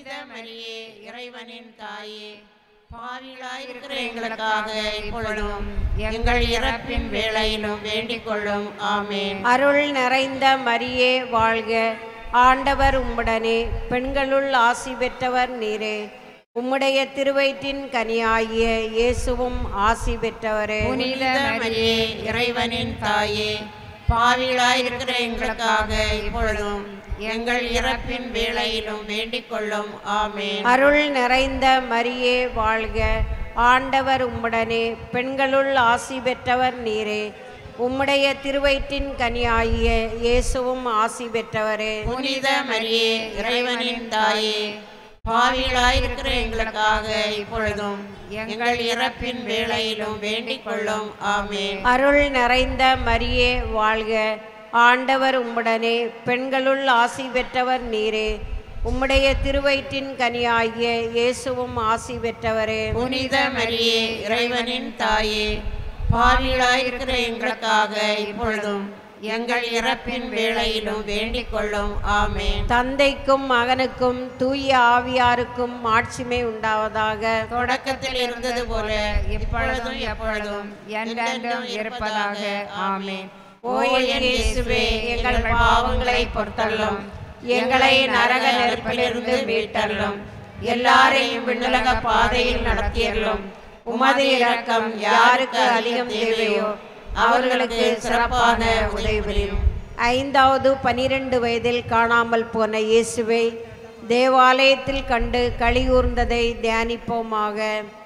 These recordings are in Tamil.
புனித மரியே இறைவனின் தாயே பாவிகளாயிருக்கிற எங்களுக்காக இப்பொழுதும் எங்கள் இறப்பின் வேளையிலும் வேண்டிக் கொள்ளும் ஆமேன் அருள் நிறைந்த மரியே வாழ்க ஆண்டவர் உம்முடனே பெண்களுள் ஆசி பெற்றவர் நீரே உம்முடைய திருவயிற்றின் கனியாகிய இயேசுவும் ஆசி பெற்றவரே புனித மரியே இறைவனின் தாயே பாவிகளாயிருக்கிற எங்களுக்காக இப்பொழுதும் எங்கள் இறப்பின் வேளையிலும் வேண்டிக் கொள்ளும் ஆமேன் அருள் நிறைந்த மரியே வாழ்க ஆண்டவர் உம்முடனே பெண்களுள் ஆசி பெற்றவர் நீரே உம்முடைய திருவயிற்றின் கனியாகிய இயேசுவும் ஆசி பெற்றவரே புனித மரியே இறைவனின் தாயே பாவிகளாயிருக்கிற எங்களுக்காக இப்பொழுதும் எங்கள் இறப்பின் வேளையிலும் வேண்டிக் கொள்ளும் ஆமேன் அருள் நிறைந்த மரியே வாழ்க ஆண்டவர் உம்முடனே பெண்களுள் ஆசி பெற்றவர் நீரே உம்முடைய திருவயிற்றின் கனியாகிய இயேசுவும் ஆசி பெற்றவரே புனித மரியே இறைவனின் தாயே பாவிகளாயிருக்கிற எங்களுக்காக இப்பொழுதும் எங்கள் இறப்பின் வேளையிலும் வேண்டிக் கொள்ளும் ஆமேன் தந்தைக்கும் மகனுக்கும் தூய ஆவியாருக்கும் மாட்சிமை உண்டாவதாக தொடக்கத்தில் இருந்தது போல இப்பொழுதும் எப்பொழுதும் என்றென்றும் இருப்பதாக ஆமேன் ஓ என் இயேசுவே எங்கள் பாவங்களை பொறுத்தள்ளும் எங்களை நரக நெருப்பிலிருந்து மீட்டள்ளும் எல்லாரையும் விண்ணுலக பாதையில் நடத்தியள்ளும் உமது இரக்கம் யாருக்கு அதிகம் தேவையோ அவர்களுக்கு சிறப்பான உதவி புரியும் ஐந்தாவது பனிரெண்டு வயதில் காணாமல் போன இயேசுவை தேவாலயத்தில் கண்டு களிகூர்ந்ததை தியானிப்போமாக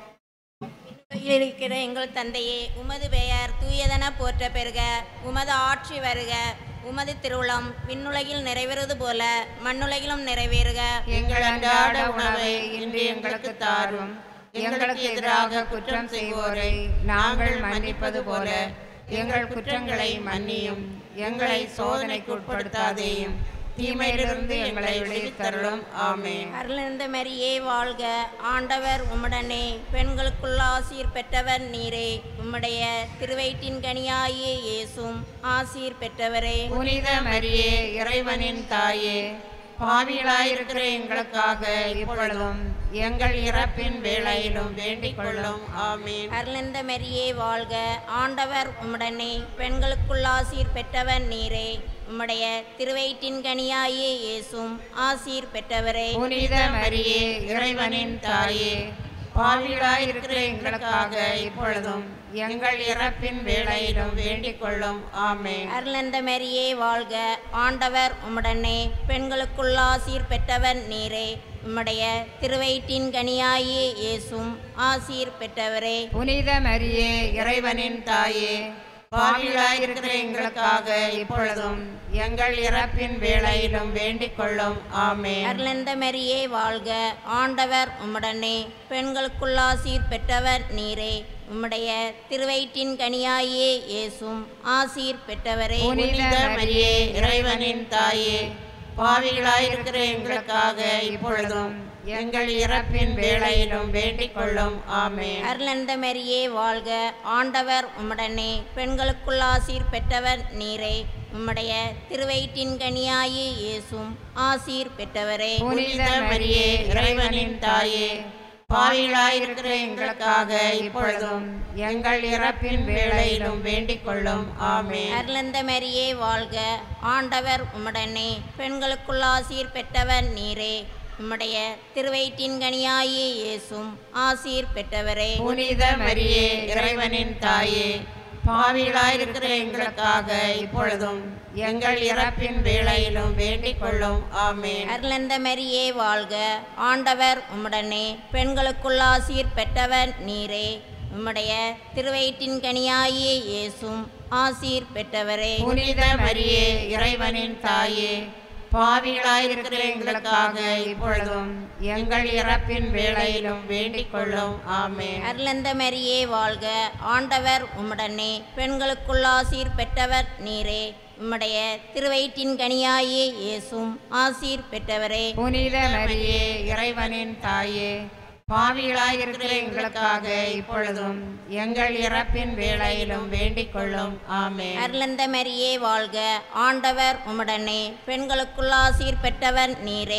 இருக்கிற எங்கள் தந்தையே உமது பெயர் தூயதென போற்ற பெறுக உமது ஆட்சி வருக உமது திருவுளம் விண்ணுலகில் நிறைவேறுவது போல மண்ணுலகிலும் நிறைவேறுக எங்கள் அன்றாட உணவை இன்று எங்களுக்கு தாரும் எங்களுக்கு எதிராக குற்றம் செய்வோரை நாங்கள் மன்னிப்பது போல எங்கள் குற்றங்களை மன்னியும் எங்களை சோதனைக்கு உட்படுத்தாதேயும் தீமையிலிருந்து எங்களை விடுவித்தருளும் ஆமேன் அருளிருந்த மரியே வாழ்க ஆண்டவர் உம்முடனே பெண்களுக்குள்ள ஆசீர் பெற்றவர் நீரே உம்முடைய திருவயிற்றின் கனியாகிய இயேசும் ஆசீர் பெற்றவரே புனித மரியே இறைவனின் தாயே பாவிகளாயிருக்கிற எங்களுக்காக இப்பொழுதும் எங்கள் இறப்பின் வேளையிலும் வேண்டிக் கொள்ளும் ஆமீன் அருளிருந்த மரியே வாழ்க ஆண்டவர் உம்முடனே பெண்களுக்குள்ள ஆசீர் பெற்றவர் நீரே உம்முடைய திருவயிற்றின் கனியாகிய இயேசும் ஆசீர் பெற்றவரே புனித மரியே இறைவனின் தாயே பாவிகளாயிருக்கிற எங்களுக்காக இப்பொழுதும் எங்கள் இறப்பின் வேளையிலும் வேண்டிக் கொள்ளும் ஆமேன் அருளந்த மரியே வாழ்க ஆண்டவர் உம்முடனே பெண்களுக்குள்ள ஆசீர் பெற்றவர் நீரே உம்முடைய திருவயிற்றின் கனியாகிய இயேசும் ஆசீர் பெற்றவரே புனித மரியே இறைவனின் தாயே பாவிகளாயிருக்கிற எங்களுக்காக இப்பொழுதும் எங்கள் இறப்பின் வேளையிலும் வேண்டிக் கொள்ளும் ஆமேன் அருளந்த மரியே வாழ்க ஆண்டவர் உம்முடனே பெண்களுக்குள்ள ஆசீர் பெற்றவர் நீரே உம்முடைய திருவயிற்றின் கனியாகிய இயேசும் ஆசீர் பெற்றவரே புனித மரியே இறைவனின் தாயே பாவிகளாயிருக்கிற எங்களுக்காக இப்பொழுதும் எங்கள் இறப்பின் வேளையிலும் வேண்டிக் கொள்ளும் ஆமேன் அருளந்த மரியே வாழ்க ஆண்டவர் உம்முடனே பெண்களுக்குள்ள ஆசீர் பெற்றவர் நீரே உம்முடைய திருவயிற்றின் கனியாகிய இயேசும் ஆசீர் பெற்றவரே புனித மரியே இறைவனின் தாயே பாவிகளாயிருக்கிற எங்களுக்காக இப்பொழுதும் எங்கள் இறப்பின் வேளையிலும் வேண்டிக் கொள்ளும் ஆமேன் அருளந்த மரியே வாழ்க ஆண்டவர் உம்முடனே பெண்களுக்குள்ள ஆசீர் பெற்றவர் நீரே உம்முடைய திருவயிற்றின் கனியாகிய இயேசும் ஆசீர் பெற்றவரே புனித மரியே இறைவனின் தாயே பாவிகளாயிருக்கிற எங்களுக்காக இப்பொழுதும் எங்கள் இறப்பின் வேளையிலும் வேண்டிக் கொள்ளும் ஆமேன் அருளந்த மரியே வாழ்க ஆண்டவர் உம்முடனே பெண்களுக்குள்ள ஆசீர் பெற்றவர் நீரே உம்முடைய திருவயிற்றின் கனியாகிய இயேசும் ஆசீர் பெற்றவரே புனித மரியே இறைவனின் தாயே பாவிகளாயிருக்கிற எங்களுக்காக இப்பொழுதும் எங்கள் இறப்பின் வேளையிலும் வேண்டிக் கொள்ளும் ஆமேன் அருளந்த மரியே வாழ்க ஆண்டவர் உம்முடனே பெண்களுக்குள்ள ஆசீர் பெற்றவர் நீரே உம்முடைய திருவயிற்றின் கனியாகிய இயேசும் ஆசீர் பெற்றவரே புனித மரியே இறைவனின் தாயே பாவிகளாயிருக்கிற எங்களுக்காக இப்பொழுதும் எங்கள் இறப்பின் வேளையிலும் வேண்டிக் கொள்ளும் ஆமேன் அருளந்த மரியே வாழ்க ஆண்டவர் உம்முடனே பெண்களுக்குள்ள ஆசீர் பெற்றவர் நீரே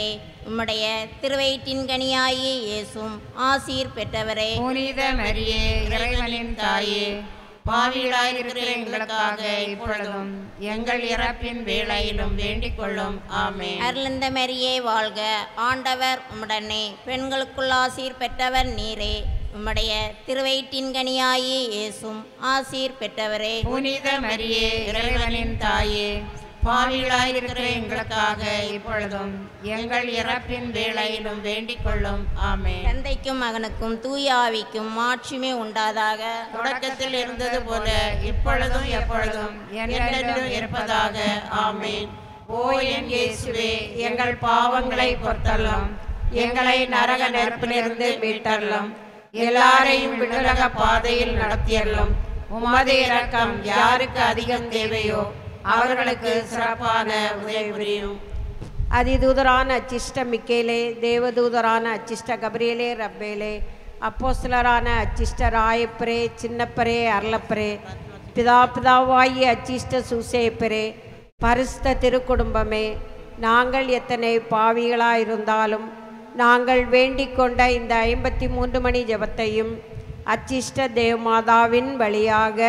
உம்முடைய திருவயிற்றின் கனியாயி இயேசும் ஆசீர் பெற்றவரே புனித மரியே இறைவனின் தாயே பாவிகளாயிருக்கிற எங்களுக்காக இப்பொழுதும் எங்கள் இறப்பின் வேளையிலும் வேண்டிக் கொள்ளும் ஆமென் அருளந்த மரியே வாழ்க ஆண்டவர் உம்முடனே பெண்களுக்குள் ஆசீர் பெற்றவர் நீரே உம்முடைய திருவயிற்றின் கனியாயி இயேசும் ஆசீர் பெற்றவரே புனித மரியே இறைவனின் தாயே பாவிகளாயிருக்கிற எங்களுக்காக இப்பொழுதும் எங்கள் இறப்பின் வேளையிலும் வேண்டிக் கொள்ளும் ஆமென் தந்தைக்கும் மகனுக்கும் தூய ஆவிக்கும் மாட்சிமே உண்டாதாக தொடக்கத்தில் இருந்தது போல இப்பொழுதும் எப்பொழுதும் என்றென்றும் இருப்பதாக ஆமென் ஓ என் இயேசுவே எங்கள் பாவங்களை பொறுத்தள்ளும் எங்களை நரக நெருப்பிலிருந்து மீட்டள்ளும் எல்லாரையும் விண்ணுலக பாதையில் நடத்தியள்ளும் உமது இரக்கம் யாருக்கு அதிகம் தேவையோ அவர்களுக்கு சிறப்பான உதவி புரியும் அதிதூதரான அச்சிஷ்ட மிக்கேலே தேவதூதரான அச்சிஷ்ட கபிரியலே ரப்பேலே அப்போஸ்தலரான அச்சிஷ்ட ராயப்பரே சின்னப்பரே அருளப்பரே பிதா பிதாவாகிய அச்சிஷ்ட சூசேப்பரே பரிசுத்த திருக்குடும்பமே நாங்கள் எத்தனை பாவிகளாயிருந்தாலும் நாங்கள் வேண்டிக் கொண்ட இந்த ஐம்பத்தி மூன்று மணி ஜெபத்தையும் அச்சிஷ்ட தேவமாதாவின் வழியாக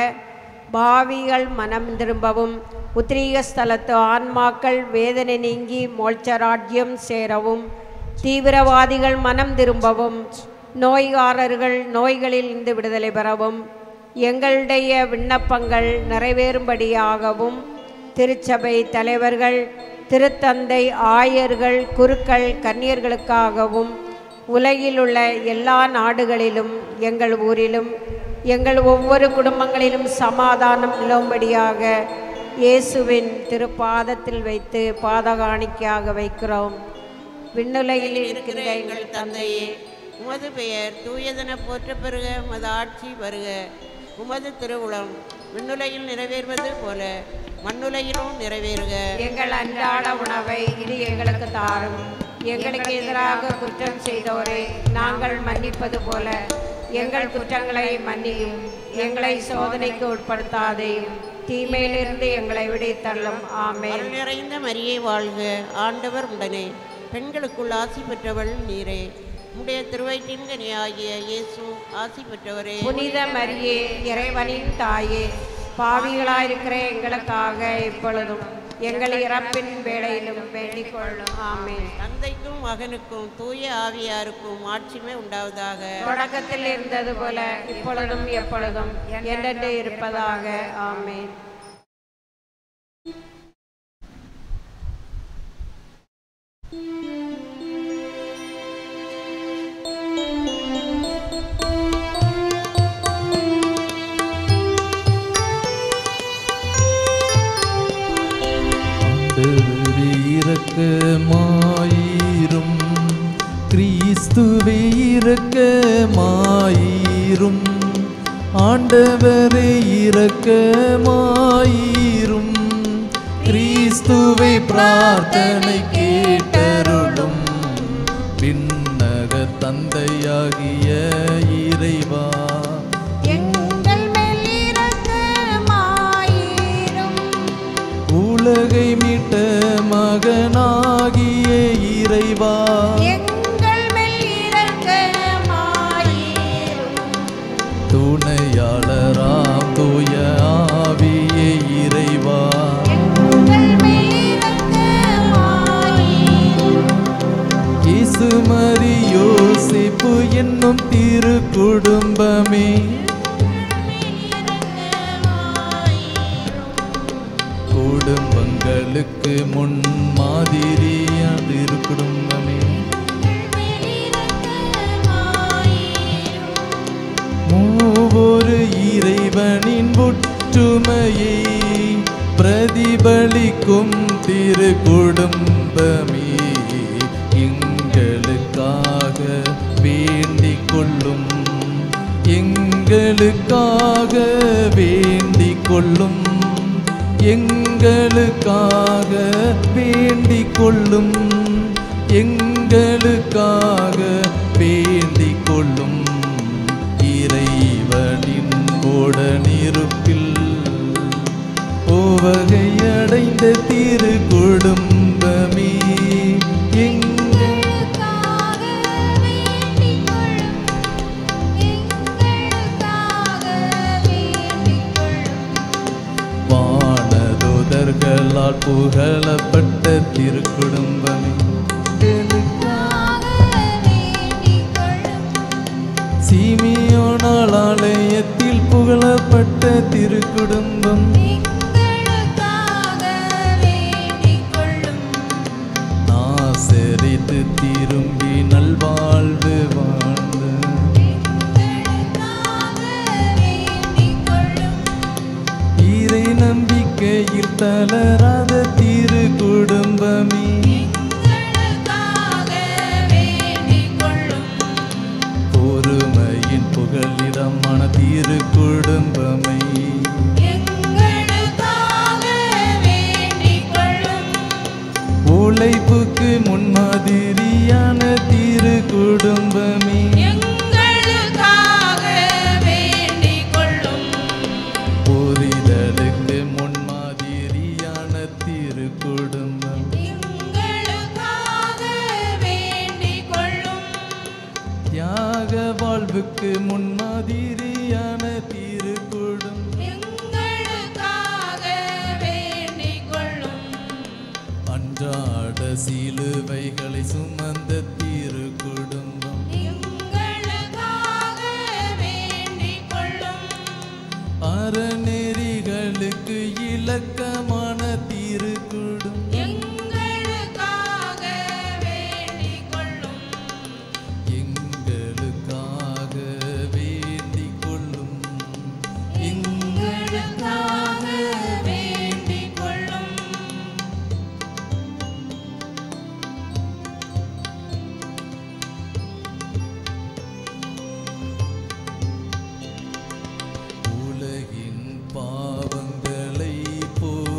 பாவிகள் மனம் திரும்பவும் உத்ரீக ஸ்தலத்து ஆன்மாக்கள் வேதனை நீங்கி மோட்சராஜ்யம் சேரவும் தீவிரவாதிகள் மனம் திரும்பவும் நோய்காரர்கள் நோய்களில் இருந்து விடுதலை பெறவும் எங்களுடைய விண்ணப்பங்கள் நிறைவேறும்படியாகவும் திருச்சபை தலைவர்கள் திருத்தந்தை ஆயர்கள் குருக்கள் கன்னியர்களுக்காகவும் உலகில் உள்ள எல்லா நாடுகளிலும் எங்கள் ஊரிலும் எங்கள் ஒவ்வொரு குடும்பங்களிலும் சமாதானம் நிலவும்படியாக இயேசுவின் திருப்பாதத்தில் வைத்து பாதகாணிக்கையாக வைக்கிறோம் விண்ணுலகில் இருக்கின்ற எங்கள் தந்தையே உமது பெயர் தூயதென போற்ற பெறுக உமது ஆட்சி வருக உமது திருவுளம் விண்ணுலகில் நிறைவேறுவது போல மண்ணுலகிலும் நிறைவேறுக எங்கள் அன்றாட உணவை இது எங்களுக்கு தாரும் எங்களுக்கு எதிராக குற்றம் செய்தோரை நாங்கள் மன்னிப்பது போல எங்கள் குற்றங்களை மன்னியும் எங்களை சோதனைக்கு உட்படுத்தாதேயும் தீமையிலிருந்து எங்களை விடைத்தள்ளும் ஆமென் அருள் நிறைந்த மரியை வாழ்க ஆண்டவர் உடனே பெண்களுக்குள் ஆசி பெற்றவள் நீரே உடைய திருவயிற்றின் கனியாகிய இயேசு ஆசி பெற்றவரே புனித மரியே இறைவனின் தாயே பாவிகளாயிருக்கிற எங்களுக்காக இப்பொழுதும் எங்கள் இறப்பின் வேளையிலும் வேண்டிக் கொள்ளும் ஆமென் தந்தைக்கும் மகனுக்கும் தூய ஆவியாருக்கும் ஆட்சிமே உண்டாவதாக தொடக்கத்தில் இருந்தது போல இப்பொழுதும் எப்பொழுதும் என்றென்று இருப்பதாக ஆமென் ஆண்டவரே இரக்கமாயிரும் கிறிஸ்துவே இரக்கமாயிரும் ஆண்டவரே இரக்கமாயிரும் கிறிஸ்துவை பிரார்த்தனை கேட்டருளும் விண்ணக தந்தையாகிய இறைவா எங்கள் மேல் இரக்கமாயிரும் உலகை மீட்ட மகனாகிய இறைவா எங்கள் மேல் இரக்கமாயிரும் துணையாளராம் தூய ஆவிய இறைவா எங்கள் மேல் இரக்கமாயிரும் இயேசு மரி யோசிப்பு என்னும் திரு குடும்பமே குடும்பங்களுக்கு முன் மாதிரியான திரு குடும்பமே மூவொரு இறைவனின் ஒற்றுமையை பிரதிபலிக்கும் திரு குடும்பமே எங்களுக்காக வேண்டிக் கொள்ளும் எங்களுக்காக வேண்டிக் கொள்ளும் எங்களுக்காக வேண்டிக் கொள்ளும் எங்களுக்காக வேண்டிக் கொள்ளும் இறைவனின் உடனிருப்பில் உவகையடைந்த திரு குடும்பமே எங்கள் புகழப்பட்ட திருக்குடும்பமே சீமியோனால் ஆலயத்தில் புகழப்பட்ட திருக்குடும்பம் நாசரித்து திரும்பி நல்வாழ்வு வாழ்ந்து ஈரை நம்பிக்கையில் தளராத திரு குடும்பமே பொறுமையின் புகலிடமான திரு குடும்பமை உழைப்புக்கு முன்மாதிரியான திரு குடும்பமே புரிதலுக்கு முன்மாதிரியான திரு குடும்பம் தியாக வாழ்வுக்கு முன்மாதிரியான திரு குடும்பம் அன்றாட சிலுவைகளை சுமந்த திரு குடும்பம் அறநெறிகளுக்கு இலக்கமான திரு குடும்பம் எங்களுக்காக வேண்டிக் கொள்ளும் எங்களுக்காக வேண்டிக் கொள்ளும் உலகின் பாவங்களை போக்கும்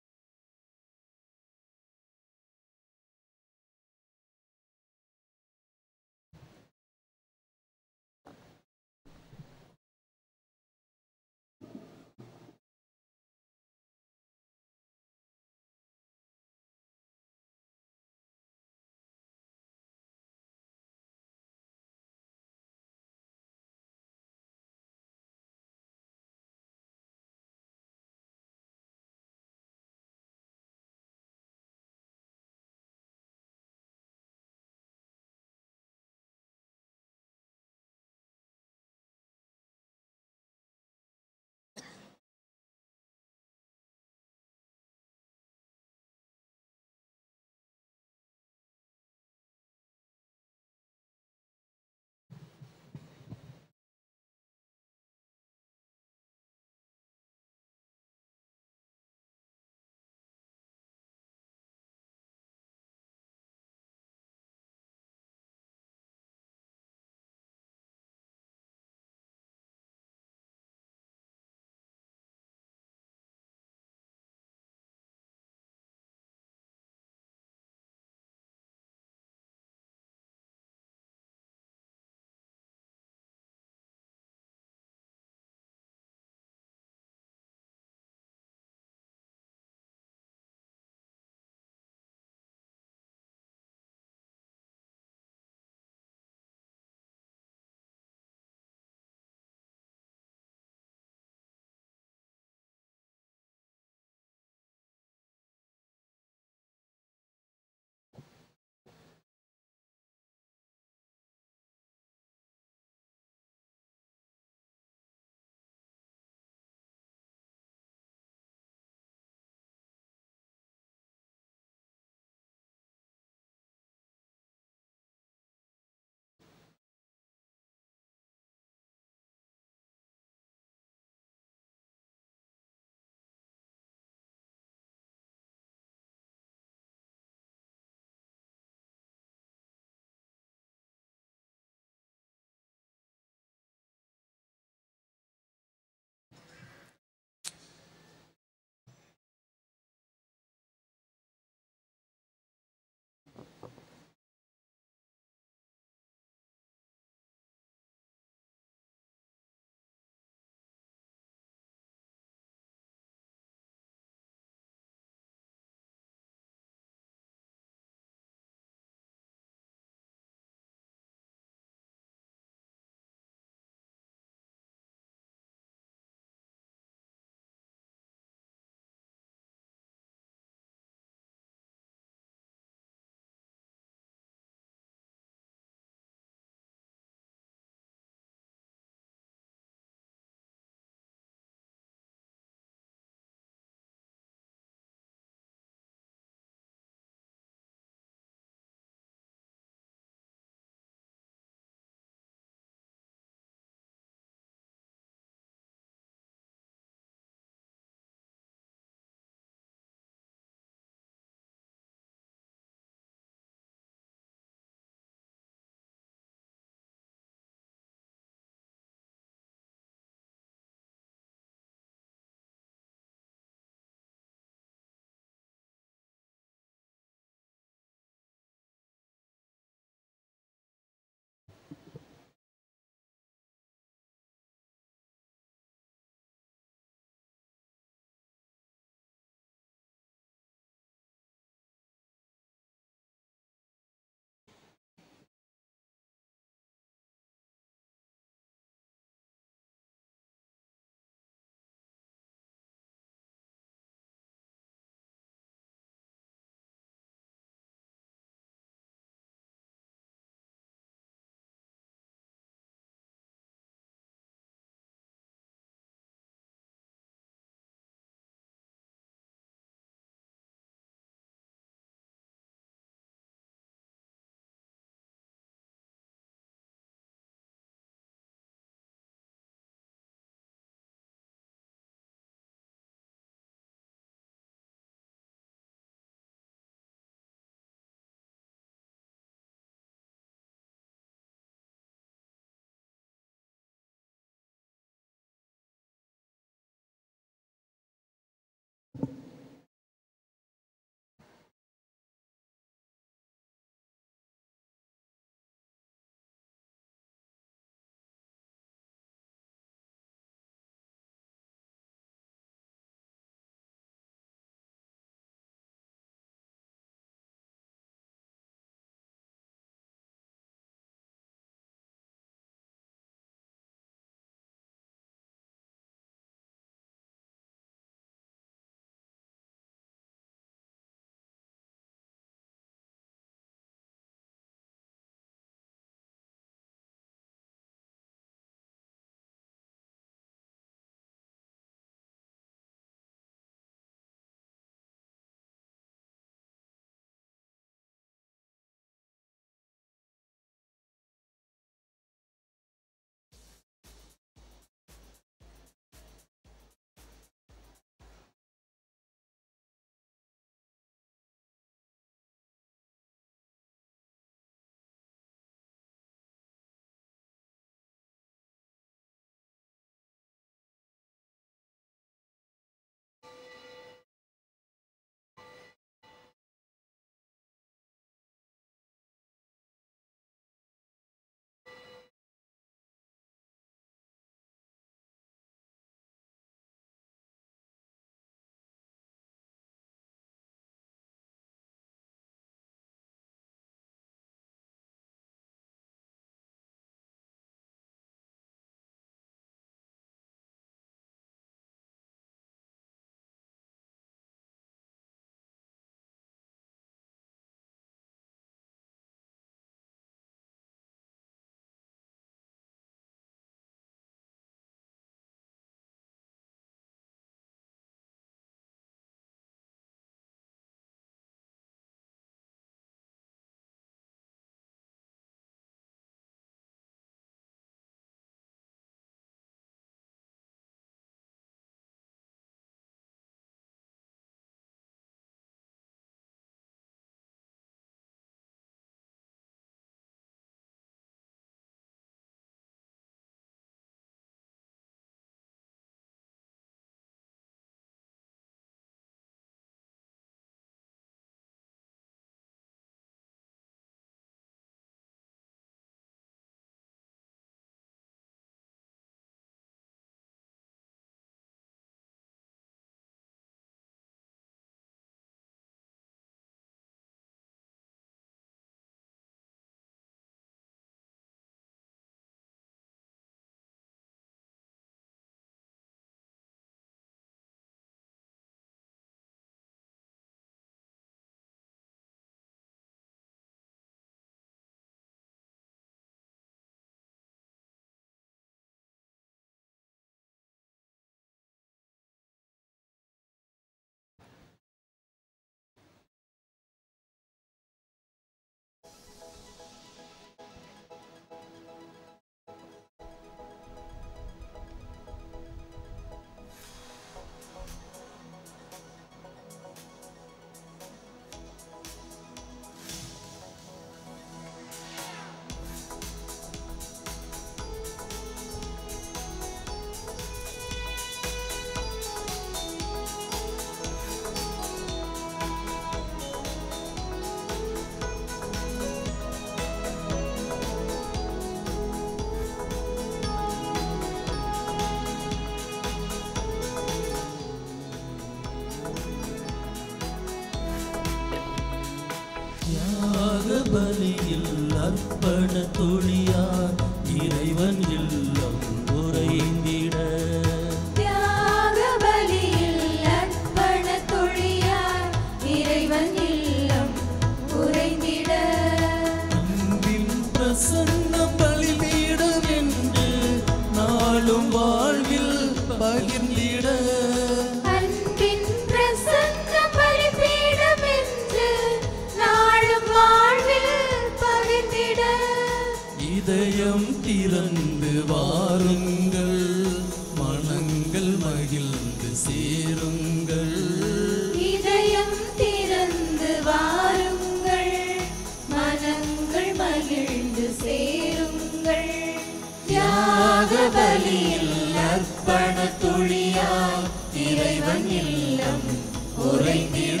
பலியில் அர்ப்பண துளியார் இறைவன் இல்லம் உறைந்திட தியாக பலியில் அர்ப்பண துளியார் இறைவன் இல்லம் உறைந்திட அன்பின் பிரசன்னம் பலிபீடம் என்று நாளும் வாழ்வில் பகிர்ந்திட அன்பின் பிரசன்ன பலிபீடம் என்று நாளும் வாழ்வில் பகிர்ந்திட இதயம் திறந்து வாருங்கள் மனங்கள் மகிழ்ந்து சேருங்கள் இதயம் திறந்து வாருங்கள் மனங்கள் மகிழ்ந்து சேருங்கள் தியாக பலியில் அர்ப்பண துளியா இறைவன் இல்லம் உறைந்திட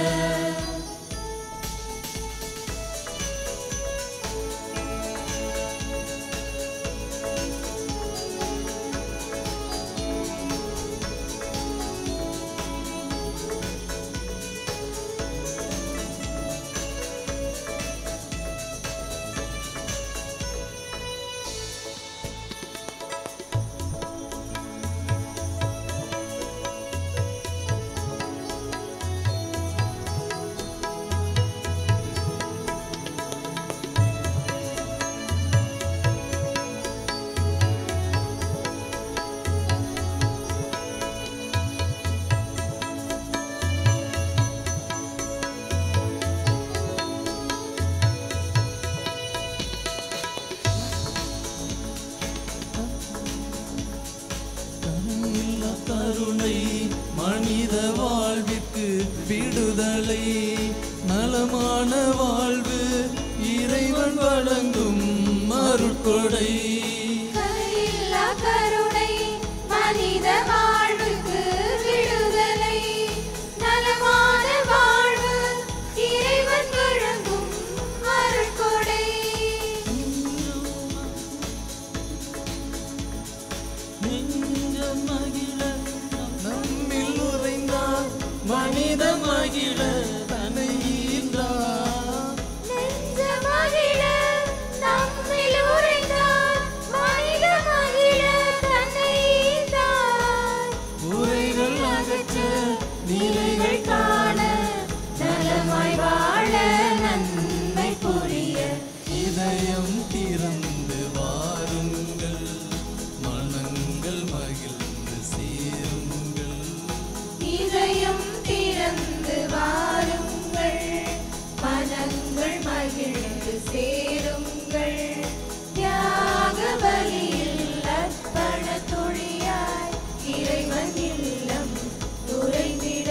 கண்ணில்லா கருணை மனித வாழ்விற்கு விடுதலை நலமான வாழ்வு இறைவன் வழங்கும் அருட்கொடை கையில்லா கருணை மனித வாழ்வுக்கு விடுதலை நலமான வாழ்வு இறைவன் வழங்கும் அருட்கொடை நெஞ்சம் மகிழ நம்மில் உறைந்தார் மனித மகிழ தனை ஈன்றார் நெஞ்ச மகிழ நம்மில் உறைந்தார் மனித மகிழ தன்னை ஈந்தார் உரைகள் அகற்ற நிலைகள் காண நலமாய் வாழ நன்மை புரிய இதயம் திறந்து வாருங்கள் மனங்கள் மகிழ்ந்து சேருங்கள் இதயம் திறந்து வாருங்கள் மனங்கள் மகிழ்ந்து சேருங்கள் தியாக பலியில் அர்ப்பண துளியாய் இறைவன் இல்லம் உறைந்திட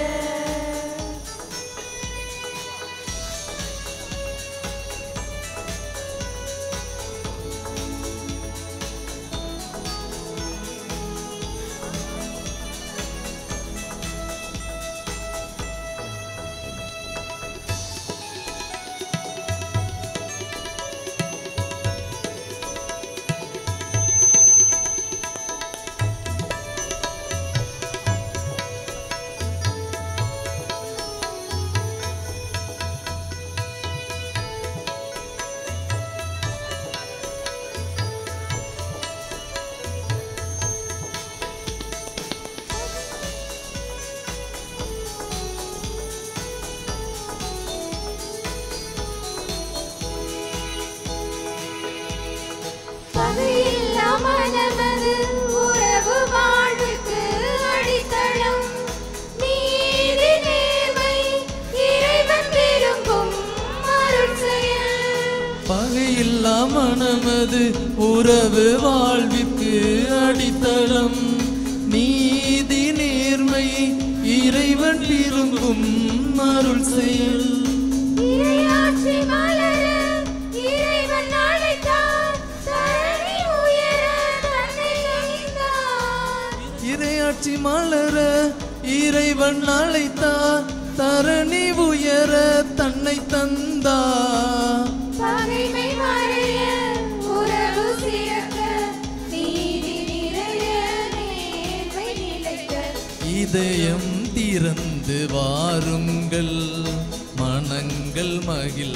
பகையில்லா மனமது உறவு வாழ்வுக்கு அடித்தளம் நீதி நேர்மை இறைவன் விரும்பும் அருள் செயல் பகையில்லா மனமது உறவு வாழ்விற்கு அடித்தளம் நீதி நேர்மை இறைவன் விரும்பும் அருள் செயல் இறையாட்சி மலர இறைவன் அழைத்தார் தரணி உயர தன்னை அணிந்தார் இறையாட்சி மலர இறைவன் அழைத்தார் தரணி உயர தன்னை தந்தார் பகைமை மறைய உறவு சிறக்க நீதி நிறைய நேர்மை நிலைக்க இதயம் திறந்து வாருங்கள் மனங்கள் மகிழ்ந்து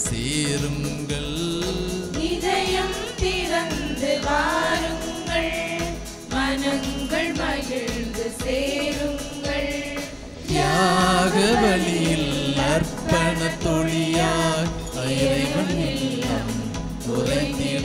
சேருங்கள் இதயம் திறந்து வாருங்கள் மனங்கள் மகிழ்ந்து சேருங்கள் தியாக வழியில் அர்ப்பண தொழியாய் இறைவன் இல்லம் உரைத்திட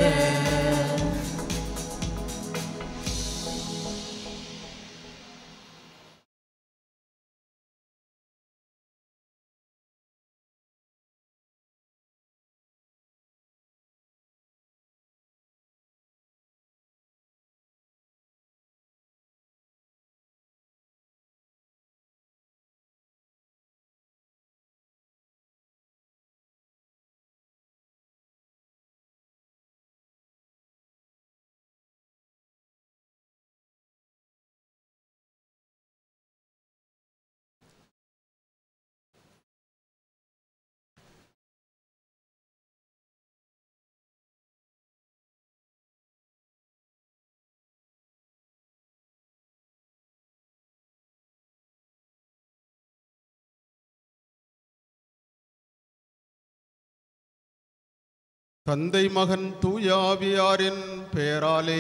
தந்தை மகன் தூயாவியாரின் பெயராலே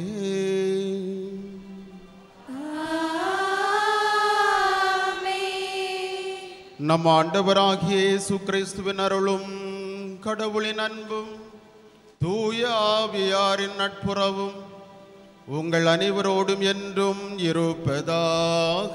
நம் ஆண்டவராகிய இயேசு கிறிஸ்துவின் அருளும் கடவுளின் அன்பும் தூய ஆவியாரின் நட்புறவும் உங்கள் அனைவரோடும் என்றும் இருப்பதாக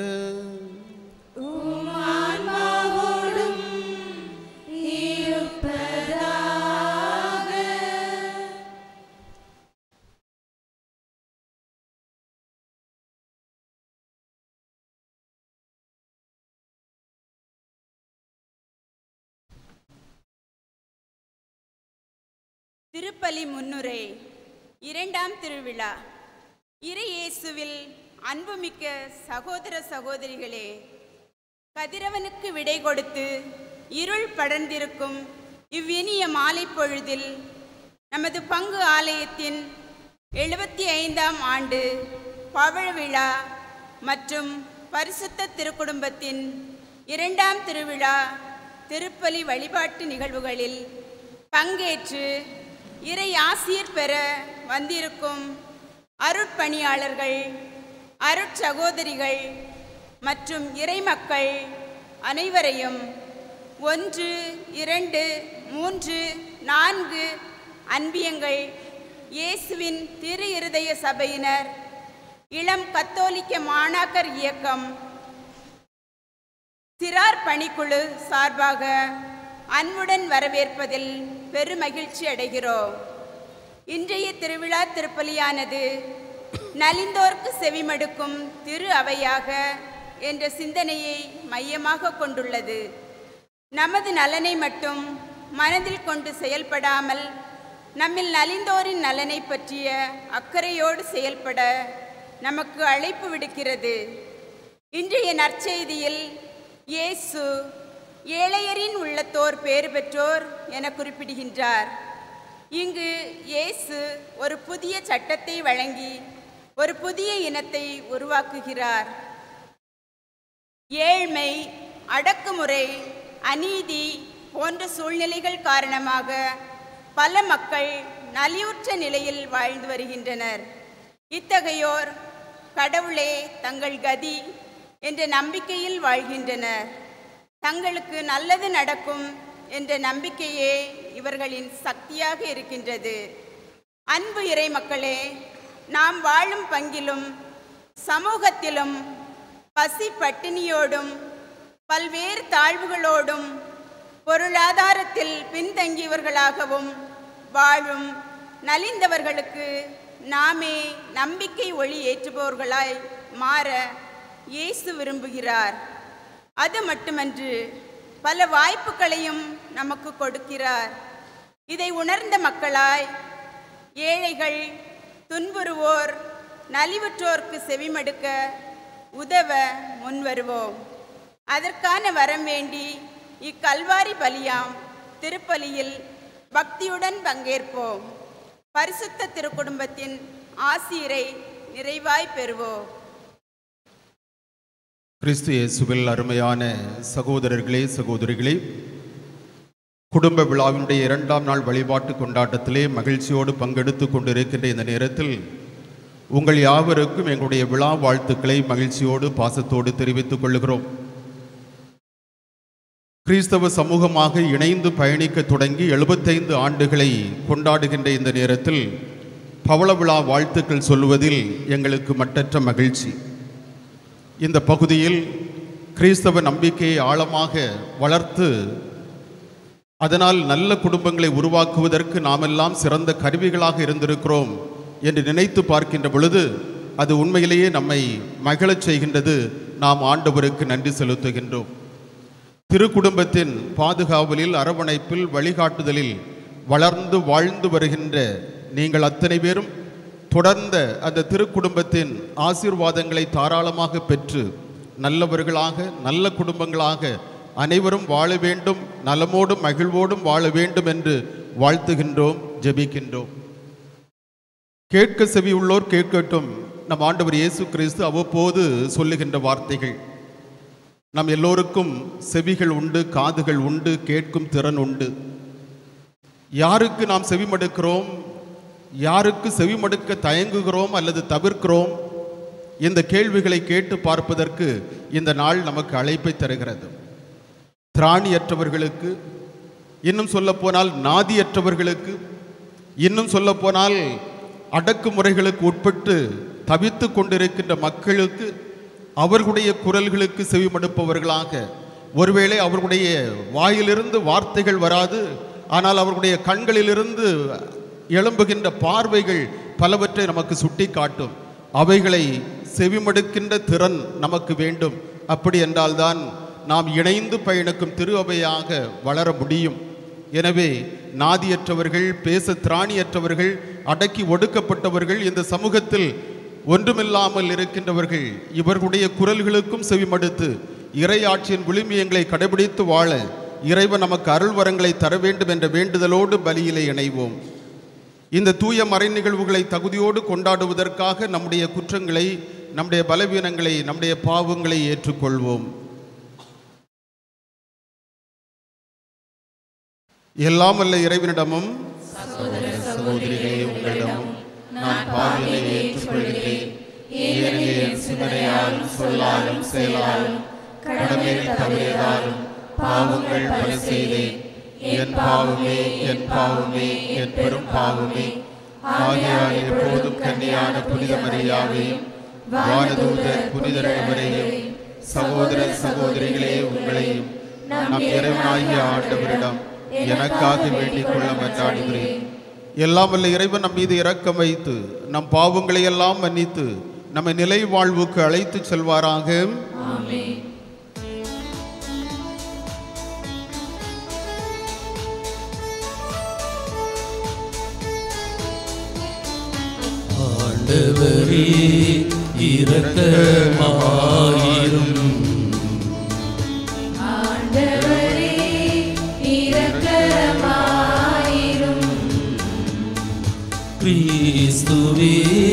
திருப்பலி முன்னுரை இரண்டாம் திருவிழா இறை இயேசுவில் அன்புமிக்க சகோதர சகோதரிகளே கதிரவனுக்கு விடை கொடுத்து இருள் படர்ந்திருக்கும் இவ்வினிய மாலை பொழுதில் நமது பங்கு ஆலயத்தின் எழுபத்தி ஐந்தாம் ஆண்டு பவழ விழா மற்றும் பரிசுத்த திருக்குடும்பத்தின் இரண்டாம் திருவிழா திருப்பலி வழிபாட்டு நிகழ்வுகளில் பங்கேற்று இறை ஆசிர் பெற வந்திருக்கும் அருட்பணியாளர்கள் அருட்சகோதரிகள் மற்றும் இறைமக்கள் அனைவரையும் ஒன்று இரண்டு மூன்று நான்கு அன்பியங்கள் இயேசுவின் திரு இருதய சபையினர் இளம் கத்தோலிக்க மாணாக்கர் இயக்கம் சிறார் பணிக்குழு சார்பாக அன்புடன் வரவேற்பதில் பெருமகிழ்ச்சி அடைகிறோம் இன்றைய திருவிழா திருப்பலியானது நலிந்தோர்க்கு செவிமடுக்கும் திரு அவையாக என்ற சிந்தனையை மையமாக கொண்டுள்ளது நமது நலனை மட்டும் மனதில் கொண்டு செயல்படாமல் நம்மில் நலிந்தோரின் நலனை பற்றிய அக்கறையோடு செயல்பட நமக்கு அழைப்பு விடுக்கிறது இன்றைய நற்செய்தியில் இயேசு ஏழையரின் உள்ளத்தோர் பேறு பெற்றோர் என குறிப்பிடுகின்றார் இங்கு இயேசு ஒரு புதிய சட்டத்தை வழங்கி ஒரு புதிய இனத்தை உருவாக்குகிறார் ஏழ்மை அடக்குமுறை அநீதி போன்ற சூழ்நிலைகள் காரணமாக பல மக்கள் நலிவுற்ற நிலையில் வாழ்ந்து வருகின்றனர் இத்தகையோர் கடவுளே தங்கள் கதி என்ற நம்பிக்கையில் வாழ்கின்றனர் தங்களுக்கு நல்லது நடக்கும் என்ற நம்பிக்கையே இவர்களின் சக்தியாக இருக்கின்றது அன்பு இறை மக்களே நாம் வாழும் பங்கிலும் சமூகத்திலும் பசி பட்டினியோடும் பல்வேறு தாழ்வுகளோடும் பொருளாதாரத்தில் பின்தங்கியவர்களாகவும் வாழும் நலிந்தவர்களுக்கு நாமே நம்பிக்கை ஒளி ஏற்றுபவர்களாய் மாற இயேசு விரும்புகிறார் அது மட்டுமன்று பல வாய்ப்புகளையும் நமக்கு கொடுக்கிறார் இதை உணர்ந்த மக்களாய் ஏழைகள் துன்புறுவோர் நலிவுற்றோர்க்கு செவிமடுக்க உதவ முன்வருவோம் அதற்கான வரம் வேண்டி இக்கல்வாரி பலியாம் திருப்பலியில் பக்தியுடன் பங்கேற்போம் பரிசுத்த திருக்குடும்பத்தின் ஆசிரை நிறைவாய் பெறுவோம் கிறிஸ்து இயேசுவில் அருமையான சகோதரர்களே சகோதரிகளே குடும்ப விழாவினுடைய இரண்டாம் நாள் வழிபாட்டு கொண்டாட்டத்திலே மகிழ்ச்சியோடு பங்கெடுத்து கொண்டிருக்கின்ற இந்த நேரத்தில் உங்கள் யாவருக்கும் எங்களுடைய விழா வாழ்த்துக்களை மகிழ்ச்சியோடு பாசத்தோடு தெரிவித்துக் கொள்கிறோம் கிறிஸ்தவ சமூகமாக இணைந்து பயணிக்க தொடங்கி எழுபத்தைந்து ஆண்டுகளை கொண்டாடுகின்ற இந்த நேரத்தில் பவள விழா வாழ்த்துக்கள் சொல்லுவதில் எங்களுக்கு மட்டற்ற மகிழ்ச்சி இந்த பகுதியில் கிறிஸ்தவ நம்பிக்கையை ஆழமாக வளர்த்து அதனால் நல்ல குடும்பங்களை உருவாக்குவதற்கு நாமெல்லாம் சிறந்த கருவிகளாக இருந்திருக்கிறோம் என்று நினைத்து பார்க்கின்ற பொழுது அது உண்மையிலேயே நம்மை மகிழச் செய்கின்றது நாம் ஆண்டவருக்கு நன்றி செலுத்துகின்றோம் திருக்குடும்பத்தின் பாதுகாவலில் அரவணைப்பில் வழிகாட்டுதலில் வளர்ந்து வாழ்ந்து வருகின்ற நீங்கள் அத்தனை பேரும் தொடர்ந்த அந்த திருக்குடும்பத்தின் ஆசீர்வாதங்களை தாராளமாக பெற்று நல்லவர்களாக நல்ல குடும்பங்களாக அனைவரும் வாழ வேண்டும் நலமோடும் மகிழ்வோடும் வாழ வேண்டும் என்று வாழ்த்துகின்றோம் ஜெபிக்கின்றோம் கேட்க செவி உள்ளோர் கேட்கட்டும் நம் ஆண்டவர் இயேசு கிறிஸ்து அவ்வப்போது சொல்லுகின்ற வார்த்தைகள் நம் எல்லோருக்கும் செவிகள் உண்டு காதுகள் உண்டு கேட்கும் திறன் உண்டு யாருக்கு நாம் செவிமடுக்கிறோம் யாருக்கு செவிமடுக்க தயங்குகிறோம் அல்லது தவிர்க்கிறோம் இந்த கேள்விகளை கேட்டு பார்ப்பதற்கு இந்த நாள் நமக்கு அழைப்பை தருகிறது திராணியற்றவர்களுக்கு இன்னும் சொல்லப்போனால் நாதியற்றவர்களுக்கு இன்னும் சொல்லப்போனால் அடக்குமுறைகளுக்கு உட்பட்டு தவித்து கொண்டிருக்கின்ற மக்களுக்கு அவர்களுடைய குரல்களுக்கு செவிமடுப்பவர்களாக ஒருவேளை அவர்களுடைய வாயிலிருந்து வார்த்தைகள் வராது ஆனால் அவர்களுடைய கண்களிலிருந்து எழும்புகின்ற பார்வைகள் பலவற்றை நமக்கு சுட்டி காட்டும் அவைகளை செவிமடுக்கின்ற திறன் நமக்கு வேண்டும் அப்படி என்றால்தான் நாம் இணைந்து பயணிக்கும் திரு அவையாக வளர முடியும் எனவே நாதியற்றவர்கள் பேச திராணியற்றவர்கள் அடக்கி ஒடுக்கப்பட்டவர்கள் இந்த சமூகத்தில் ஒன்றுமில்லாமல் இருக்கின்றவர்கள் இவர்களுடைய குரல்களுக்கும் செவிமடுத்து இறையாட்சியின் விழுமியங்களை கடைபிடித்து வாழ இறைவன் நமக்கு அருள் வரங்களை தர வேண்டும் என்ற வேண்டுதலோடு பலியிலே இணைவோம் இந்த தூய மறை நிகழ்வுகளை தகுதியோடு கொண்டாடுவதற்காக நம்முடைய குற்றங்களை நம்முடைய பலவீனங்களை நம்முடைய பாவங்களை ஏற்றுக்கொள்வோம் எல்லாம் வல்ல இறைவனிடமும் சகோதரிகளே உங்களிடமும் நான் பாவியை ஏற்றுக்கொள்கிறேன் ஏனெனில் என் சிந்தனையாலும் சொல்லாலும் செயலாலும் கடமையில் தவறியதாலும் பாவங்கள் பல செய்தேன் என் பாவமே என் பாவமே என் பெரும் பாவமே ஆகையால் எப்போதும் கன்னியான புனித மரியாவையும் வானதூதர் புனிதர் அனைவரையும் சகோதர சகோதரிகளே உங்களையும் நம் இறைவனாகிய ஆண்டவரிடம் எனக்காக வேண்டிக் கொள்ள மன்றாடுகிறேன் எல்லாம் வல்ல இறைவன் நம் மீது இரக்கம் வைத்து நம் பாவங்களை எல்லாம் மன்னித்து நம்மை நிலை வாழ்வுக்கு அழைத்து செல்வாராக ஆண்டவரே இரக்கமாயிரும் ஆண்டவரே இரக்கமாயிரும் கிறிஸ்துவே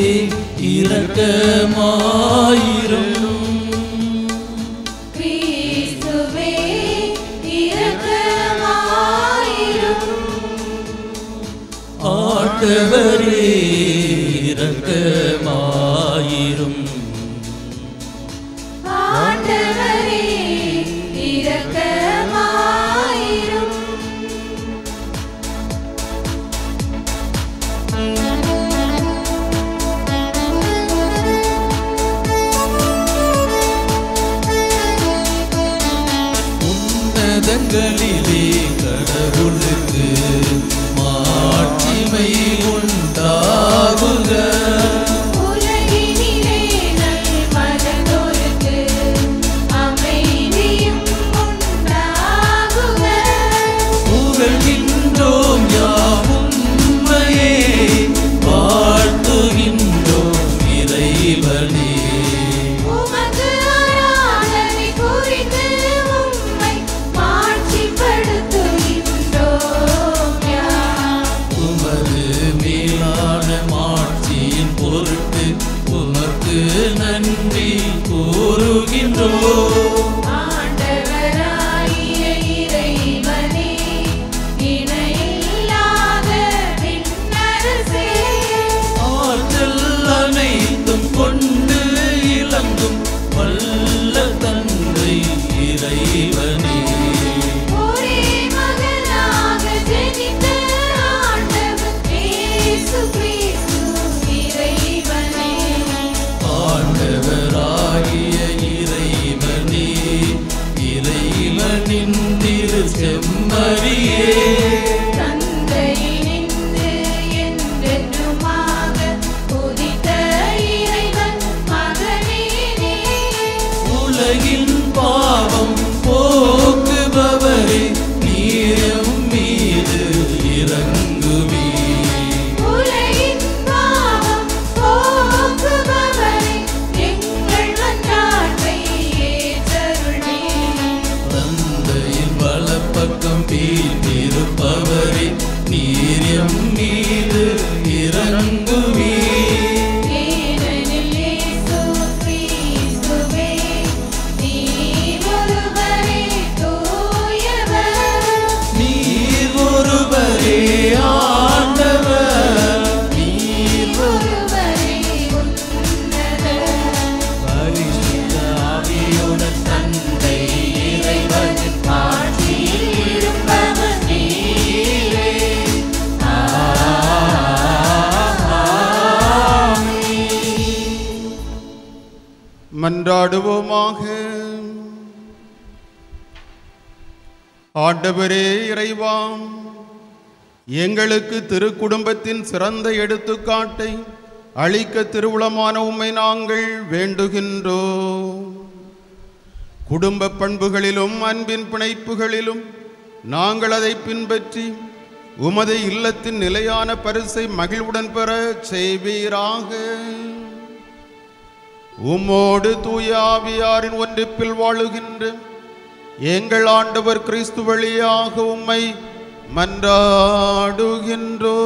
இரக்கமாயிரும் கிறிஸ்துவே இரக்கமாயிரும் ஆண்டவரே இரக்கமாயிரும் ஆண்டவரே இரக்கமாயிரும் உன்னதங்களிலே கடவுளுக்கு மாட்சிமை உண்டாகுக உலகினிலே நல்மனதோருக்கு அமைதியும் உண்டாகுக புகழ்கின்றோம் யாவும் உம்மையே வாழ்த்துகின்றோம் இறைவனே உமக்கு ஆராதனை புரிந்து உம்மை மாட்சிப்படுத்துகின்றோம் யாம். உமது மீது இறங்குவீர் ஏனெனில் இயேசு கிறிஸ்துவே நீர் ஒருவரே தூயவர் நீர் ஒருவரே ஆண்டவர் நீர் ஒருவரே உன்னதர் பரிசுத்த ஆவியுடன் தந்தை இறைவனின் ஆட்சியில் இருப்பவர் நீரே மன்றாடுவோமாக ஆண்டவரே இறைவாம் எங்களுக்கு திருக்குடும்பத்தின் சிறந்த எடுத்துக்காட்டை அளிக்க திருவுளமான உம்மை நாங்கள் வேண்டுகின்றோம் குடும்ப பண்புகளிலும் அன்பின் பிணைப்புகளிலும் நாங்கள் அதை பின்பற்றி உமது இல்லத்தின் நிலையான பரிசை மகிழ்வுடன் பெற செய்வீராக உம்மோடு தூய ஆவியாரின் ஒன்றிப்பில் வாழுகின்ற எங்கள் ஆண்டவர் கிறிஸ்து வழியாக உம்மை மன்றாடுகின்றோ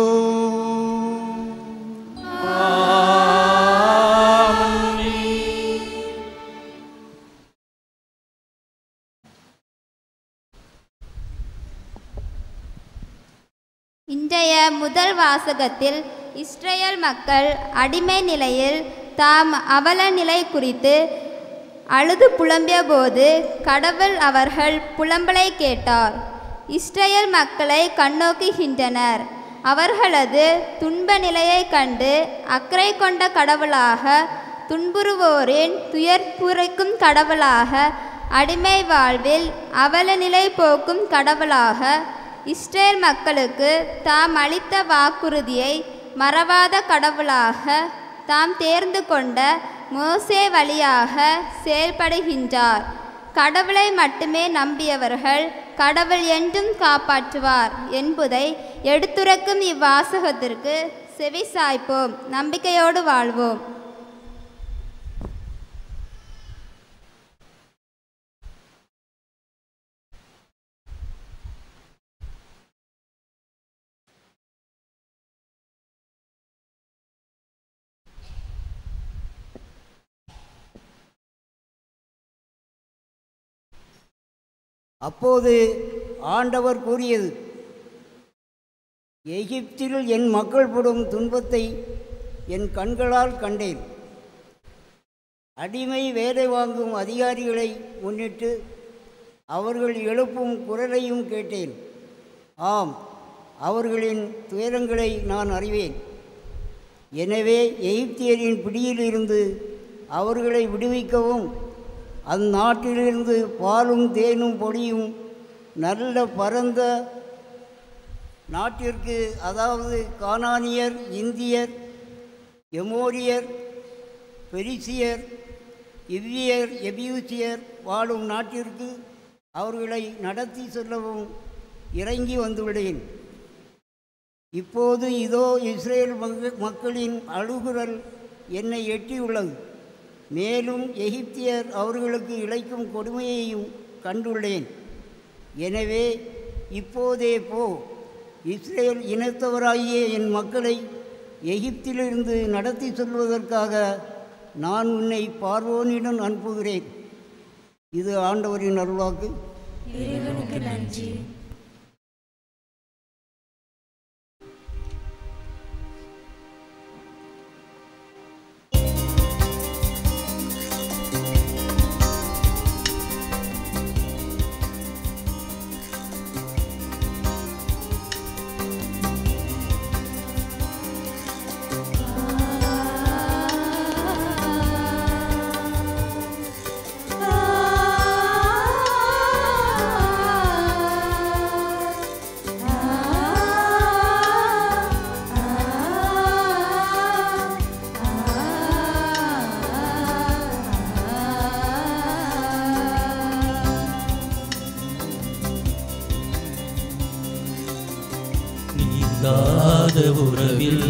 இன்றைய முதல் வாசகத்தில் இஸ்ரேல் மக்கள் அடிமை நிலையில் தாம் அவல நிலை குறித்து அழுது புலம்பியபோது கடவுள் அவர்கள் புலம்பலை கேட்டார் இஸ்ரேல் மக்களை கண்ணோக்குகின்றனர் அவர்களது துன்ப நிலையைக் கண்டு அக்கறை கொண்ட கடவுளாக துன்புறுவோரின் துயர் குறைக்கும் கடவுளாக அடிமை வாழ்வில் அவல நிலை போக்கும் கடவுளாக இஸ்ரேல் மக்களுக்கு தாம் அளித்த வாக்குறுதியை மறவாத கடவுளாக தாம் தேர்ந்து கொண்ட மோசே வழியாக செயல்படுகின்றார் கடவுளை மட்டுமே நம்பியவர்கள் கடவுள் என்றும் காப்பாற்றுவார் என்பதை எடுத்துரைக்கும் இவ்வாசகத்திற்கு செவி சாய்ப்போம் நம்பிக்கையோடு வாழ்வோம் அப்போது ஆண்டவர் கூறியது எகிப்தில் என் மக்கள் படும் துன்பத்தை என் கண்களால் கண்டேன் அடிமை வேலை வாங்கும் அதிகாரிகளை முன்னிட்டு அவர்கள் எழுப்பும் குரலையும் கேட்டேன் ஆம் அவர்களின் துயரங்களை நான் அறிவேன் எனவே எகிப்தியரின் பிடியிலிருந்து அவர்களை விடுவிக்கவும் அந்நாட்டிலிருந்து பாலும் தேனும் பொடியும் நல்ல பரந்த நாட்டிற்கு அதாவது கானானியர் இந்தியர் எமோரியர் பெரிசியர் இவ்வியர் எபியூசியர் வாழும் நாட்டிற்கு அவர்களை நடத்தி செல்லவும் இறங்கி வந்துவிடேன் இப்போது இதோ இஸ்ரேல் மக- மக்களின் அழுகுரல் என்னை எட்டியுள்ளது மேலும் எகிப்தியர் அவர்களுக்கு இழைக்கும் கொடுமையையும் கண்டுள்ளேன் எனவே இப்போதே போ இஸ்ரேல் இனத்தவராகிய என் மக்களை எகிப்திலிருந்து நடத்தி செல்வதற்காக நான் உன்னை பார்வோனிடம் அனுப்புகிறேன் இது ஆண்டவரின் அருள்வாக்கு இறைவனுக்கு நன்றி நீங்காத உறவில்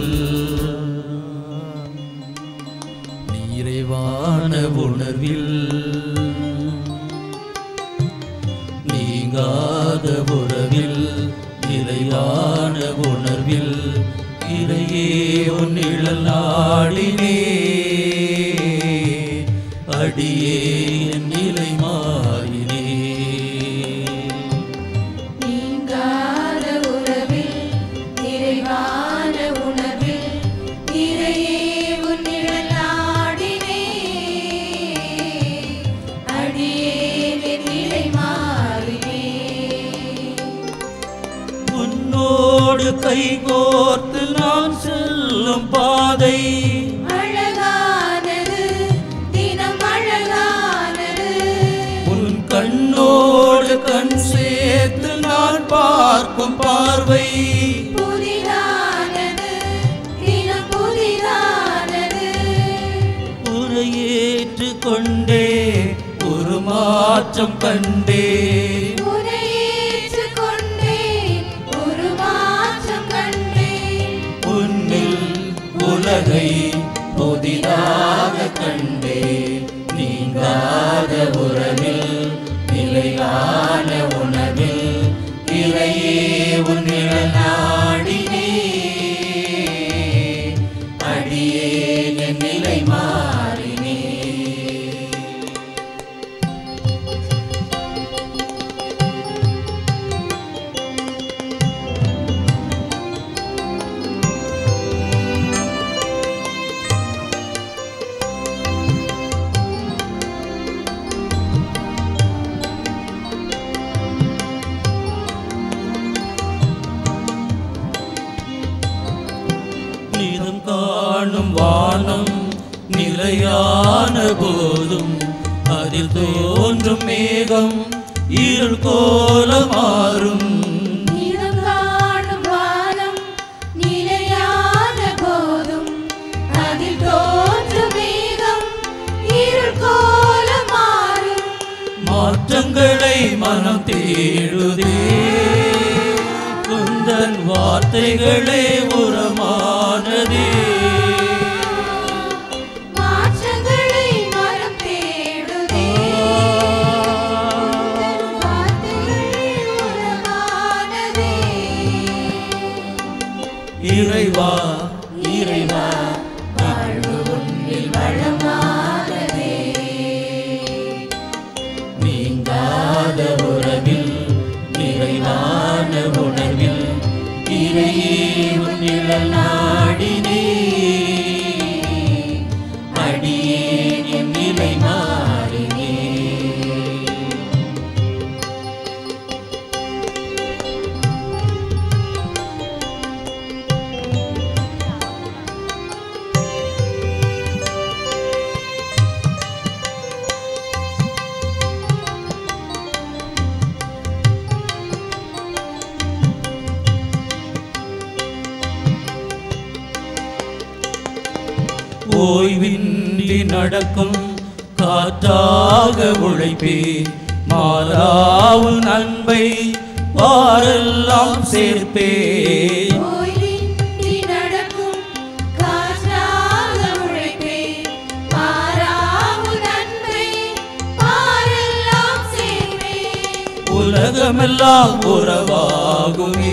நிறைவான உணர்வில் நீங்காத உறவில் நிறைவான உணர்வில் இறையே உன் நிழல் நாடினே அடியே என் நிலை மாறினே நீங்காத உறவில் நிறைவான உணர்வில் இறையே உன் நிழல் நாடினே அடியேன் என் நிலை மாறினே உன்னோடு கைகோர்த்து நான் செல்லும் பாதை அழகானது தினம் அழகானது உன் கண்ணோடு கண் சேர்த்து நான் பார்க்கும் பார்வை புதிதானது தினம் புதிதானது உரையேற்று கொண்டே ஒரு மாற்றம் கண்டே உரையேற்றுக் கொண்டேன் ஒரு மாற்றம் கண்டேன் உன்னில் உலகை புதிதாக கண்டே நீங்காத உறவில் நிலையான உணவில் இறையே உன்னில நாடினே அடியே என் நிலை மாறினே நிறம் காணும் வானம் நிலையான போதும் அதில் தோன்றும் மேகம் இருள் கோல மாறும் நிறம் காணும் வானம் நிலையான போதும் அதில் தோன்றும் மேகம் இருள் கோல மாறும் மாற்றங்களை மனம் தேடுதே குந்தன் வார்த்தைகளே உரமானதே மாற்றங்களை மனம் தேடுதே வார்த்தைகள் உரமானதே இறைவா இறைவா வாழ்வு உன்னில் வளமானதே நீங்காத உறவில் நிறைவான உணர்வில் இறையே உன்னிழல் நாடினே அடியேன் என் நிலை மாறினே ஓய்வின்றி நடக்கும் காற்றாக உழைப்பே மாறாவும் அன்பை வாரெல்லாம் சேர்ப்பே ஓய்வின்றி நடக்கும் காற்றாக உழைப்பே மாறாவும் நன்மை பாரெல்லாம் சேர்ப்பே உலகமெல்லாம் உறவாகுமே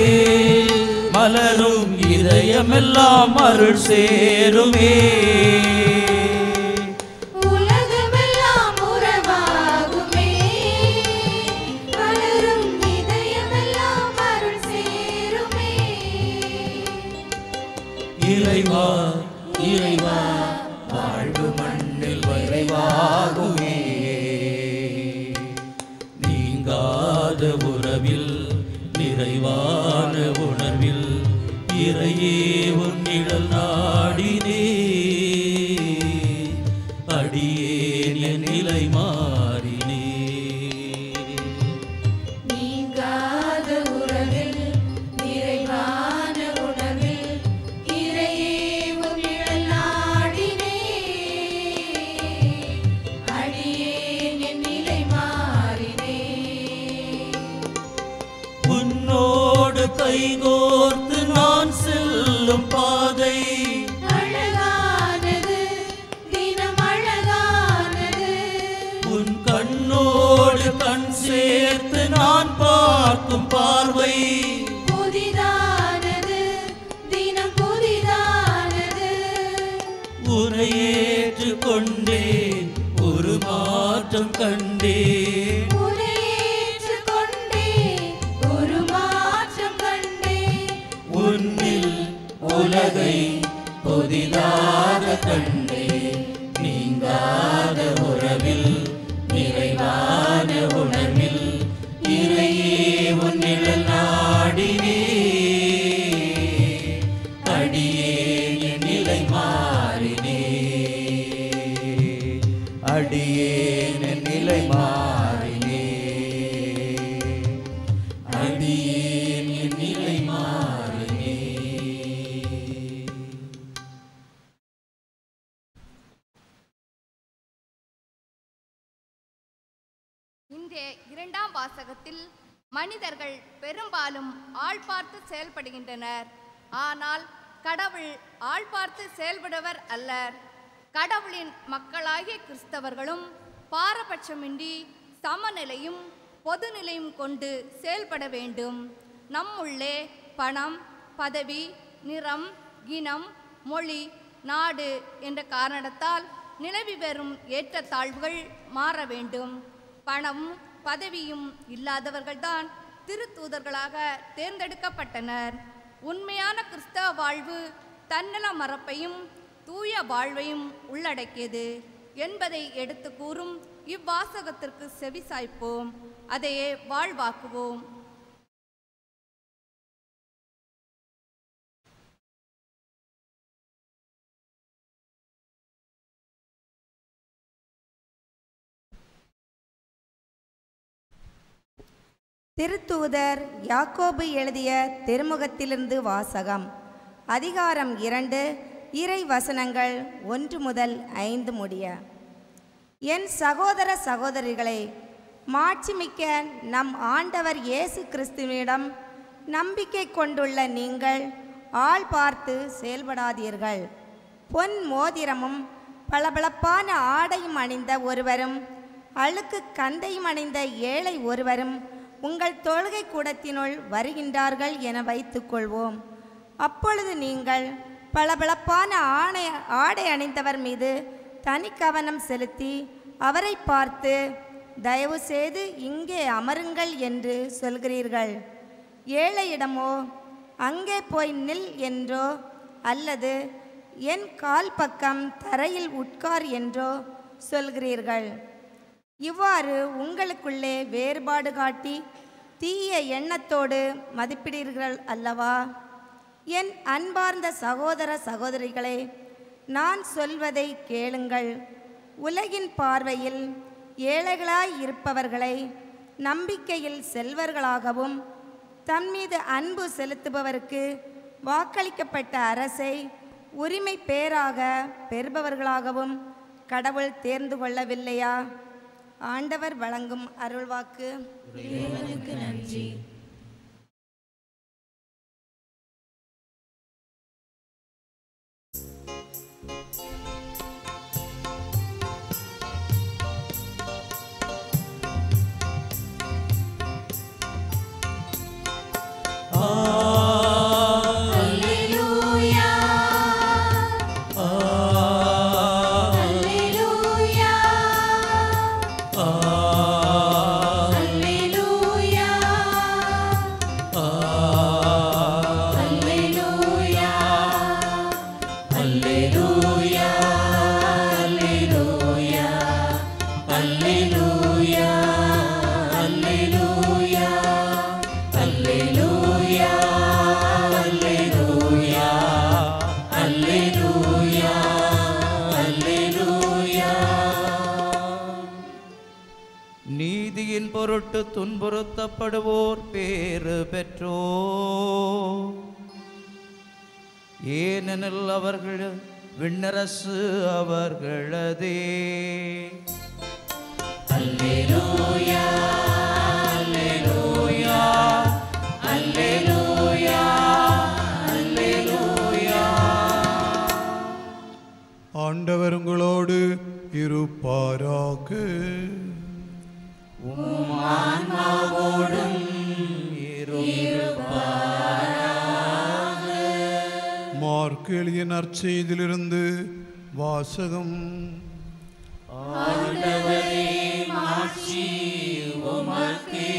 மலரும் இதயமெல்லாம் அருள் சேருமே உலகமெல்லாம் உறவாகுமே மலரும் இதயமெல்லாம் அருள் சேருமே இறைவா இறைவா வாழ்வு மண்ணில் விரைவாகுமே நீங்காத உறவில் நிறைவான உணர்வில் இறையே உன் நிழல் நாடினே அடியேன் என் நிலை மாறினே நீங்காத உறவில் நிறைவான உணர்வில் இறையே உன் நிழல் நாடினே அடியேன் என் நிலை மாறினே உன்னோடு கைகோர்த்து நான் செல்லும் பாதை அழகானது தினம் அழகானது உன் கண்ணோடு கண் சேர்த்து நான் பார்க்கும் பார்வை புதிதானது தினம் உனை ஏற்றுக்கொண்டேன் ஒரு மாற்றம் கண்டேன் உரையேற்றுக்கொண்டேன், ஒரு மாற்றம் கண்டேன் உன்னில் உலகை புதிதாக கண்டேன் நீங்காத உறவில் நிறைவான உணர்வில் இறையே உன்னிழல் நாடினே அடியேன் என் நிலை மாறினே அடியேன் என் நிலை மாறினே அடியேன் என் நிலை மாறினே இன்றைய இரண்டாம் வாசகத்தில் மனிதர்கள் பெரும்பாலும் ஆள் பார்த்து செயல்படுகின்றனர் ஆனால் கடவுள் ஆள் பார்த்து செயல்படுவர் அல்லர் கடவுளின் மக்களாகிய கிறிஸ்தவர்களும் பாரபட்சமின்றி சமநிலையும் பொதுநிலையும் கொண்டு செயல்பட வேண்டும் நம்முள்ளே பணம் பதவி நிறம் இனம் மொழி நாடு என்ற காரணத்தால் நிலவி வரும் ஏற்றத்தாழ்வுகள் மாற வேண்டும் பணமும் பதவியும் இல்லாதவர்கள்தான் திருத்தூதர்களாக தேர்ந்தெடுக்கப்பட்டனர் உண்மையான கிறிஸ்தவ வாழ்வு தன்னல மறப்பையும் தூய வாழ்வையும் உள்ளடக்கியது என்பதை எடுத்து கூறும் இவ்வாசகத்திற்கு செவிசாய்ப்போம் அதையே வாழ்வாக்குவோம் திருத்தூதர் யாக்கோபு எழுதிய திருமுகத்திலிருந்து வாசகம் அதிகாரம் இரண்டு இறை வசனங்கள் ஒன்று முதல் ஐந்து முடிய என் சகோதர சகோதரிகளே மாட்சிமிக்க நம் ஆண்டவர் இயேசு கிறிஸ்துவிடம் நம்பிக்கை கொண்டுள்ள நீங்கள் ஆள் பார்த்து செயல்படாதீர்கள் பொன் மோதிரமும் பளபளப்பான ஆடையும் அணிந்த ஒருவரும் அழுக்கு கந்தையும் அணிந்த ஏழை ஒருவரும் உங்கள் தொழுகை கூடத்தினுள் வருகின்றார்கள் என வைத்துக்கொள்வோம் அப்பொழுது நீங்கள் பளபளப்பான ஆணை ஆடை அணிந்தவர் மீது தனி கவனம் செலுத்தி அவரை பார்த்து தயவு செய்து இங்கே அமருங்கள் என்று சொல்கிறீர்கள் ஏழையிடமோ அங்கே போய் நில் என்றோ அல்லது என் கால் பக்கம் தரையில் உட்கார் என்றோ சொல்கிறீர்கள் இவ்வாறு உங்களுக்குள்ளே வேறுபாடு காட்டி தீய எண்ணத்தோடு மதிப்பிடுகிறீர்கள் அல்லவா என் அன்பார்ந்த சகோதர சகோதரிகளே நான் சொல்வதை கேளுங்கள் உலகின் பார்வையில் ஏழைகளாய் இருப்பவர்களை நம்பிக்கையில் செல்வர்களாகவும் தன் மீது அன்பு செலுத்துபவருக்கு வாக்களிக்கப்பட்ட அரசை உரிமை பேராக பெறுபவர்களாகவும் கடவுள் தேர்ந்து கொள்ளவில்லையா ஆண்டவர் வழங்கும் அருள்வாக்கு இறைவனுக்கு நன்றி அல்லேலூயா அல்லேலூயா அல்லேலூயா அல்லேலூயா அல்லேலூயா அல்லேலூயா அல்லேலூயா அல்லேலூயா அல்லேலூயா அல்லேலூயா அல்லேலூயா அல்லேலூயா நீதியின் பொருட்டு துன்புறுத்தப்படுவோர் பேறு பெற்றோ ஏனெனில் அவர்கள் விண்ணரசு அவர்களதே அல்லேலூயா அல்லேலூயா அல்லேலூயா அல்லேலூயா ஆண்டவர் உங்களோடு இருப்பாராக ஆன்மாவோடும் மார்க் எளிய நற்செய்தியிலிருந்து வாசகம் ஆண்டவரே மாட்சி உமக்கே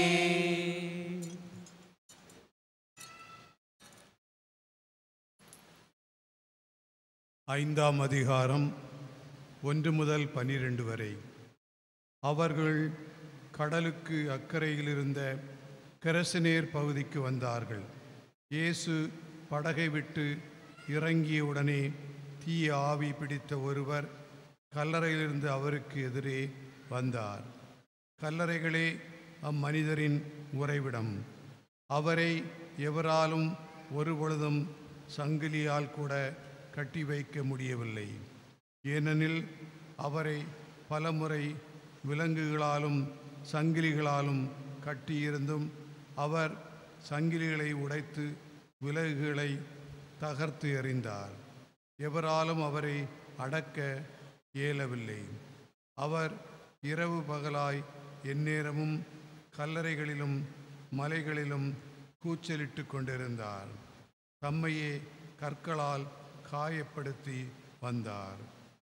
ஐந்தாம் அதிகாரம் ஒன்று முதல் பனிரெண்டு வரை அவர்கள் கடலுக்கு அக்கறையில் இருந்த கரசனேர் பகுதிக்கு வந்தார்கள் இயேசு படகை விட்டு இறங்கியவுடனே தீய ஆவி பிடித்த ஒருவர் கல்லறையிலிருந்து அவருக்கு எதிரே வந்தார் கல்லறைகளே அம்மனிதரின் உறைவிடம் அவரை எவராலும் ஒருபொழுதும் சங்கிலியால் கூட கட்டி வைக்க முடியவில்லை ஏனெனில் அவரை பலமுறை விலங்குகளாலும் சங்கிலிகளாலும் கட்டியிருந்தும் அவர் சங்கிலிகளை உடைத்து விலகுகளை தகர்த்து எறிந்தார் எவராலும் அவரை அடக்க இயலவில்லை அவர் இரவு பகலாய் எந்நேரமும் கல்லறைகளிலும் மலைகளிலும் கூச்சலிட்டு கொண்டிருந்தார் தம்மையே கற்களால் காயப்படுத்தி வந்தார்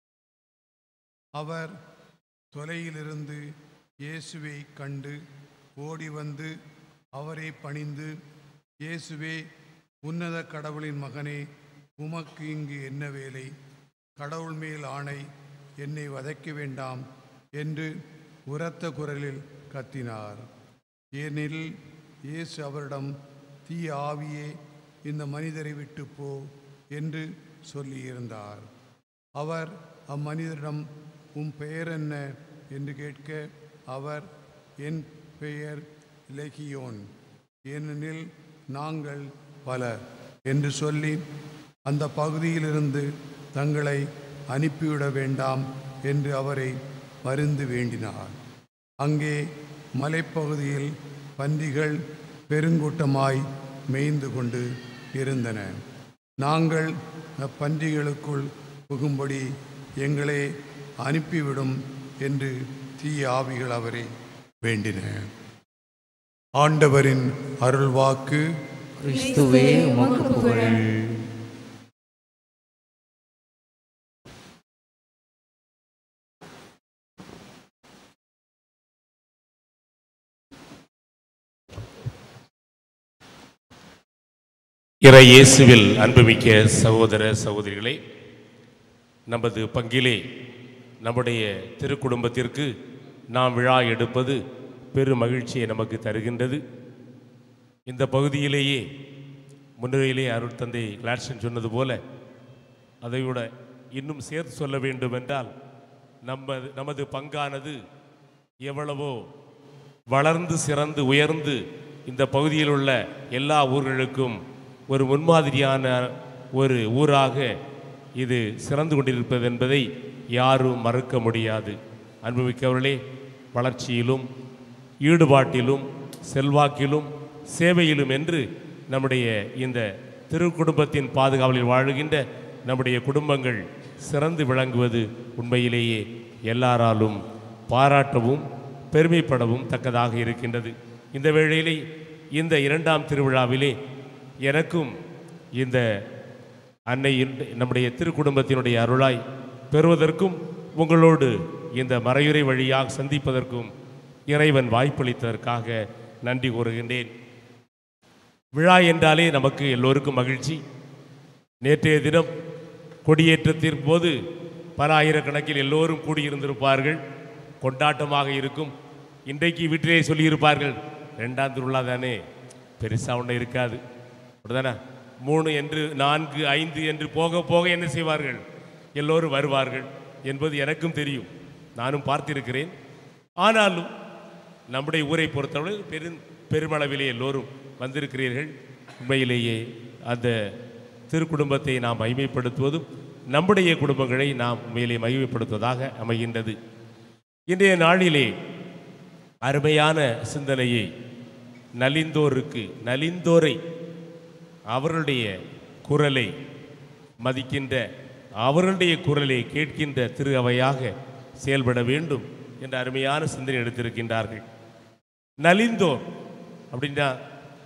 அவர் தொலையிலிருந்து இயேசுவை கண்டு ஓடி வந்து அவரை பணிந்து இயேசுவே உன்னத கடவுளின் மகனே உமக்கு இங்கு என்ன வேலை கடவுள் மேல் ஆணை என்னை வதைக்க வேண்டாம் என்று உரத்த குரலில் கத்தினார் ஏனெனில் இயேசு அவரிடம் தீய ஆவியே இந்த மனிதரை விட்டு போ என்று சொல்லியிருந்தார் அவர் அம்மனிதரிடம் உம் பெயர் என்ன என்று கேட்க அவர் என் பெயர் லெகியோன் ஏனெனில் நாங்கள் பலர் என்று சொல்லி அந்த பகுதியிலிருந்து தங்களை அனுப்பிவிட வேண்டாம் என்று அவரை மருந்து வேண்டினார் அங்கே மலைப்பகுதியில் பன்றிகள் பெருங்கூட்டமாய் மேய்ந்து கொண்டு இருந்தன நாங்கள் அப்பன்றிகளுக்குள் புகும்படி எங்களை அனுப்பிவிடும் என்று தீய ஆவிகள் அவரை வேண்டின ஆண்டவரின் அருள்வாக்கு கிறிஸ்துவே உமக்கு புகழ் இறை இயேசுவில் அன்புமிக்க சகோதர சகோதரிகளே நமது பங்கிலே நம்முடைய திருக்குடும்பத்திற்கு நாம் விழா எடுப்பது பெரும் மகிழ்ச்சியை நமக்கு தருகின்றது இந்த பகுதியிலேயே முன்னுரையிலே அருட்தந்தை கிளாட்சன் சொன்னது போல அதைவிட இன்னும் சேர்த்து சொல்ல வேண்டும் என்றால் நம்ம நமது பங்கானது எவ்வளவோ வளர்ந்து சிறந்து உயர்ந்து இந்த பகுதியில் உள்ள எல்லா ஊர்களுக்கும் ஒரு முன்மாதிரியான ஒரு ஊராக இது சிறந்து கொண்டிருப்பது என்பதை யாரும் மறுக்க முடியாது அன்புமிக்கவர்களே வளர்ச்சியிலும் ஈடுபாட்டிலும் செல்வாக்கிலும் சேவையிலும் என்று நம்முடைய இந்த திருக்குடும்பத்தின் பாதுகாவலில் வாழுகின்ற நம்முடைய குடும்பங்கள் சிறந்து விளங்குவது உண்மையிலேயே எல்லாராலும் பாராட்டவும் பெருமைப்படவும் தக்கதாக இருக்கின்றது இந்த வேளையிலே இந்த இரண்டாம் திருவிழாவிலே எனக்கும் இந்த அன்னையின் நம்முடைய திருக்குடும்பத்தினுடைய அருளாய் பெறுவதற்கும் உங்களோடு இந்த மறையுறை வழியாக சந்திப்பதற்கும் இறைவன் வாய்ப்பளித்ததற்காக நன்றி கூறுகின்றேன் விழா என்றாலே நமக்கு எல்லோருக்கும் மகிழ்ச்சி நேற்றைய தினம் கொடியேற்றத்தின் போது பல ஆயிரக்கணக்கில் எல்லோரும் கூடியிருந்திருப்பார்கள் கொண்டாட்டமாக இருக்கும் இன்றைக்கு வீட்டிலே சொல்லியிருப்பார்கள் ரெண்டாம் திருவிழா தானே பெருசாக ஒன்றும் இருக்காது அப்படிதானே மூணு என்று நான்கு ஐந்து என்று போக போக என்ன செய்வார்கள் எல்லோரும் வருவார்கள் என்பது எனக்கும் தெரியும் நானும் பார்த்திருக்கிறேன் ஆனாலும் நம்முடைய ஊரை பொறுத்தவரை பெரும் பெருமளவிலே எல்லோரும் வந்திருக்கிறீர்கள் உண்மையிலேயே அந்த திருக்குடும்பத்தை நாம் மகிமைப்படுத்துவதும் நம்முடைய குடும்பங்களை நாம் உண்மையிலே மகிமைப்படுத்துவதாக அமைகின்றது இன்றைய நாளிலே அருமையான சிந்தனையை நலிந்தோருக்கு நலிந்தோரை அவர்களுடைய குரலை மதிக்கின்ற அவர்களுடைய குரலை கேட்கின்ற திரு அவையாக செயல்பட வேண்டும் என்ற அருமையான சிந்தனை எடுத்திருக்கின்றார்கள் நலிந்தோர் அப்படின்னா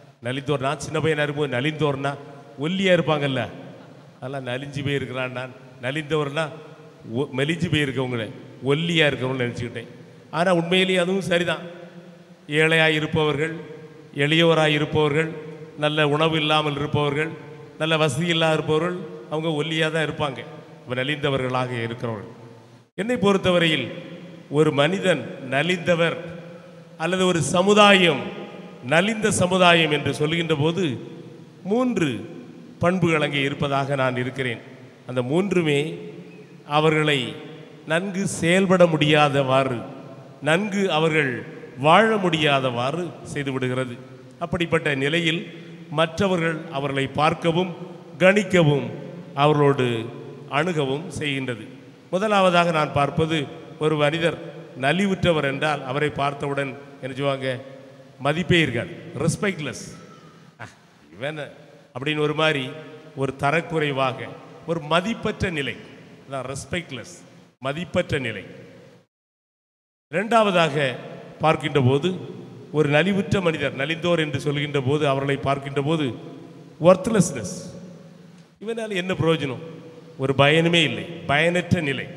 நலிந்தோர் நான் சின்ன பையனாக இருக்கும்போது நலிந்தோர்னா ஒல்லியாக இருப்பாங்கல்ல அதெல்லாம் நலிஞ்சு போயிருக்கிறான் நான் நலிந்தவர்னா ஒ- மெலிஞ்சு போயிருக்கவங்கள ஒல்லியாக இருக்கவங்க நினச்சிக்கிட்டேன் ஆனால் உண்மையிலேயே அதுவும் சரிதான் ஏழையாக இருப்பவர்கள் எளியவராக இருப்பவர்கள் நல்ல உணவு இல்லாமல் இருப்பவர்கள் நல்ல வசதி இல்லாத இருப்பவர்கள் அவங்க ஒல்லியாக தான் இருப்பாங்க இப்ப நலிந்தவர்களாக இருக்கிறவர்கள் என்னை பொறுத்தவரையில் ஒரு மனிதன் நலிந்தவர் அல்லது ஒரு சமுதாயம் நலிந்த சமுதாயம் என்று சொல்கின்ற போது மூன்று பண்புகள் அங்கே இருப்பதாக நான் இருக்கிறேன் அந்த மூன்றுமே அவர்களை நன்கு செயல்பட முடியாதவாறு நன்கு அவர்கள் வாழ முடியாதவாறு செய்து விடுகிறது அப்படிப்பட்ட நிலையில் மற்றவர்கள் அவர்களை பார்க்கவும் கணிக்கவும் அவர்களோடு அணுகவும் செய்கின்றது முதலாவதாக நான் பார்ப்பது ஒரு மனிதர் நலிவுற்றவர் என்றால் அவரை பார்த்தவுடன் என்ன சொல்லுவாங்க மதிப்பே இருக்காது ரெஸ்பெக்ட்லெஸ் இவன் அப்படின்னு ஒரு மாதிரி ஒரு தரக்குறைவாக ஒரு மதிப்பற்ற நிலை அதான் ரெஸ்பெக்ட்லெஸ் மதிப்பற்ற நிலை இரண்டாவதாக பார்க்கின்ற போது ஒரு நலிவுற்ற மனிதர் நலிந்தோர் என்று சொல்கின்ற போது அவர்களை பார்க்கின்ற போது ஒர்த்லெஸ்னஸ் இவனால் என்ன பிரயோஜனம் ஒரு பயனுமே இல்லை பயனற்ற நிலை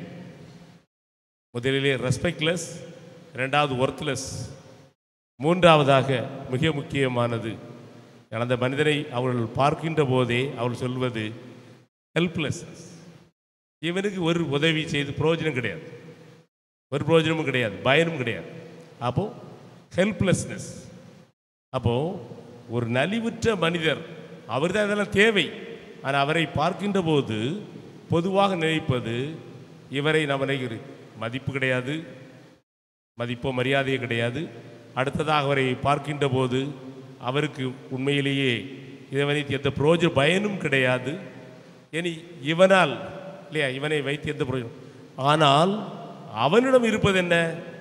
முதலிலே ரெஸ்பெக்ட்லெஸ் இரண்டாவது ஒர்த்லெஸ் மூன்றாவதாக மிக முக்கியமானது அந்த மனிதனை அவர்கள் பார்க்கின்ற போதே அவர்கள் சொல்வது ஹெல்ப்லெஸ் இவனுக்கு ஒரு உதவி செய்து பிரயோஜனம் கிடையாது ஒரு பிரயோஜனமும் கிடையாது பயனும் கிடையாது அப்போ ஹெல்ப்லெஸ்னஸ் அப்போ ஒரு நலிவுற்ற மனிதர் அவர் தான் இதெல்லாம் தேவை ஆனால் அவரை பார்க்கின்ற போது பொதுவாக நினைப்பது இவரை நாம் நினைக்கிறோம் மதிப்பு கிடையாது மதிப்போ மரியாதையோ கிடையாது அடுத்ததாக அவரை பார்க்கின்ற போது அவருக்கு உண்மையிலேயே இவனை எந்த பிரயோஜன பயனும் கிடையாது இனி இவனால் இல்லையா இவனை வைத்து எந்த பிரயோஜனம் ஆனால் அவனிடம் இருப்பது என்ன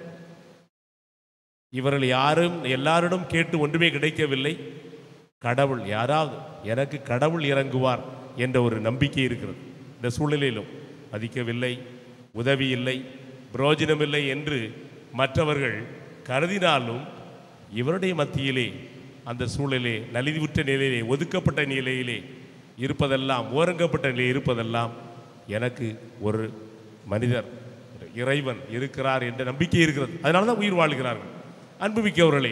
இவர்கள் யாரும் எல்லாரிடம் கேட்டு ஒன்றுமே கிடைக்கவில்லை கடவுள் யாராவது எனக்கு கடவுள் இறங்குவார் என்ற ஒரு நம்பிக்கை இருக்கிறது இந்த சூழ்நிலையிலும் மதிக்கவில்லை உதவி இல்லை பிரயோஜனமில்லை என்று மற்றவர்கள் கருதினாலும் இவருடைய மத்தியிலே அந்த சூழலே நலிவுற்ற நிலையிலே ஒதுக்கப்பட்ட நிலையிலே இருப்பதெல்லாம் ஓரங்கப்பட்ட நிலையில் இருப்பதெல்லாம் எனக்கு ஒரு மனிதர் ஒரு இறைவன் இருக்கிறார் என்ற நம்பிக்கை இருக்கிறது அதனால தான் உயிர் வாழ்கிறார்கள் அன்புமிக்கவர்களே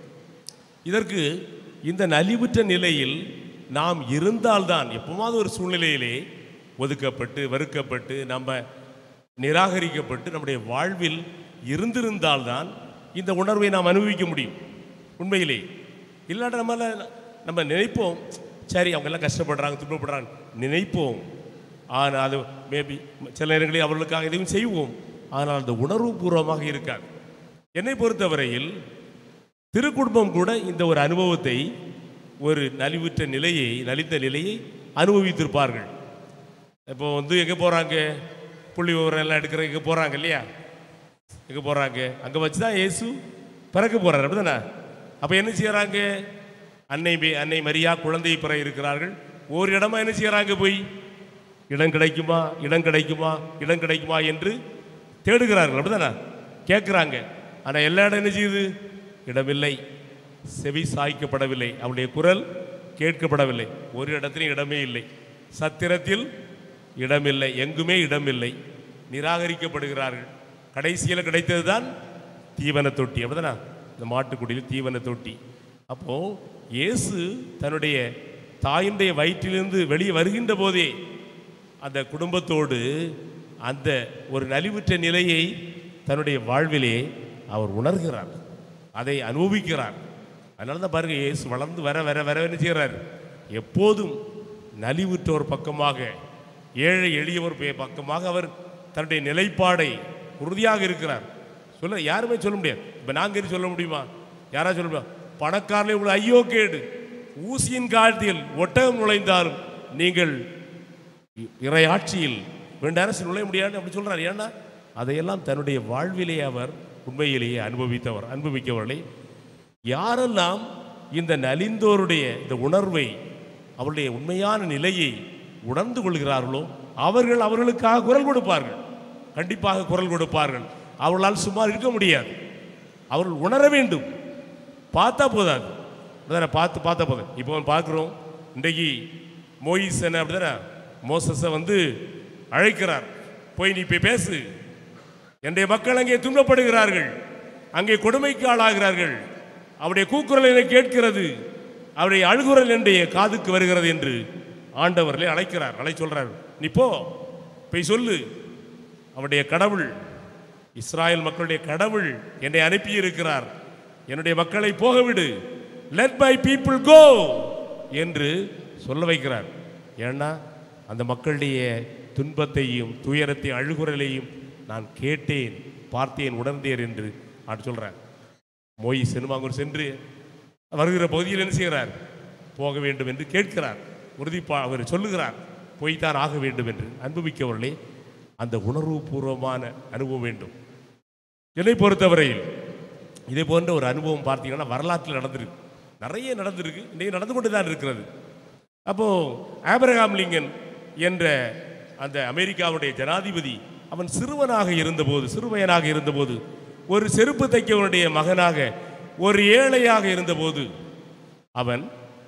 இதற்கு இந்த நலிவுற்ற நிலையில் நாம் இருந்தால்தான் எப்போவாவது ஒரு சூழ்நிலையிலே ஒதுக்கப்பட்டு வெறுக்கப்பட்டு நம்ம நிராகரிக்கப்பட்டு நம்முடைய வாழ்வில் இருந்திருந்தால்தான் இந்த உணர்வை நாம் அனுபவிக்க முடியும் உண்மையிலே இல்லாட்ட நம்மளால நம்ம நினைப்போம் சரி அவங்க எல்லாம் கஷ்டப்படுறாங்க துன்பப்படுறாங்க நினைப்போம் ஆனால் அது மேபி சில நேரங்களில் அவர்களுக்காக எதையும் செய்வோம் ஆனால் அந்த உணர்வுபூர்வமாக இருக்காது என்னை பொறுத்தவரையில் திருக்குடும்பம் கூட இந்த ஒரு அனுபவத்தை ஒரு நலிவுற்ற நிலையை நலிந்த நிலையை அனுபவித்திருப்பார்கள் இப்போ வந்து எங்கே போகிறாங்க புள்ளி விவரம் எல்லாம் எடுக்கிற எங்கே போகிறாங்க இல்லையா எங்கே போகிறாங்க அங்கே வச்சு தான் இயேசு பிறக்க போகிறார் அப்படிதானே அப்போ என்ன செய்கிறாங்க அன்னை பே- அன்னை மரியா குழந்தை பிற இருக்கிறார்கள் ஒரு இடமா என்ன செய்கிறாங்க போய் இடம் கிடைக்குமா இடம் கிடைக்குமா இடம் கிடைக்குமா என்று தேடுகிறார்கள் அப்படிதானே கேட்குறாங்க ஆனால் எல்லா இடம் என்ன செய்யுது இடமில்லை செவி சாய்க்கப்படவில்லை அவருடைய குரல் கேட்கப்படவில்லை ஒரு இடத்திலும் இடமே இல்லை சத்திரத்தில் இடமில்லை எங்குமே இடமில்லை நிராகரிக்கப்படுகிறார்கள் கடைசியில் கிடைத்தது தான் தீவன தொட்டி அப்படிதானே இந்த மாட்டுக்குடியில் தீவன தொட்டி அப்போ இயேசு தன்னுடைய தாயினுடைய வயிற்றிலிருந்து வெளியே வருகின்ற போதே அந்த குடும்பத்தோடு அந்த ஒரு நலிவுற்ற நிலையை தன்னுடைய வாழ்விலே அவர் உணர்கிறார் அதை அனுபவிக்கிறார் அதனால தான் பாருங்க இயேசு வளர்ந்து வர வர வர என்ன செய்கிறார் எப்போதும் நலிவுற்றோர் பக்கமாக ஏழை எளியவர் பே- பக்கமாக அவர் தன்னுடைய நிலைப்பாடை உறுதியாக இருக்கிறார் சொல்ல யாருமே சொல்ல முடியாது இப்போ நாங்கள் சொல்ல முடியுமா யாரா சொல்ல முடியும் பணக்காரர்களே உங்களை ஐயோ கேடு ஊசியின் காலத்தில் ஒட்டகம் நுழைந்தாலும் நீங்கள் இறை ஆட்சியில் ரெண்டு அரசு நுழைய முடியாது அப்படி சொல்றாரு ஏன்னா அதையெல்லாம் தன்னுடைய வாழ்விலே அவர் உண்மையிலேயே அனுபவித்தவர் அனுபவிக்கவர்களை யாரெல்லாம் இந்த நலிந்தோருடைய இந்த உணர்வை அவருடைய உண்மையான நிலையை உணர்ந்து கொள்கிறார்களோ அவர்கள் அவர்களுக்காக குரல் கொடுப்பார்கள் கண்டிப்பாக குரல் கொடுப்பார்கள் அவர்களால் சும்மா இருக்க முடியாது அவர்கள் உணர வேண்டும் பார்த்தா போதாது அப்படிதானே பார்த்து பார்த்தா போதும் இப்போ பார்க்குறோம் இன்றைக்கு மோயிசனை அப்படிதானே மோசஸை வந்து அழைக்கிறார் போய் நீ போய் பேசு என்னுடைய மக்கள் அங்கே துன்பப்படுகிறார்கள் அங்கே கொடுமைக்கு ஆளாகிறார்கள் அவருடைய கூக்குரல் என கேட்கிறது அவருடைய அழுகுரல் என்னுடைய காதுக்கு வருகிறது என்று ஆண்டவர்களே அழைக்கிறார் அழை சொல்றார் நீ போ போய் சொல்லு அவருடைய கடவுள் இஸ்ராயல் மக்களுடைய கடவுள் என்னை அனுப்பி இருக்கிறார் என்னுடைய மக்களை போக விடு லெட் மை பீப்புள் கோ என்று சொல்ல வைக்கிறார் ஏன்னா அந்த மக்களுடைய துன்பத்தையும் துயரத்தையும் அழுகுரலையும் நான் கேட்டேன் பார்த்தேன் உணர்ந்தேன் என்று நான் சொல்றார் மோய் சென்மாங்கூர் சென்று வருகிற பகுதியில் என்ன செய்கிறார் போக வேண்டும் என்று கேட்கிறார் உறுதிப்பா அவர் சொல்லுகிறார் போய்த்தான் ஆக வேண்டும் என்று அன்புமிக்கவர்களே அந்த உணர்வுபூர்வமான அனுபவம் வேண்டும் என்னை பொறுத்தவரையில் இதே போன்ற ஒரு அனுபவம் பார்த்தீங்கன்னா வரலாற்றில் நடந்திருக்கு நிறைய நடந்திருக்கு இன்றைக்கு நடந்து கொண்டு தான் இருக்கிறது அப்போ ஆபிரகாம் லிங்கன் என்ற அந்த அமெரிக்காவுடைய ஜனாதிபதி அவன் சிறுவனாக இருந்தபோது சிறுவயனாக இருந்தபோது ஒரு செருப்பு தைக்கவனுடைய மகனாக ஒரு ஏழையாக இருந்தபோது அவன்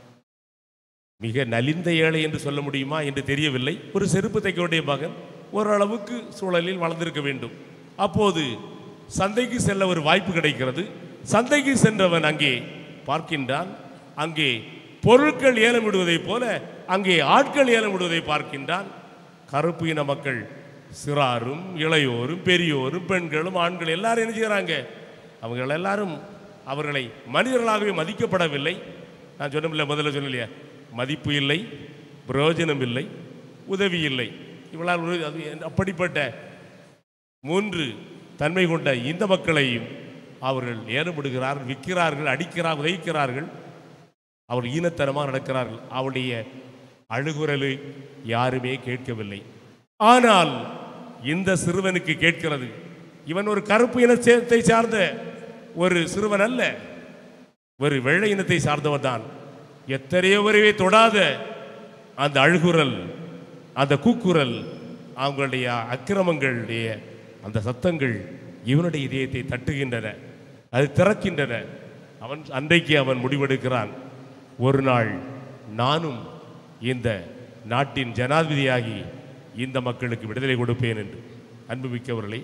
மிக நலிந்த ஏழை என்று சொல்ல முடியுமா என்று தெரியவில்லை ஒரு செருப்பு தைக்கவுடைய மகன் ஓரளவுக்கு சூழலில் வளர்ந்திருக்க வேண்டும் அப்போது சந்தைக்கு செல்ல ஒரு வாய்ப்பு கிடைக்கிறது சந்தைக்கு சென்றவன் அங்கே பார்க்கின்றான் அங்கே பொருட்கள் ஏலம் விடுவதைப் போல அங்கே ஆட்கள் ஏலம் விடுவதை பார்க்கின்றான் கருப்பு இன மக்கள் சிறாரும் இளையோரும் பெரியோரும் பெண்களும் ஆண்கள் எல்லாரும் என்ன செய்கிறாங்க அவங்க எல்லாரும் அவர்களை மனிதர்களாகவே மதிக்கப்படவில்லை நான் சொன்னமில்ல முதல்ல சொன்னலையா மதிப்பு இல்லை பிரயோஜனம் இல்லை உதவி இல்லை இவளால் ஒரு- அது அப்படிப்பட்ட மூன்று தன்மை கொண்ட இந்த மக்களையும் அவர்கள் ஏலமிடுகிறார்கள் விற்கிறார்கள் அடிக்கிறார்கள் உதைக்கிறார்கள் அவர்கள் ஈனத்தனமாக நடக்கிறார்கள் அவருடைய அழுகுரலை யாருமே கேட்கவில்லை ஆனால் இந்த சிறுவனுக்கு கேட்கிறது இவன் ஒரு கருப்பு இனத்தை சார்ந்த ஒரு சிறுவன் அல்ல ஒரு வெள்ளை இனத்தை சார்ந்தவன் தான் எத்தனையோ வரைவே தொடாத அந்த அழுகுரல் அந்த கூக்குரல் அவங்களுடைய அக்கிரமங்களுடைய அந்த சத்தங்கள் இவனுடைய இதயத்தை தட்டுகின்றன அது திறக்கின்றன அவன் அன்றைக்கு அவன் முடிவெடுக்கிறான் ஒரு நாள் நானும் இந்த நாட்டின் ஜனாதிபதியாகி இந்த மக்களுக்கு விடுதலை கொடுப்பேன் என்று அன்புமிக்கவர்களே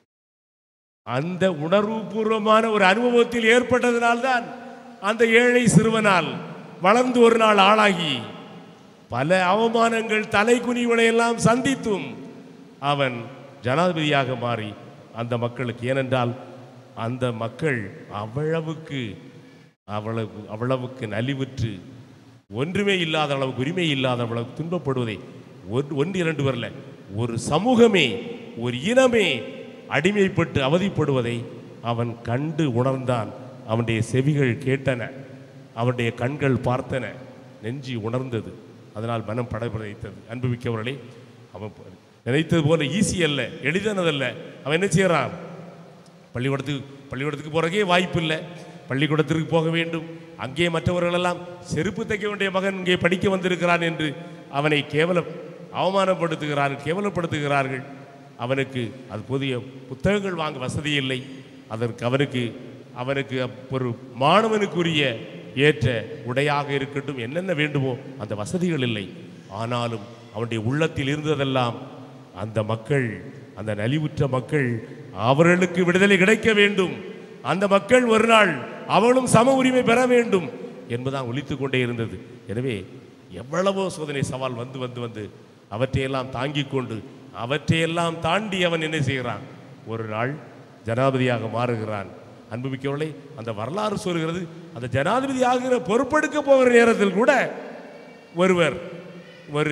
அந்த உணர்வுபூர்வமான ஒரு அனுபவத்தில் ஏற்பட்டதனால்தான் அந்த ஏழை சிறுவனால் வளர்ந்து ஒரு நாள் ஆளாகி பல அவமானங்கள் தலைக்குனிவுகளை எல்லாம் சந்தித்தும் அவன் ஜனாதிபதியாக மாறி அந்த மக்களுக்கு ஏனென்றால் அந்த மக்கள் அவ்வளவுக்கு அவ்வளவு அவ்வளவுக்கு நலிவுற்று ஒன்றுமே இல்லாத அளவுக்கு உரிமை இல்லாத அளவுக்கு துன்பப்படுவதை ஒன்று ஒன்று இரண்டு வரல ஒரு சமூகமே ஒரு இனமே அடிமைப்பட்டு அவதிப்படுவதை அவன் கண்டு உணர்ந்தான் அவனுடைய செவிகள் கேட்டன அவனுடைய கண்கள் பார்த்தன நெஞ்சி உணர்ந்தது அதனால் மனம் படபடைத்தது அன்புமிக்கவர்களே அவன் நினைத்தது போல ஈஸி அல்ல எளிதானதல்ல அவன் என்ன செய்கிறான் பள்ளிக்கூடத்துக்கு பள்ளிக்கூடத்துக்கு போகிறக்கே வாய்ப்பு இல்லை பள்ளிக்கூடத்திற்கு போக வேண்டும் அங்கே மற்றவர்களெல்லாம் செருப்பு தைக்க வேண்டிய மகன் இங்கே படிக்க வந்திருக்கிறான் என்று அவனை கேவல அவமானப்படுத்துகிறார்கள் கேவலப்படுத்துகிறார்கள் அவனுக்கு அது புதிய புத்தகங்கள் வாங்க வசதி இல்லை அதற்கு அவனுக்கு அவனுக்கு ஒரு மாணவனுக்குரிய ஏற்ற உடையாக இருக்கட்டும் என்னென்ன வேண்டுமோ அந்த வசதிகள் இல்லை ஆனாலும் அவனுடைய உள்ளத்தில் இருந்ததெல்லாம் அந்த மக்கள் அந்த நலிவுற்ற மக்கள் அவர்களுக்கு விடுதலை கிடைக்க வேண்டும் அந்த மக்கள் ஒரு நாள் அவளும் சம உரிமை பெற வேண்டும் என்பதான் ஒலித்துக் கொண்டே இருந்தது எனவே எவ்வளவோ சோதனை சவால் வந்து வந்து வந்து அவற்றையெல்லாம் தாங்கிக் கொண்டு அவற்றையெல்லாம் தாண்டி அவன் என்ன செய்கிறான் ஒரு நாள் ஜனாதிபதியாக மாறுகிறான் அன்புமிக்கவர்களே அந்த வரலாறு சொல்கிறது அந்த ஜனாதிபதி ஆகிற பொறுப்பெடுக்க போகிற நேரத்தில் கூட ஒருவர் ஒரு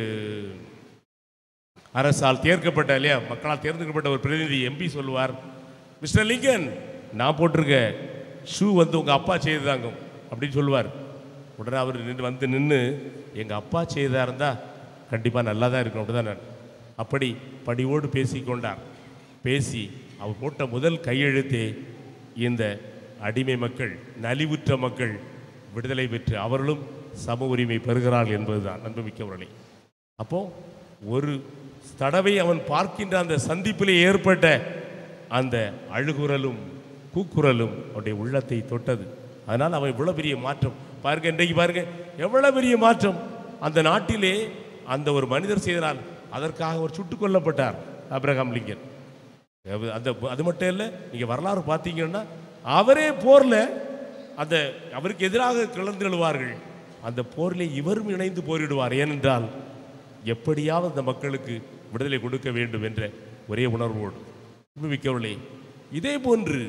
அரசால் தேர்க்கப்பட்ட இல்லையா மக்களால் தேர்ந்தெடுக்கப்பட்ட ஒரு பிரதிநிதி எம்பி சொல்லுவார் மிஸ்டர் லிங்கன் நான் போட்டிருக்க ஷூ வந்து உங்கள் அப்பா செய்ததாங்க அப்படின்னு சொல்லுவார் உடனே அவர் நின்று வந்து நின்று எங்கள் அப்பா செய்ததா இருந்தால் கண்டிப்பாக நல்லா தான் இருக்கும் அப்படிதான் நான் அப்படி படிவோடு பேசி கொண்டார் பேசி அவர் போட்ட முதல் கையெழுத்தே இந்த அடிமை மக்கள் நலிவுற்ற மக்கள் விடுதலை பெற்று அவர்களும் சம உரிமை பெறுகிறார்கள் என்பதுதான் அன்புமிக்கவர்களே அப்போ ஒரு தடவை அவன் பார்க்கின்ற அந்த சந்திப்பிலே ஏற்பட்ட அந்த அழுகுரலும் கூக்குரலும் அவனுடைய உள்ளத்தை தொட்டது அதனால் அவன் இவ்வளோ பெரிய மாற்றம் பாருங்க இன்றைக்கு பாருங்க எவ்வளோ பெரிய மாற்றம் அந்த நாட்டிலே அந்த ஒரு மனிதர் செய்தனால் அதற்காக அவர் சுட்டுக் கொல்லப்பட்டார் அப்ரஹாம் லிங்கன் அது- அந்த அது மட்டும் இல்லை நீங்கள் வரலாறு பார்த்தீங்கன்னா அவரே போரில் அந்த அவருக்கு எதிராக கிளர்ந்து எழுவார்கள் அந்த போரிலே இவரும் இணைந்து போரிடுவார் ஏனென்றால் எப்படியாவது அந்த மக்களுக்கு விடுதலை கொடுக்க வேண்டும் என்ற ஒரே உணர்வோடு மிக்கவர்களே இதே போன்று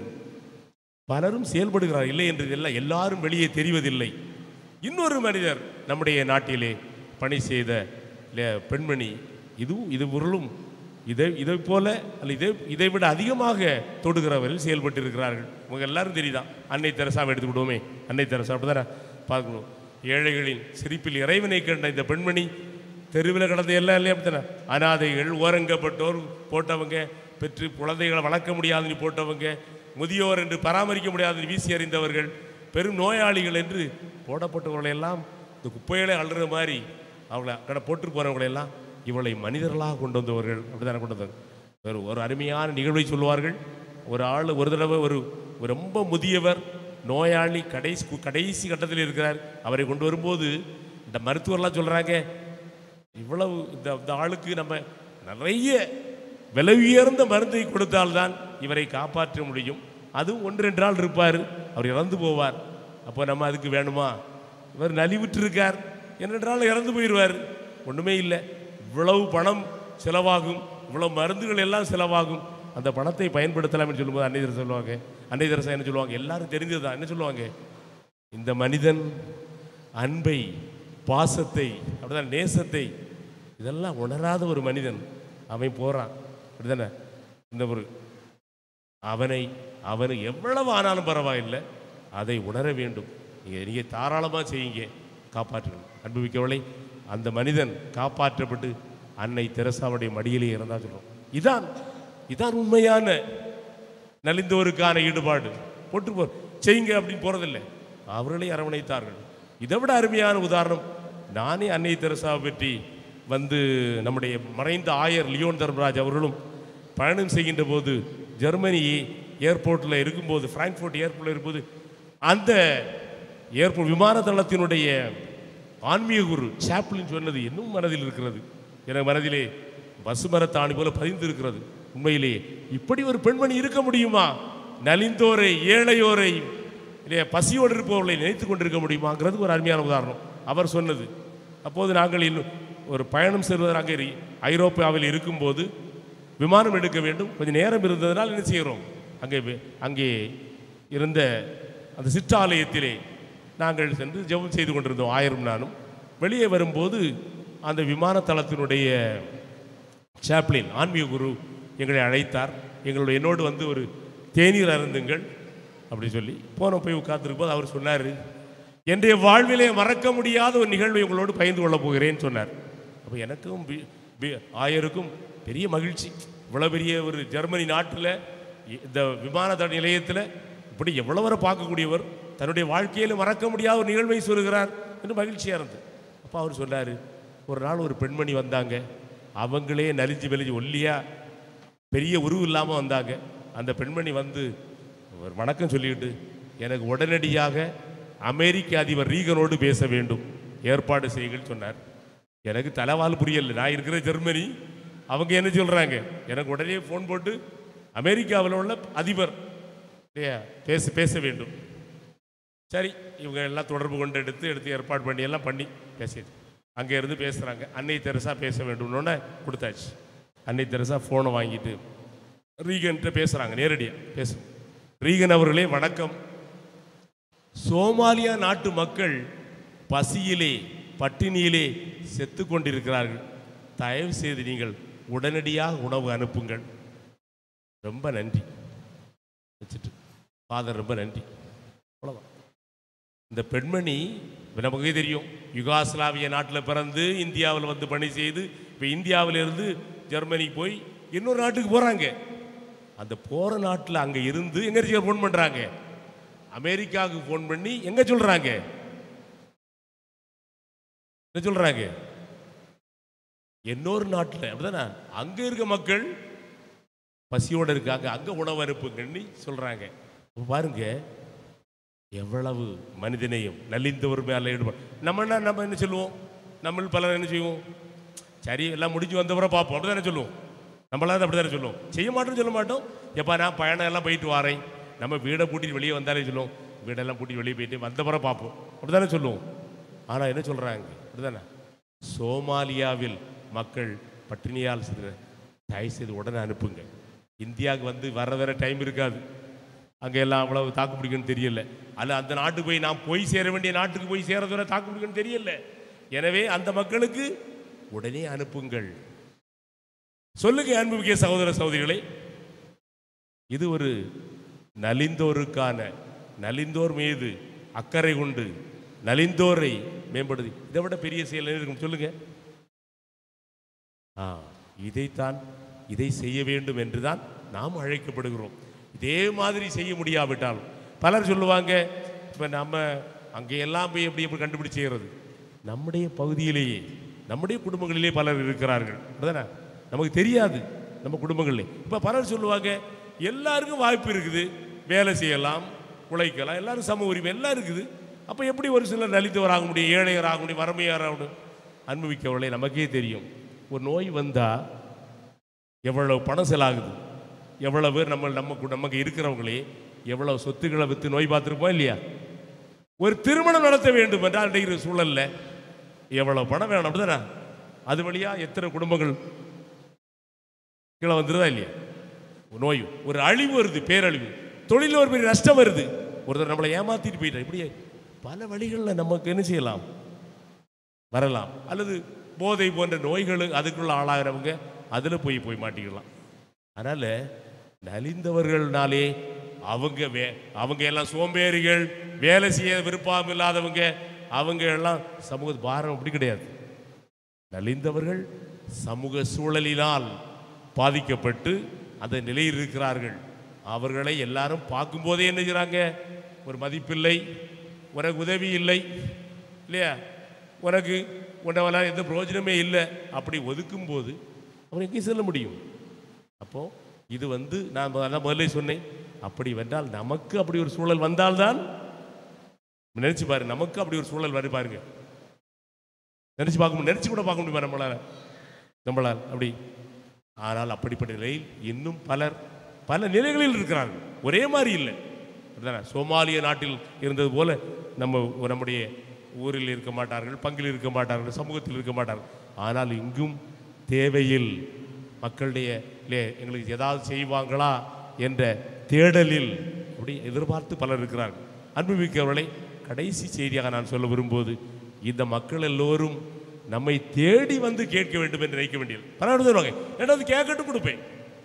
பலரும் செயல்படுகிறார் இல்லை என்று இல்லை எல்லாரும் வெளியே தெரிவதில்லை இன்னொரு மனிதர் நம்முடைய நாட்டிலே பணி செய்த இல்லையா, பெண்மணி இதுவும் இது பொருளும் இதை இதை போல அல்ல இதை இதை விட அதிகமாக தொடுகிறவர்கள் செயல்பட்டு இருக்கிறார்கள் உங்க எல்லாரும் தெரியுதான் அன்னை தெரசாவை எடுத்துக்கிடுவோமே அன்னை தெரசா அப்படிதானே பார்க்கணும் ஏழைகளின் சிரிப்பில் இறைவனை கண்ட இந்த பெண்மணி தெருவில் கடந்த எல்லாம் இல்லையா அப்படித்தானே அனாதைகள் ஓரங்கப்பட்டோர் போட்டவங்க பெற்று குழந்தைகளை வளர்க்க முடியாதுன்னு போட்டவங்க முதியோர் என்று பராமரிக்க முடியாதுன்னு வீசி எறிந்தவர்கள் பெரும் நோயாளிகள் என்று போடப்பட்டவர்களை எல்லாம் இந்த குப்பைகளை அள்ளுற மாதிரி அவளை கடை போட்டு போனவங்களை எல்லாம் இவளை மனிதர்களாக கொண்டு வந்தவர்கள் அப்படிதானே கொண்டு வந்தாங்க ஒரு ஒரு அருமையான நிகழ்வை சொல்லுவார்கள் ஒரு ஆள் ஒரு தடவை ஒரு ஒரு ரொம்ப முதியவர் நோயாளி கடைசி கடைசி கட்டத்தில் இருக்கிறார் அவரை கொண்டு வரும்போது இந்த மருத்துவர்லாம் சொல்கிறாங்க இவ்வளவு இந்த இந்த ஆளுக்கு நம்ம நிறைய விலை உயர்ந்த மருந்தை கொடுத்தால்தான் இவரை காப்பாற்ற முடியும் அதுவும் ஒன்று ரெண்டு நாள் இருப்பார் அவர் இறந்து போவார் அப்போ நம்ம அதுக்கு வேணுமா இவர் நலிவுற்று இருக்கார் என்னென்றாலும் இறந்து போயிடுவார் ஒன்றுமே இல்லை இவ்வளவு பணம் செலவாகும் இவ்வளவு மருந்துகள் எல்லாம் செலவாகும் அந்த பணத்தை பயன்படுத்தலாம்னு சொல்லும்போது அன்னை தெரசா சொல்லுவாங்க அன்னை தெரசா என்ன சொல்லுவாங்க எல்லாரும் தெரிஞ்சதுதான் என்ன சொல்லுவாங்க இந்த மனிதன் அன்பை பாசத்தை அப்படிதான் நேசத்தை இதெல்லாம் உணராத ஒரு மனிதன் அவன் போறான் அப்படிதானே இந்த ஒரு அவனை அவனை எவ்வளவு ஆனாலும் பரவாயில்லை அதை உணர வேண்டும் நீங்கள் நீங்கள் தாராளமாக செய்யுங்க காப்பாற்றணும் அன்புமிக்கவளை அந்த மனிதன் காப்பாற்றப்பட்டு அன்னை தெரசாவுடைய மடியிலே இருந்தா சொல்கிறோம் இதான் இதான் உண்மையான நலிந்தோருக்கான ஈடுபாடு போட்டு போ செய்யுங்க அப்படின்னு போகிறதில்லை அவர்களே அரவணைத்தார்கள் இதை விட அருமையான உதாரணம் நானே அன்னை தெரசாவை பற்றி வந்து நம்முடைய மறைந்த ஆயர் லியோன் தர்மராஜ் அவர்களும் பயணம் செய்கின்ற போது ஜெர்மனி ஏர்போர்ட்டில் இருக்கும்போது ஃப்ராங்க்ஃபோர்ட் ஏர்போர்ட்டில் இருக்கும்போது அந்த ஏர்போர்ட் விமான தளத்தினுடைய ஆன்மீக குரு சாப்ளின் சொன்னது இன்னும் மனதில் இருக்கிறது எனக்கு மனதிலே பசுமரத்தாணி போல பதிந்து இருக்கிறது உண்மையிலேயே இப்படி ஒரு பெண்மணி இருக்க முடியுமா நலிந்தோரை ஏழையோரை இல்லையா பசியோடு இருப்பவர்களை நினைத்து கொண்டிருக்க முடியுமாங்கிறது ஒரு அருமையான உதாரணம் அவர் சொன்னது அப்போது நாங்கள் இன்னும் ஒரு பயணம் செல்வதற்கு இரு- ஐரோப்பாவில் இருக்கும்போது விமானம் எடுக்க வேண்டும் கொஞ்சம் நேரம் இருந்ததனால் என்ன செய்கிறோம் அங்கே வி- அங்கே இருந்த அந்த சிற்றாலயத்திலே நாங்கள் சென்று ஜெபம் செய்து கொண்டிருந்தோம் ஆயிரம் நானும் வெளியே வரும்போது அந்த விமான தளத்தினுடைய சாப்ளின் ஆன்மீக குரு எங்களை அழைத்தார் எங்களுடைய என்னோடு வந்து ஒரு தேநீர் அருந்துங்கள் அப்படி சொல்லி போன போய் உட்கார்ந்துருக்கும் போது அவர் சொன்னார் என்னுடைய வாழ்விலே மறக்க முடியாத ஒரு நிகழ்வை உங்களோடு பகிர்ந்து கொள்ளப் போகிறேன்னு சொன்னார் அப்போ எனக்கும் பி- பி- ஆயருக்கும் பெரிய மகிழ்ச்சி இவ்வளோ பெரிய ஒரு ஜெர்மனி நாட்டில் இந்த விமான தட நிலையத்தில் இப்படி எவ்வளோ வரை பார்க்கக்கூடியவர் தன்னுடைய வாழ்க்கையில் மறக்க முடியாத ஒரு நிகழ்வை சொல்கிறார் என்று மகிழ்ச்சியாக இருந்தது அப்போ அவர் சொன்னார் ஒரு நாள் ஒரு பெண்மணி வந்தாங்க அவங்களே நலிஞ்சு மெலிஞ்சு ஒல்லியா பெரிய உருவு இல்லாமல் வந்தாங்க அந்த பெண்மணி வந்து ஒரு வணக்கம் சொல்லிக்கிட்டு எனக்கு உடனடியாக அமெரிக்க அதிபர் ரீகனோடு பேச வேண்டும் ஏற்பாடு செய்யுங்கள் சொன்னார் எனக்கு தலைவால் புரியல நான் இருக்கிற ஜெர்மனி அவங்க என்ன சொல்கிறாங்க எனக்கு உடனே ஃபோன் போட்டு அமெரிக்காவில் உள்ள அதிபர் இல்லையா பேச பேச வேண்டும் சரி இவங்க எல்லாம் தொடர்பு கொண்டு எடுத்து எடுத்து ஏற்பாடு பண்ணி எல்லாம் பண்ணி பேசிட்டு அங்கே இருந்து பேசுகிறாங்க அன்னை தெரசா பேச வேண்டும்னு கொடுத்தாச்சு அன்னை தெரசா ஃபோனை வாங்கிட்டு ரீகன்கிட்ட பேசுகிறாங்க நேரடியாக பேசு ரீகன் அவர்களே வணக்கம் சோமாலியா நாட்டு மக்கள் பசியிலே பட்டினியிலே செத்து கொண்டிருக்கிறார்கள் தயவு செய்து நீங்கள் உடனடியாக உணவு அனுப்புங்கள் ரொம்ப நன்றி வச்சுட்டு ஃபாதர் ரொம்ப நன்றி அவ்வளோதான் இந்த பெண்மணி இப்ப நமக்கே தெரியும் யுகாஸ்லாவிய நாட்டில் பிறந்து இந்தியாவில் வந்து பணி செய்து இப்போ இந்தியாவிலிருந்து ஜெர்மனி போய் இன்னொரு நாட்டுக்கு போகிறாங்க அந்த போகிற நாட்டில் அங்கே இருந்து எங்கே ஃபோன் பண்ணுறாங்க அமெரிக்காவுக்கு ஃபோன் பண்ணி எங்கே சொல்கிறாங்க என்ன சொல்கிறாங்க இன்னொரு நாட்டில் அப்படிதானே அங்கே இருக்க மக்கள் பசியோடு இருக்காங்க அங்கே உணவு அனுப்புங்கன்னு சொல்கிறாங்க அப்ப பாருங்க எவ்வளவு மனிதனையும் நலிந்தவர் மேலே ஈடுபாடு நம்ம என்ன நம்ம என்ன சொல்லுவோம் நம்ம பலர் என்ன செய்வோம் சரி எல்லாம் முடிஞ்சு வந்தவரை பார்ப்போம் அப்படி தானே சொல்லுவோம் நம்மளாவது அப்படி தானே சொல்லுவோம் செய்ய மாட்டோம்னு சொல்ல மாட்டோம் எப்பா நான் பயணம் எல்லாம் போயிட்டு வரேன் நம்ம வீடை பூட்டிட்டு வெளியே வந்தாலே சொல்லுவோம் வீடெல்லாம் பூட்டி வெளியே போயிட்டு வந்தவரை பார்ப்போம் அப்படி தானே சொல்லுவோம் ஆனால் என்ன சொல்கிறாங்க அப்படி தானே சோமாலியாவில் மக்கள் பட்டினியால் சிதற தயவு செய்து உடனே அனுப்புங்க இந்தியாவுக்கு வந்து வர வர டைம் இருக்காது அங்கே எல்லாம் அவ்வளவு தாக்கு பிடிக்குன்னு தெரியல அல்ல அந்த நாட்டுக்கு போய் நான் போய் சேர வேண்டிய நாட்டுக்கு போய் சேரது வரை தாக்கு பிடிக்குன்னு தெரியல எனவே அந்த மக்களுக்கு உடனே அனுப்புங்கள் சொல்லுங்க அன்புமிக்க சகோதர சகோதரிகளே இது ஒரு நலிந்தோருக்கான நலிந்தோர் மீது அக்கறை கொண்டு நலிந்தோரை மேம்படுத்தி இதை விட பெரிய செயல் என்ன இருக்கும் சொல்லுங்க ஆ இதைத்தான் இதை செய்ய வேண்டும் என்றுதான் நாம் அழைக்கப்படுகிறோம் இதே மாதிரி செய்ய முடியாவிட்டால் பலர் சொல்லுவாங்க இப்போ நம்ம அங்கேயெல்லாம் போய் எப்படி எப்படி கண்டுபிடிச்சு செய்கிறது நம்முடைய பகுதியிலேயே நம்முடைய குடும்பங்களிலே பலர் இருக்கிறார்கள் அப்படிதானே நமக்கு தெரியாது நம்ம குடும்பங்களிலே இப்போ பலர் சொல்லுவாங்க எல்லாருக்கும் வாய்ப்பு இருக்குது வேலை செய்யலாம் உழைக்கலாம் எல்லாரும் சம உரிமை எல்லாம் இருக்குது அப்போ எப்படி ஒரு சிலர் நலித்தவர் ஆக முடியும் ஏழையர் ஆக முடியும் வறுமையார் ஆக முடியும் அனுபவிக்கவர்களே நமக்கே தெரியும் ஒரு நோய் வந்தால் எவ்வளவு பணம் செலாகுது எவ்வளவு பேர் நம்ம நம்ம கு- நமக்கு இருக்கிறவங்களே எவ்வளவு சொத்துக்களை விற்று நோய் பார்த்துருப்போம் இல்லையா ஒரு திருமணம் நடத்த வேண்டும் என்றால் இன்றைக்கு சூழல்ல எவ்வளவு பணம் வேணும் அப்படிதானே அது வழியா எத்தனை குடும்பங்கள் கீழே வந்துருதா இல்லையா ஒரு நோய் ஒரு அழிவு வருது பேரழிவு தொழிலில் ஒரு பெரிய நஷ்டம் வருது ஒருத்தர் நம்மளை ஏமாத்திட்டு போயிட்டார் இப்படியே பல வழிகளில் நமக்கு என்ன செய்யலாம் வரலாம் அல்லது போதை போன்ற நோய்கள் அதுக்குள்ள ஆளாகிறவங்க அதில் போய் போய் மாட்டிக்கலாம் அதனால் நலிந்தவர்கள்னாலே அவங்க வே அவங்க எல்லாம் சோம்பேறிகள் வேலை செய்ய விருப்பம் இல்லாதவங்க அவங்க எல்லாம் சமூக பாரம் அப்படி கிடையாது நலிந்தவர்கள் சமூக சூழலினால் பாதிக்கப்பட்டு அந்த நிலையில் இருக்கிறார்கள் அவர்களை எல்லாரும் பார்க்கும்போதே என்ன செய்கிறாங்க ஒரு மதிப்பில்லை உனக்கு உதவி இல்லை இல்லையா உனக்கு உன்னவெல்லாம் எந்த பிரயோஜனமே இல்லை அப்படி ஒதுக்கும்போது அவன் எங்கேயும் செல்ல முடியும் அப்போ இது வந்து நான் அதான் முதல்ல சொன்னேன் அப்படி வந்தால் நமக்கு அப்படி ஒரு சூழல் வந்தால்தான் நினைச்சு பாரு நமக்கு அப்படி ஒரு சூழல் வரும் பாருங்க நினைச்சு பார்க்க முடியும் நினைச்சு கூட பார்க்க முடியுமா நம்மளால நம்மளால் அப்படி ஆனால் அப்படிப்பட்ட நிலையில் இன்னும் பலர் பல நிலைகளில் இருக்கிறார்கள் ஒரே மாதிரி இல்லை அப்படிதானே சோமாலிய நாட்டில் இருந்தது போல நம்ம நம்முடைய ஊரில் இருக்க மாட்டார்கள் பங்கில் இருக்க மாட்டார்கள் சமூகத்தில் இருக்க மாட்டார்கள் ஆனால் இங்கும் தேவையில் மக்களுடைய இல்லையே எங்களுக்கு ஏதாவது செய்வாங்களா என்ற தேடலில் அப்படி எதிர்பார்த்து பலர் இருக்கிறார்கள் அன்புமிக்கவர்களை கடைசி செய்தியாக நான் சொல்ல விரும்புவது இந்த மக்கள் எல்லோரும் நம்மை தேடி வந்து கேட்க வேண்டும் என்று நினைக்க வேண்டியது பலர் சொல்லுவாங்க ஏன்னா கேட்கட்டும் கொடுப்பேன்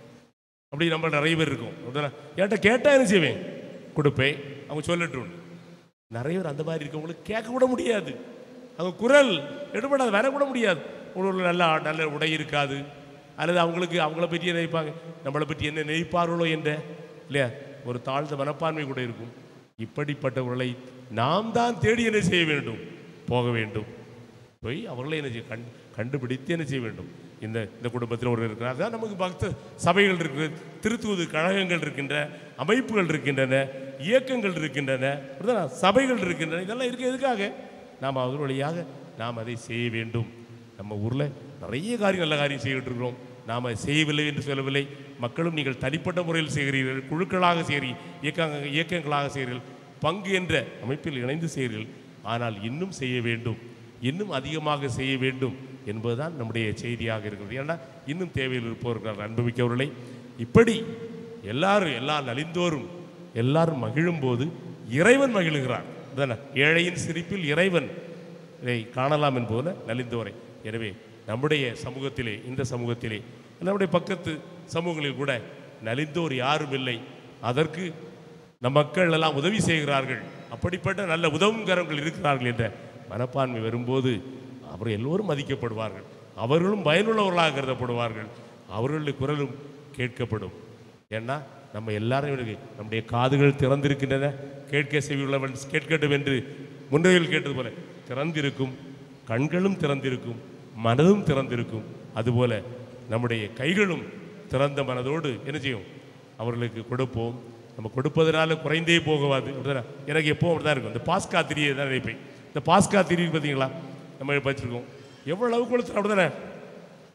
அப்படி நம்ம நிறைய பேர் இருக்கும் அப்படிதானே என்கிட்ட கேட்டால் என்ன செய்வேன் கொடுப்பேன் அவங்க சொல்லட்டும் நிறைய பேர் அந்த மாதிரி இருக்கவங்களுக்கு கேட்க கூட முடியாது அவங்க குரல் எடுபடாது வரக்கூட முடியாது ஒரு நல்ல நல்ல உடை இருக்காது அல்லது அவங்களுக்கு அவங்கள பற்றி என்ன நினைப்பாங்க நம்மளை பற்றி என்ன நினைப்பார்களோ என்ற இல்லையா ஒரு தாழ்ந்த மனப்பான்மை கூட இருக்கும் இப்படிப்பட்டவர்களை நாம் தான் தேடி என்ன செய்ய வேண்டும் போக வேண்டும் போய் அவர்களை என்ன செய்ய கண் கண்டுபிடித்து என்ன செய்ய வேண்டும் இந்த இந்த குடும்பத்தில் ஒரு இருக்கிறார் அதான் நமக்கு பக்த சபைகள் இருக்கிறது திருத்துவது கழகங்கள் இருக்கின்ற அமைப்புகள் இருக்கின்றன இயக்கங்கள் இருக்கின்றன அப்படிதானே? சபைகள் இருக்கின்றன இதெல்லாம் இருக்க எதுக்காக நாம் அதன் வழியாக நாம் அதை செய்ய வேண்டும் நம்ம ஊரில் நிறைய காரியம் நல்ல காரியம் செய்துட்டு இருக்கிறோம் நாம் செய்யவில்லை என்று சொல்லவில்லை மக்களும் நீங்கள் தனிப்பட்ட முறையில் செய்கிறீர்கள் குழுக்களாக செய்கிறீர்கள் இயக்கங்க இயக்கங்களாக செய்கிறீர்கள் பங்கு என்ற அமைப்பில் இணைந்து செய்கிறீர்கள் ஆனால் இன்னும் செய்ய வேண்டும் இன்னும் அதிகமாக செய்ய வேண்டும் என்பதுதான் நம்முடைய செய்தியாக இருக்கிறது ஏன்னா இன்னும் தேவையில் இருப்பவர்கள் அனுபவிக்கவர்களை இப்படி எல்லாரும் எல்லா நலிந்தோரும் எல்லாரும் மகிழும் போது இறைவன் மகிழுகிறார் அதானே ஏழையின் சிரிப்பில் இறைவன் இதை காணலாம் என்போல நலிந்தோரை எனவே நம்முடைய சமூகத்திலே இந்த சமூகத்திலே நம்முடைய பக்கத்து சமூகங்களில் கூட நலிந்தோர் யாரும் இல்லை அதற்கு நம் மக்கள் எல்லாம் உதவி செய்கிறார்கள் அப்படிப்பட்ட நல்ல உதவும் கரங்கள் இருக்கிறார்கள் என்ற மனப்பான்மை வரும்போது அவர் எல்லோரும் மதிக்கப்படுவார்கள் அவர்களும் பயனுள்ளவர்களாக கருதப்படுவார்கள் அவர்களுடைய குரலும் கேட்கப்படும் ஏன்னா நம்ம எல்லாரும் இவனுக்கு நம்முடைய காதுகள் திறந்திருக்கின்றன கேட்க செவியுள்ளவன் கேட்கட்டும் என்று முன்றையில் கேட்டது போல திறந்திருக்கும் கண்களும் திறந்திருக்கும் மனதும் திறந்திருக்கும் அதுபோல நம்முடைய கைகளும் திறந்த மனதோடு என்ன செய்யும் அவர்களுக்கு கொடுப்போம் நம்ம கொடுப்பதனால குறைந்தே போகவாது அப்படிதானே? எனக்கு எப்போ அப்படி தான் இருக்கும் இந்த பாஸ்கா திரியை தான் நினைப்பேன் இந்த பாஸ்கா திரி பார்த்தீங்களா நம்ம வச்சுருக்கோம் எவ்வளவு கொளுத்துறோம் அப்படிதானே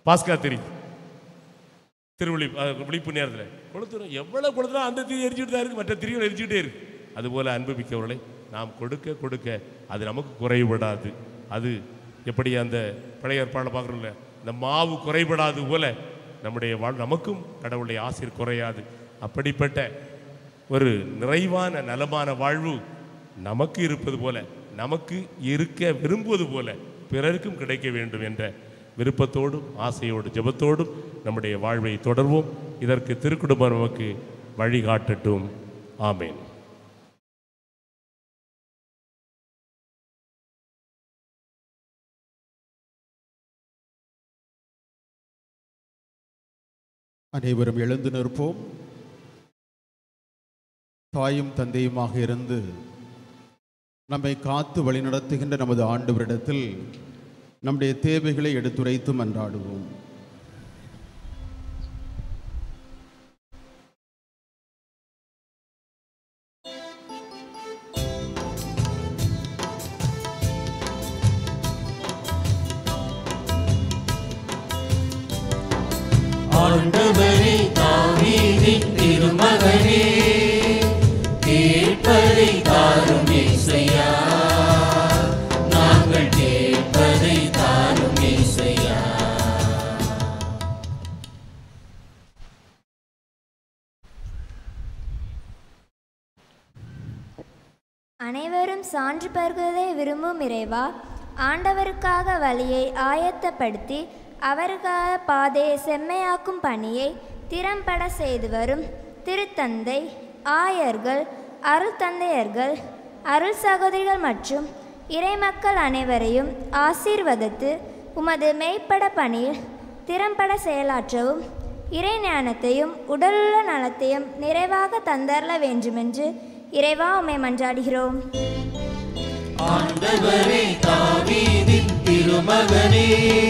பாஸ்கா தெரியுது திருவிழி அஹ், விழிப்பு நேரத்தில் கொளுத்துறோம் எவ்வளோ கொளுத்துறோம் அந்த திரி எரிஞ்சுட்டு தான் இருக்குது மற்ற திரிகள் எரிஞ்சுக்கிட்டே இருக்கு அதுபோல் அன்பு மிக்கவர்களை நாம் கொடுக்க கொடுக்க அது நமக்கு குறைபடாது அது எப்படி அந்த பழைய ஏற்பாடு பார்க்குறோம்ல இந்த மாவு குறைபடாது போல நம்முடைய வாழ் நமக்கும் கடவுளுடைய ஆசிர் குறையாது அப்படிப்பட்ட ஒரு நிறைவான நலமான வாழ்வு நமக்கு இருப்பது போல நமக்கு இருக்க விரும்புவது போல பிறருக்கும் கிடைக்க வேண்டும் என்ற விருப்பத்தோடும் ஆசையோடு ஜெபத்தோடும் நம்முடைய வாழ்வை தொடர்வோம் இதற்கு திருக்குடும்பம் நமக்கு வழிகாட்டட்டும் ஆமேன் அனைவரும் எழுந்து நிற்போம் தாயும் தந்தையுமாக இருந்து நம்மை காத்து வழிநடத்துகின்ற நமது ஆண்டவரிடத்தில் நம்முடைய தேவைகளை எடுத்துரைத்து மன்றாடுவோம் ஆண்டவரே தாவீதின் திருமகனே கேட்பதை தாரும் இசையா நாங்கள் கேட்பதை தாரும் இசையா அனைவரும் சான்று பருகுவதை விரும்பும் இறைவா ஆண்டவருக்காக வழியை ஆயத்தப்படுத்தி அவருக்காக பாதையை செம்மையாக்கும் பணியை திறம்பட செய்து வரும் திருத்தந்தை ஆயர்கள் அருள் தந்தையர்கள் அருள் சகோதரிகள் மற்றும் இறைமக்கள் அனைவரையும் ஆசீர்வதித்து உமது மெய்ப்பட பணியில் திறம்பட செயலாற்றவும் இறை ஞானத்தையும் உடலுள்ள நலத்தையும் நிறைவாக தந்தரல வேண்டுமென்று இறைவா உம்மை மன்றாடுகிறோம் ஆண்டவரே தாவீதின் திருமகனே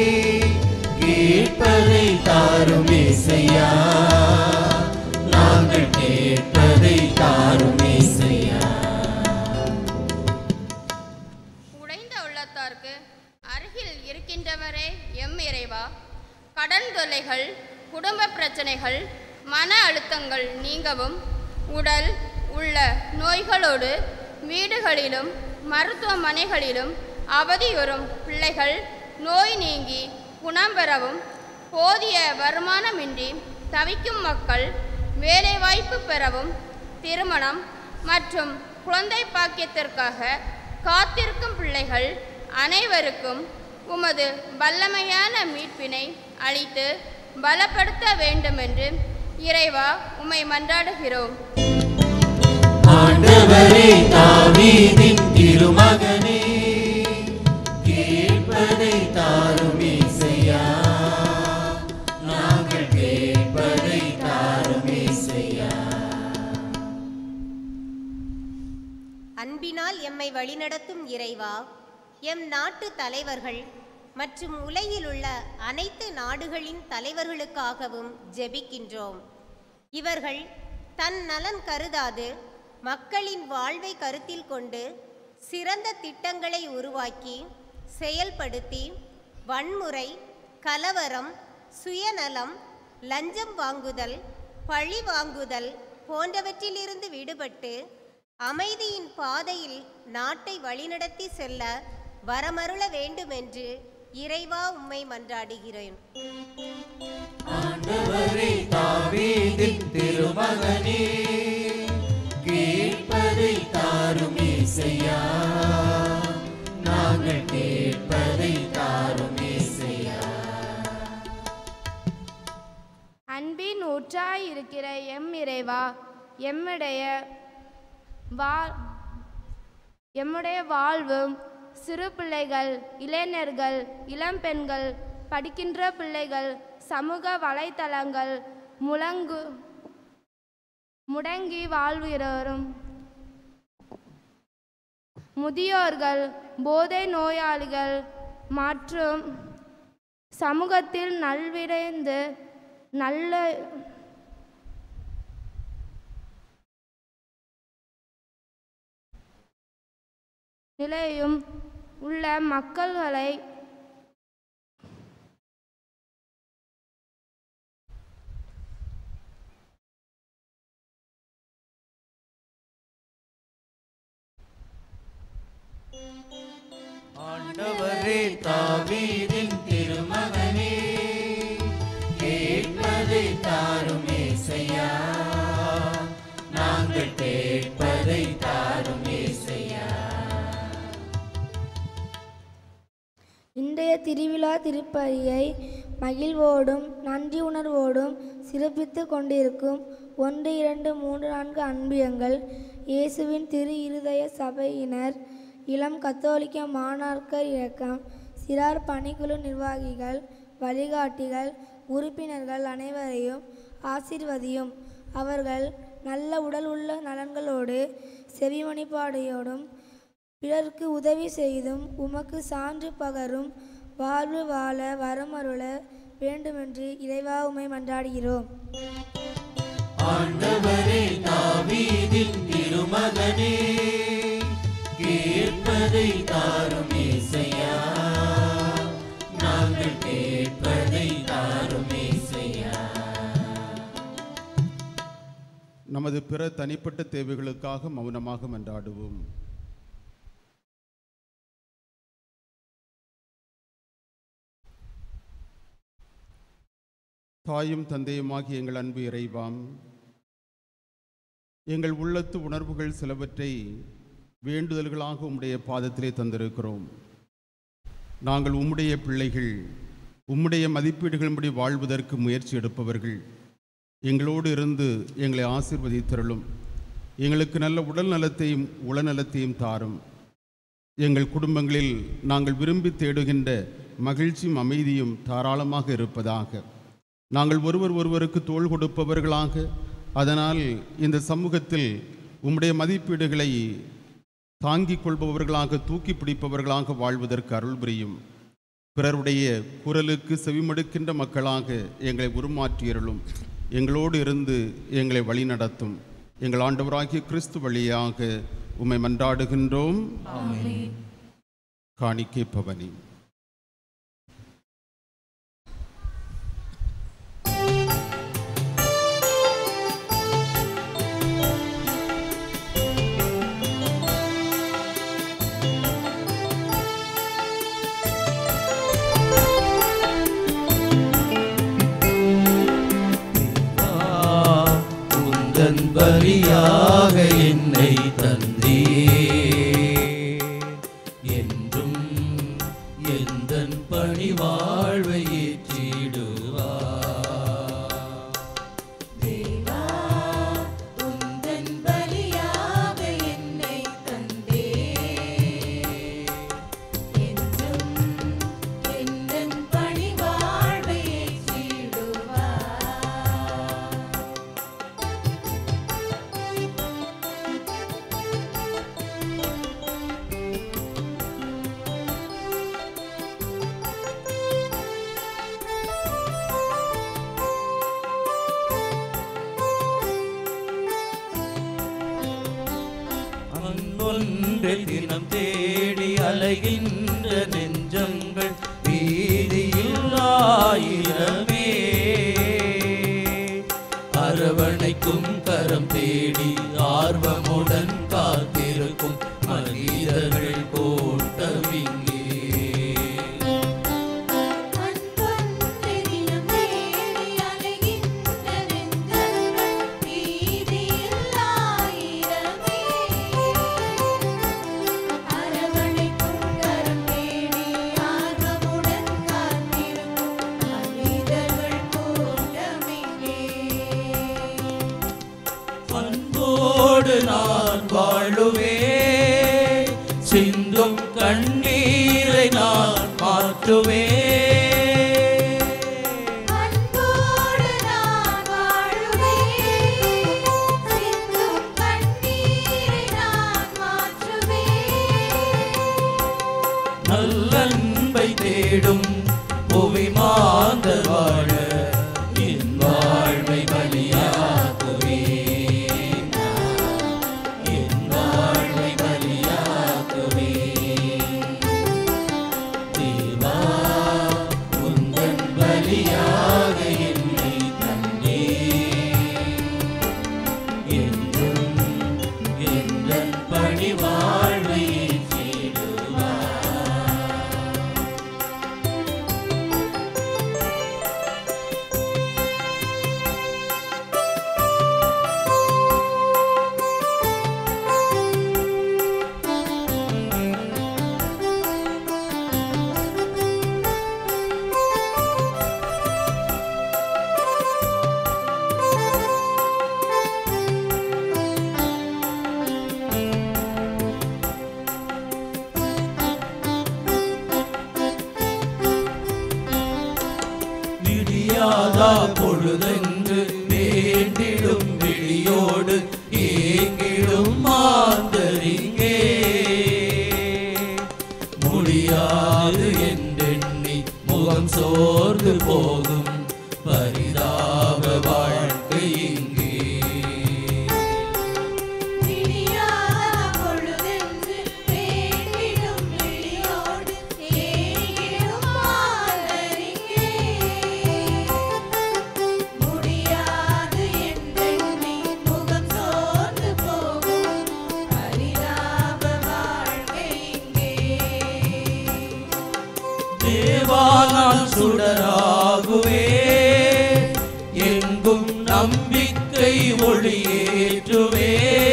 கேட்பதை தாரும் இசையா நாங்கள் கேட்பதை தாரும் இசையா உடைந்த உள்ளத்தார்க்கு அருகில் இருக்கின்றவரே எம் இறைவா கடன் தொல்லைகள் குடும்ப பிரச்சனைகள் மன அழுத்தங்கள் நீங்கவும் உடல் உள்ள நோய்களோடு வீடுகளிலும் மருத்துவமனைகளிலும் அவதியுறும் பிள்ளைகள் நோய் நீங்கி குணம் பெறவும் போதிய வருமானமின்றி தவிக்கும் மக்கள் வேலைவாய்ப்பு பெறவும் திருமணம் மற்றும் குழந்தை பாக்கியத்திற்காக காத்திருக்கும் பிள்ளைகள் அனைவருக்கும் உமது வல்லமையான மீட்பினை அளித்து பலப்படுத்த வேண்டுமென்று இறைவா உம்மை மன்றாடுகிறோம் ஆண்டவரே தாவீதின் திருமகனே கேட்பதை தாரும் இசையா நாங்கள் கேட்பதை தாரும் இசையா அன்பினால் எம்மை வழிநடத்தும் இறைவா எம் நாட்டு தலைவர்கள் மற்றும் உலகில் உள்ள அனைத்து நாடுகளின் தலைவர்களுக்காகவும் ஜெபிக்கின்றோம் இவர்கள் தன் நலன் கருதாது மக்களின் வாழ்வை கருத்தில் கொண்டு சிறந்த திட்டங்களை உருவாக்கி செயல்படுத்தி வன்முறை கலவரம் சுயநலம் லஞ்சம் வாங்குதல் பழி வாங்குதல் போன்றவற்றிலிருந்து விடுபட்டு அமைதியின் பாதையில் நாட்டை வழிநடத்தி செல்ல வரமருள வேண்டுமென்று இறைவா உம்மை மன்றாடுகிறேன் ஆண்டவரே தாவீதின் திருமகனே கேட்பதை தாரும் இசையா நாங்கள் கேட்பதை தாரும் இசையா அன்பின் ஊற்றாய் இருக்கிற எம் இறைவா எம்முடைய வா எம்முடைய வாழ்வும் சிறு பிள்ளைகள் இளைஞர்கள் இளம்பெண்கள் படிக்கின்ற பிள்ளைகள் சமூக வலைத்தளங்கள் முழங்கு முடங்கி வாழ்கிறோரும் முதியோர்கள் போதை நோயாளிகள் மற்றும் சமூகத்தில் நல்விரைந்து நல்ல நிலையும் உள்ள மக்களை தாவீதின் திருமகனே கேட்பதை தாரும் ஏசையா நாங்கள் கேட்பதை தாரும் ஏசையா இன்றைய திருவிழா திருப்பலியை மகிழ்வோடும் நன்றி உணர்வோடும் சிறப்பித்து கொண்டிருக்கும் ஒன்று இரண்டு மூன்று நான்கு அன்பியங்கள் இயேசுவின் திரு இருதய சபையினர் இளம் கத்தோலிக்க மாணாக்கர் இயக்கம் சிறார் பணிக்குழு நிர்வாகிகள் வழிகாட்டிகள் உறுப்பினர்கள் அனைவரையும் ஆசீர்வதியும் அவர்கள் நல்ல உடல் உள்ள நலன்களோடு செவிமணிப்பாடையோடும் பிறருக்கு உதவி செய்தும் உமக்கு சான்று பகரும் வாழ்வு வாழ வரமருள வேண்டுமென்று இறைவா உமை மன்றாடுகிறோம் ஆண்டவரே தாவீதின் திருமகனே கேட்பதை தாரும் ஏசையா நாங்கள் கேட்பதை தாரும் ஏசையா நமது பிற தனிப்பட்ட தேவைகளுக்காக மௌனமாக மன்றாடுவோம் தாயும் தந்தையுமாகி எங்கள் அன்பு இறைவாம் எங்கள் உள்ளத்து உணர்வுகள் சிலவற்றை வேண்டுதல்களாக உம்முடைய பாதத்திலே தந்திருக்கிறோம் நாங்கள் உம்முடைய பிள்ளைகள் உம்முடைய மதிப்பீடுகளின்படி வாழ்வதற்கு முயற்சி எடுப்பவர்கள் எங்களோடு இருந்து எங்களை ஆசீர்வதித்தருளும் எங்களுக்கு நல்ல உடல் நலத்தையும் உளநலத்தையும் தாரும் எங்கள் குடும்பங்களில் நாங்கள் விரும்பி தேடுகின்ற மகிழ்ச்சியும் அமைதியும் தாராளமாக இருப்பதாக நாங்கள் ஒருவர் ஒருவருக்கு தோள் கொடுப்பவர்களாக அதனால் இந்த சமூகத்தில் உம்முடைய மதிப்பீடுகளை தாங்கிக் கொள்பவர்களாக தூக்கி பிடிப்பவர்களாக வாழ்வதற்கு அருள் புரியும் பிறருடைய குரலுக்கு செவிமடுக்கின்ற மக்களாக எங்களை உருமாற்றியருளும் எங்களோடு இருந்து எங்களை வழிநடத்தும் எங்கள் ஆண்டவராகிய கிறிஸ்து வழியாக உம்மை மன்றாடுகின்றோம் காணிக்கை பவனி உந்தன் பலியாக என்னை தந்தியே என்றும் எந்தன் பணி வாழ்வை ஏற்றிடுவா தேவா உந்தன் பலியாக என்னை தந்தே என்றும் எந்தன் பணி வாழ்வை ஏற்றிடுவார் அன்பொன்று தினம் தேடி அலைகின்ற நெஞ்சங்கள் வீதியில் ஆயிரமே அரவணைக்கும் கரம் தேடி ஆர்வமுடன் காத்திருக்கும் மனிதர்கள் கூட்டமிங்கே தினம் தேடி அலைகின்ற நெஞ்சங்கள் வீதியில் ஆயிரமே அரவணைக்கும் கரம் தேடி ஆர்வமுடன் காத்திருக்கும் மனிதர்கள் கூட்டமிங்கே அன்போடு நான் வாழுவே சிந்தும் கண்ணீரை நான் மாற்றுவே அன்போடு நான் வாழுவேன் சிந்தும் கண்ணீரை நான் மாற்றுவேன் நல்லன்பை தேடும் புவி மாந்த வாழ என் வாழ்வை பலியாக்குவே என் வாழ்வை பலியாக்குவே தேவா விடியாதா பொழுதென்று வேண்டிடும் விழியோடு ஏங்கிடும் மாந்தரிங்கே முடியாது என்றெண்ணி முகம் சோர்ந்து போகும் பரிதாப வாழ்க்கை இங்கே தேவானால் சுடராகுவே எங்கும் நம்பிக்கை ஒளியேற்றுவே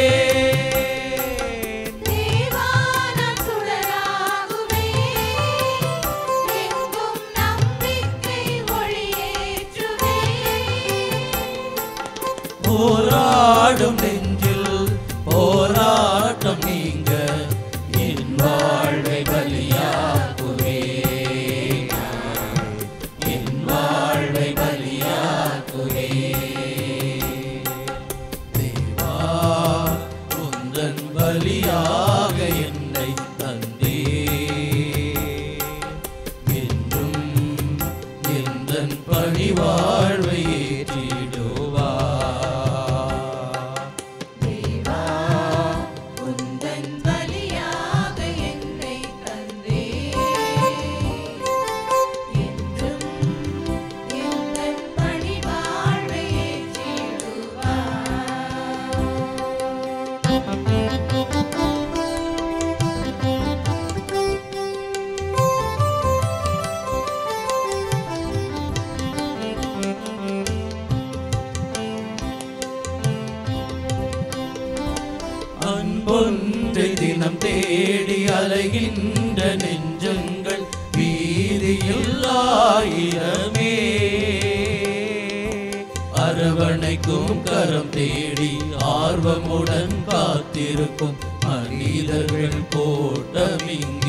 போராடும் நெஞ்சில் போராட்டம் நீங்க என் வாழ்வை பலியாக்குவே என் வாழ்வை பலியாக்குவே தேவா உந்தன் பலியாக என்னை தந்தே என்றும் எந்தன் பணி வாழ்வை ஏற்றிடுவா அன்பொன்றை தினம் தேடி அலைகின்ற நெஞ்சங்கள் வீதியில் ஆயிரமே அரவணைக்கும் கரம் தேடி ஆர்வமுடன் காத்திருக்கும் மனிதர்கள் கூட்டமிங்கே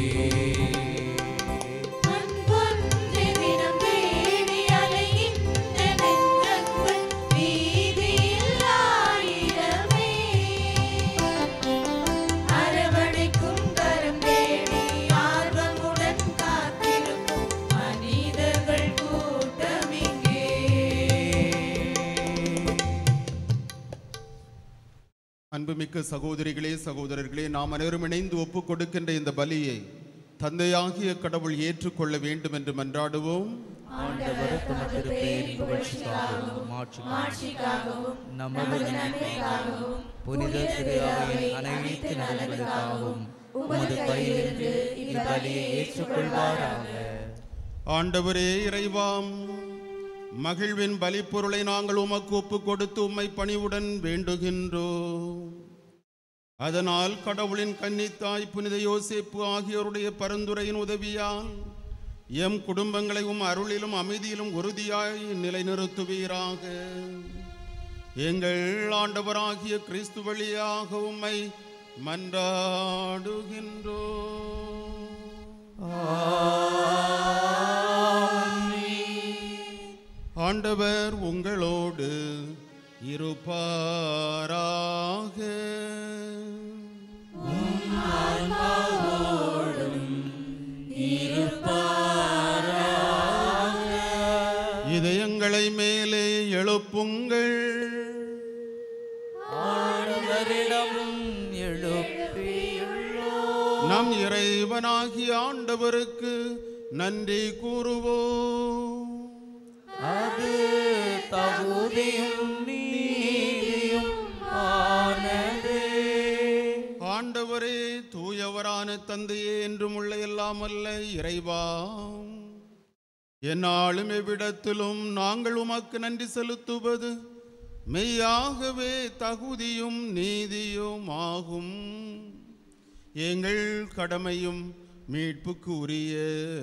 அரவணைக்கும் கரம் தேடி ஆர்வமுடன் காத்திருக்கும் மனிதர்கள் கூட்டமிங்கே அன்புமிக்க சகோதரிகளே சகோதரர்களே நாம் அனைவரும் இணைந்து ஒப்புக் கொடுக்கின்ற இந்த பலியை தந்தையாகிய கடவுள் ஏற்றுக்கொள்ள வேண்டும் என்று மன்றாடுவோம் ஆண்டவர் தமது திருப்பெயரின் புகழ்ச்சிக்காகவும் மாட்சிக்காகவும் நமது நன்மைக்காகவும் புனித திருவையின் அனைத்து நலன்களுக்காகவும் உமது கையிலிருந்து இப்பலியை ஏற்றுக்கொள்வாராக ஆண்டவரே இறைவாம் மகிழ்வின் பலிப்பொருளை நாங்கள் உமக்கு ஒப்புக் கொடுத்து உம்மை பணிவுடன் வேண்டுகின்றோம் அதனால் கடவுளின் கன்னித்தாய் புனித யோசேப்பு ஆகியோருடைய பரிந்துரையின் உதவியால் எம் குடும்பங்களை உம் அருளிலும் அமைதியிலும் உறுதியாய் நிலைநிறுத்துவீராக எங்கள் ஆண்டவராகிய கிறிஸ்து வழியாக உம்மை மன்றாடுகின்றோம் ஆண்டவர் உங்களோடு இருப்பாராக இதயங்களை மேலே எழுப்புங்கள் ஆண்டவரிடமும் எழுப்பியுள்ளோம் நம் இறைவனாகிய ஆண்டவருக்கு நன்றி கூறுவோம் அது தகுதியும் நீதியும் ஆனதே ஆண்டவரே தூயவரான தந்தையே என்றும் உள்ள எல்லாம் அல்ல இறைவா என்னாலும் எவ்விடத்திலும் நாங்கள் உமக்கு நன்றி செலுத்துவது மெய்யாகவே தகுதியும் நீதியும் ஆகும் எங்கள் கடமையும் மீட்புக்கு உரிய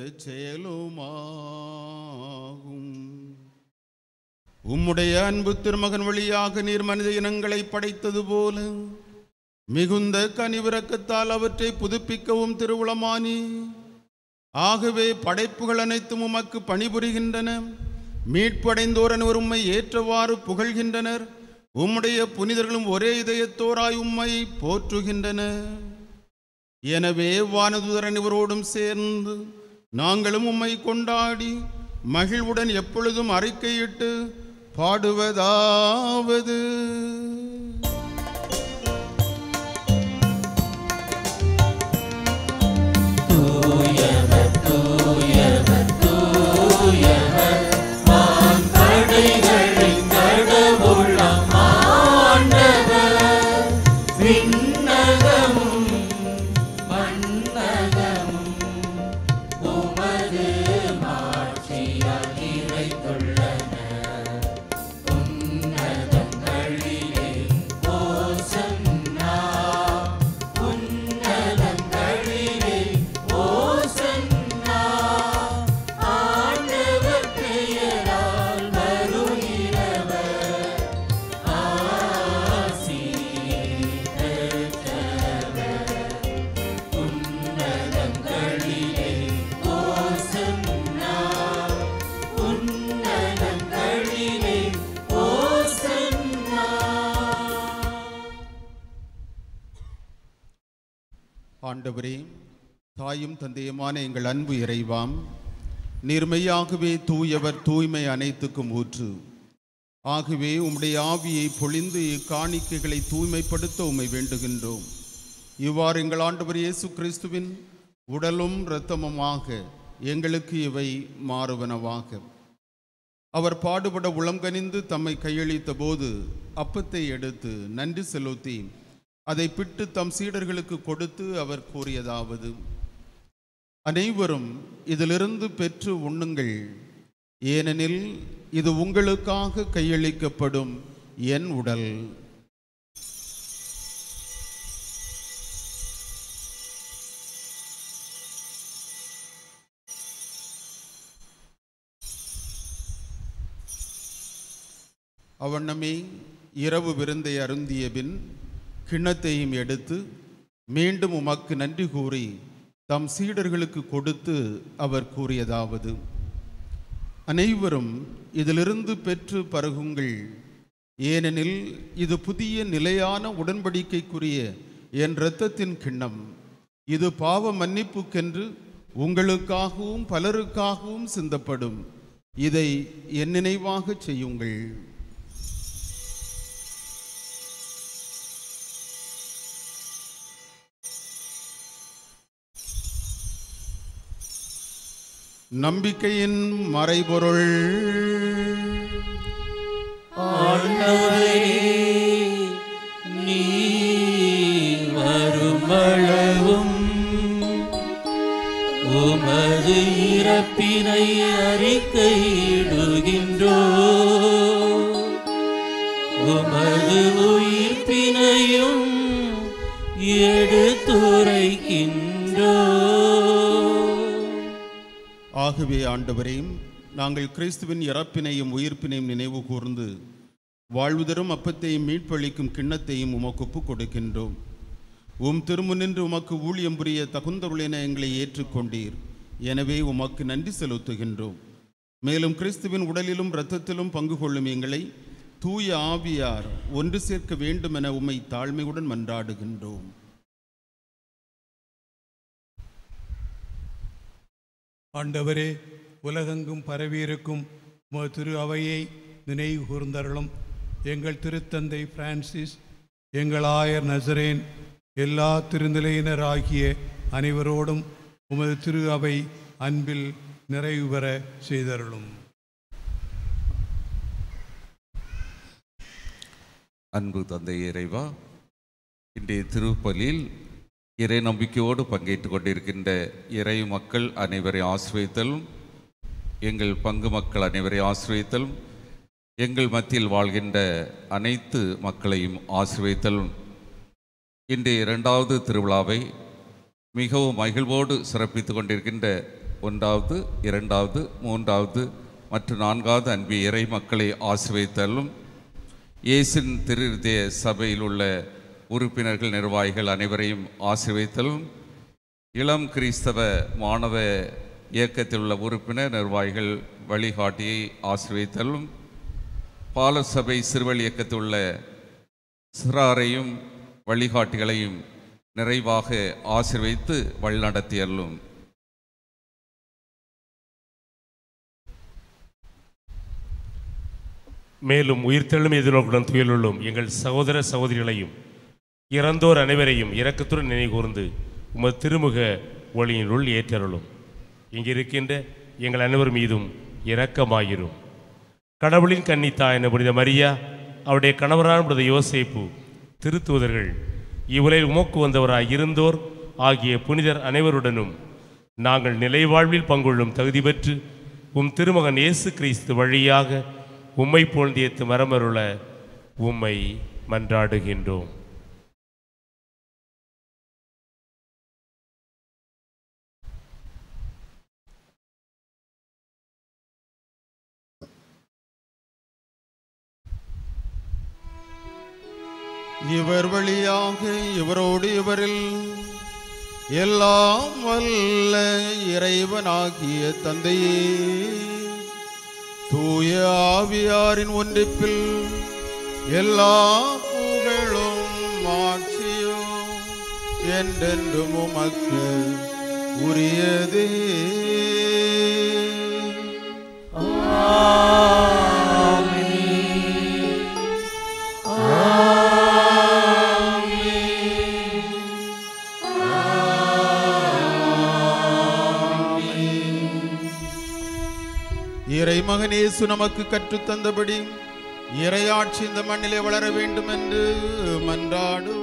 செயலுமாகும் உம்முடைய அன்பு திருமகன் வழியாக நீர் மனித இனங்களை படைத்தது போல மிகுந்த கனிவிரக்கத்தால் அவற்றை புதுப்பிக்கவும் திருவுளமானி ஆகவே படைப்புகள் அனைத்தும் உமக்கு பணிபுரிகின்றன மீட்படைந்தோர் அனைவர் உம்மை ஏற்றவாறு புகழ்கின்றனர் உம்முடைய புனிதர்களும் ஒரே இதயத்தோராய் உம்மை போற்றுகின்றனர் எனவே வானதுதர் அனைவரோடும் சேர்ந்து நாங்களும் உம்மை கொண்டாடி மகிழ்வுடன் எப்பொழுதும் அறிக்கையிட்டு பாடுவதாவது தூயவர் தூயவர் தூயவர் வான்படைகளின் கடவுளம் ஆண்டவர் விண்ணகமும் மண்ணகமும் உமது மாட்சியால் நிறைந்துள்ளன உன்னதங்களிலே ஓசன்னா உன்னதங்களிலே ஓசன்னா ஆண்டவர் பெயரால் வருகிறவர் ஆசி பெற்றவர் உன்னதங்களிலே ஓசன்னா உன்னதங்களிலே ஓசன்னா ஆண்டவரே தாயும் தந்தையுமான எங்கள் அன்பு இறைவாம் நேர்மையாகவே தூயவர் தூய்மை அனைத்துக்கும் ஊற்று ஆகவே உம்முடைய ஆவியை பொழிந்து இக்காணிக்கைகளை தூய்மைப்படுத்த உம்மை வேண்டுகின்றோம் இவ்வாறு எங்கள் ஆண்டவர் இயேசு கிறிஸ்துவின் உடலும் இரத்தமுமாக எங்களுக்கு இவை மாறுவனவாக அவர் பாடுபட உளம் கனிந்து தம்மை கையளித்த போது அப்பத்தை எடுத்து நன்றி செலுத்தி அதை பிட்டு தம் சீடர்களுக்கு கொடுத்து அவர் கூறியதாவது அனைவரும் இதிலிருந்து பெற்று உண்ணுங்கள் ஏனெனில் இது உங்களுக்காக கையளிக்கப்படும் என் உடல் அவண்ணமே இரவு விருந்தை அருந்திய பின் கிண்ணத்தையும் எடுத்து மீண்டும் உமக்கு நன்றி கூறி தம் சீடர்களுக்கு கொடுத்து அவர் கூறியதாவது அனைவரும் இதிலிருந்து பெற்று பருகுங்கள் ஏனெனில் இது புதிய நிலையான உடன்படிக்கைக்குரிய என் இரத்தத்தின் கிண்ணம் இது பாவ மன்னிப்புக்கென்று உங்களுக்காகவும் பலருக்காகவும் சிந்தப்படும் இதை என் நினைவாக செய்யுங்கள் நம்பிக்கையின் மறைபொருள் ஆண்டவரே நீ வருமளவும் உமது இறப்பினை அறிக்கையிடுகின்றோ உமது உயிர்ப்பினையும் எடுத்துரைக்கின்றோ ஆகவே ஆண்டவரே நாங்கள் கிறிஸ்துவின் இறப்பினையும் உயிர்ப்பினையும் நினைவு கூர்ந்து வாழ்வு தரும் அப்பத்தையும் மீட்பளிக்கும் கிண்ணத்தையும் உமக்கு ஒப்புக் கொடுக்கின்றோம் உம் திருமுனின்று உமக்கு ஊழியம் புரிய தகுந்தருளென எங்களை ஏற்றுக்கொண்டீர் எனவே உமக்கு நன்றி செலுத்துகின்றோம் மேலும் கிறிஸ்துவின் உடலிலும் இரத்தத்திலும் பங்கு கொள்ளும் எங்களை தூய ஆவியார் ஒன்று சேர்க்க வேண்டுமென உம்மை தாழ்மையுடன் மன்றாடுகின்றோம் ஆண்டவரே உலகெங்கும் பரவியிருக்கும் உமது திரு அவையை நினைவு கூர்ந்தருளும் எங்கள் திருத்தந்தை பிரான்சிஸ் எங்கள் ஆயர் நசரேன் எல்லா திருநிலையினராகிய அனைவரோடும் உமது திரு அவை அன்பில் நிறைவு பெற செய்தருளும் அன்பு தந்தை இறைவா இன்றைய திருப்பலியில் இறை நம்பிக்கையோடு பங்கேற்று கொண்டிருக்கின்ற இறை மக்கள் அனைவரை ஆசிரியத்தலும் எங்கள் பங்கு மக்கள் அனைவரை ஆசிரியத்தலும் எங்கள் மத்தியில் வாழ்கின்ற அனைத்து மக்களையும் ஆசிரியத்தலும் இன்றைய இரண்டாவது திருவிழாவை மிகவும் மகிழ்வோடு சிறப்பித்து கொண்டிருக்கின்ற ஒன்றாவது இரண்டாவது மூன்றாவது மற்றும் நான்காவது அன்பிய இறை மக்களை ஆசிரியத்தலும் இயேசின் திருதய சபையில் உள்ள உறுப்பினர்கள் நிர்வாகிகள் அனைவரையும் ஆசீர்வதித்தலும் இளம் கிறிஸ்தவ மாணவ இயக்கத்தில் உள்ள உறுப்பினர் நிர்வாகிகள் வழிகாட்டியை ஆசிர்வதித்தலும் பாலசபை சிறுவழி இயக்கத்தில் உள்ள சிறாரையும் வழிகாட்டிகளையும் நிறைவாக ஆசிர்வதித்து வழிநடத்தியல்லும் மேலும் உயிர்த்தெழும் எதிர்நோக்குடன் துயிலுள்ளும் எங்கள் சகோதர சகோதரிகளையும் இறந்தோர் அனைவரையும் இரக்கத்துடன் நினைகூர்ந்து உமது திருமுக ஒளியினுள் ஏற்றருளும் இங்கு இருக்கின்ற எங்கள் அனைவர் மீதும் இரக்கமாயிரும் கடவுளின் கன்னித்தாய் என புனித மரியா அவருடைய கணவரான புனித யோசேப்பு திருத்தூதர்கள் இவ்வுலகில் உமக்கு வந்தவராய் இருந்தோர் ஆகிய புனிதர் அனைவருடனும் நாங்கள் நிலைவாழ்வில் பங்கொள்ளும் தகுதி பெற்று உம் திருமகன் இயேசு கிறிஸ்து வழியாக உம்மை போழ்ந்தியத்து மரமருள உம்மை மன்றாடுகின்றோம் இவர் வழியாக இவரோடு இவரில் எல்லாம் வல்ல இறைவனாகிய தந்தையே தூய ஆவியாரின் ஒன்றிப்பில் எல்லா புகழும் மாட்சியும் என்றென்றும் உமக்கு உரியதே இறைமகனேசு நமக்கு கற்றுத் தந்தபடி இறையாட்சி இந்த மண்ணிலே வளர வேண்டும் என்று மன்றாடுவோம்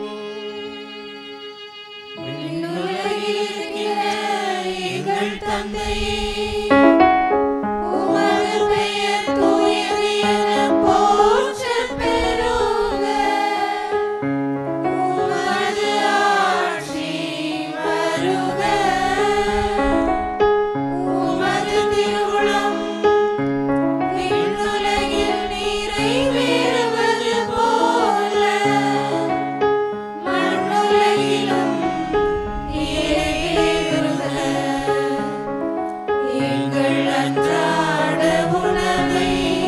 எங்கள் தந்தையே உமது பெயர் தூயது என போற்றப் பெறுக. உமது ஆட்சி வருக. உமது திருவுளம் விண்ணுலகில் நிறைவேறுவது போல மண்ணுலகிலும் நிறைவேறுக. எங்கள் அன்றாட உணவை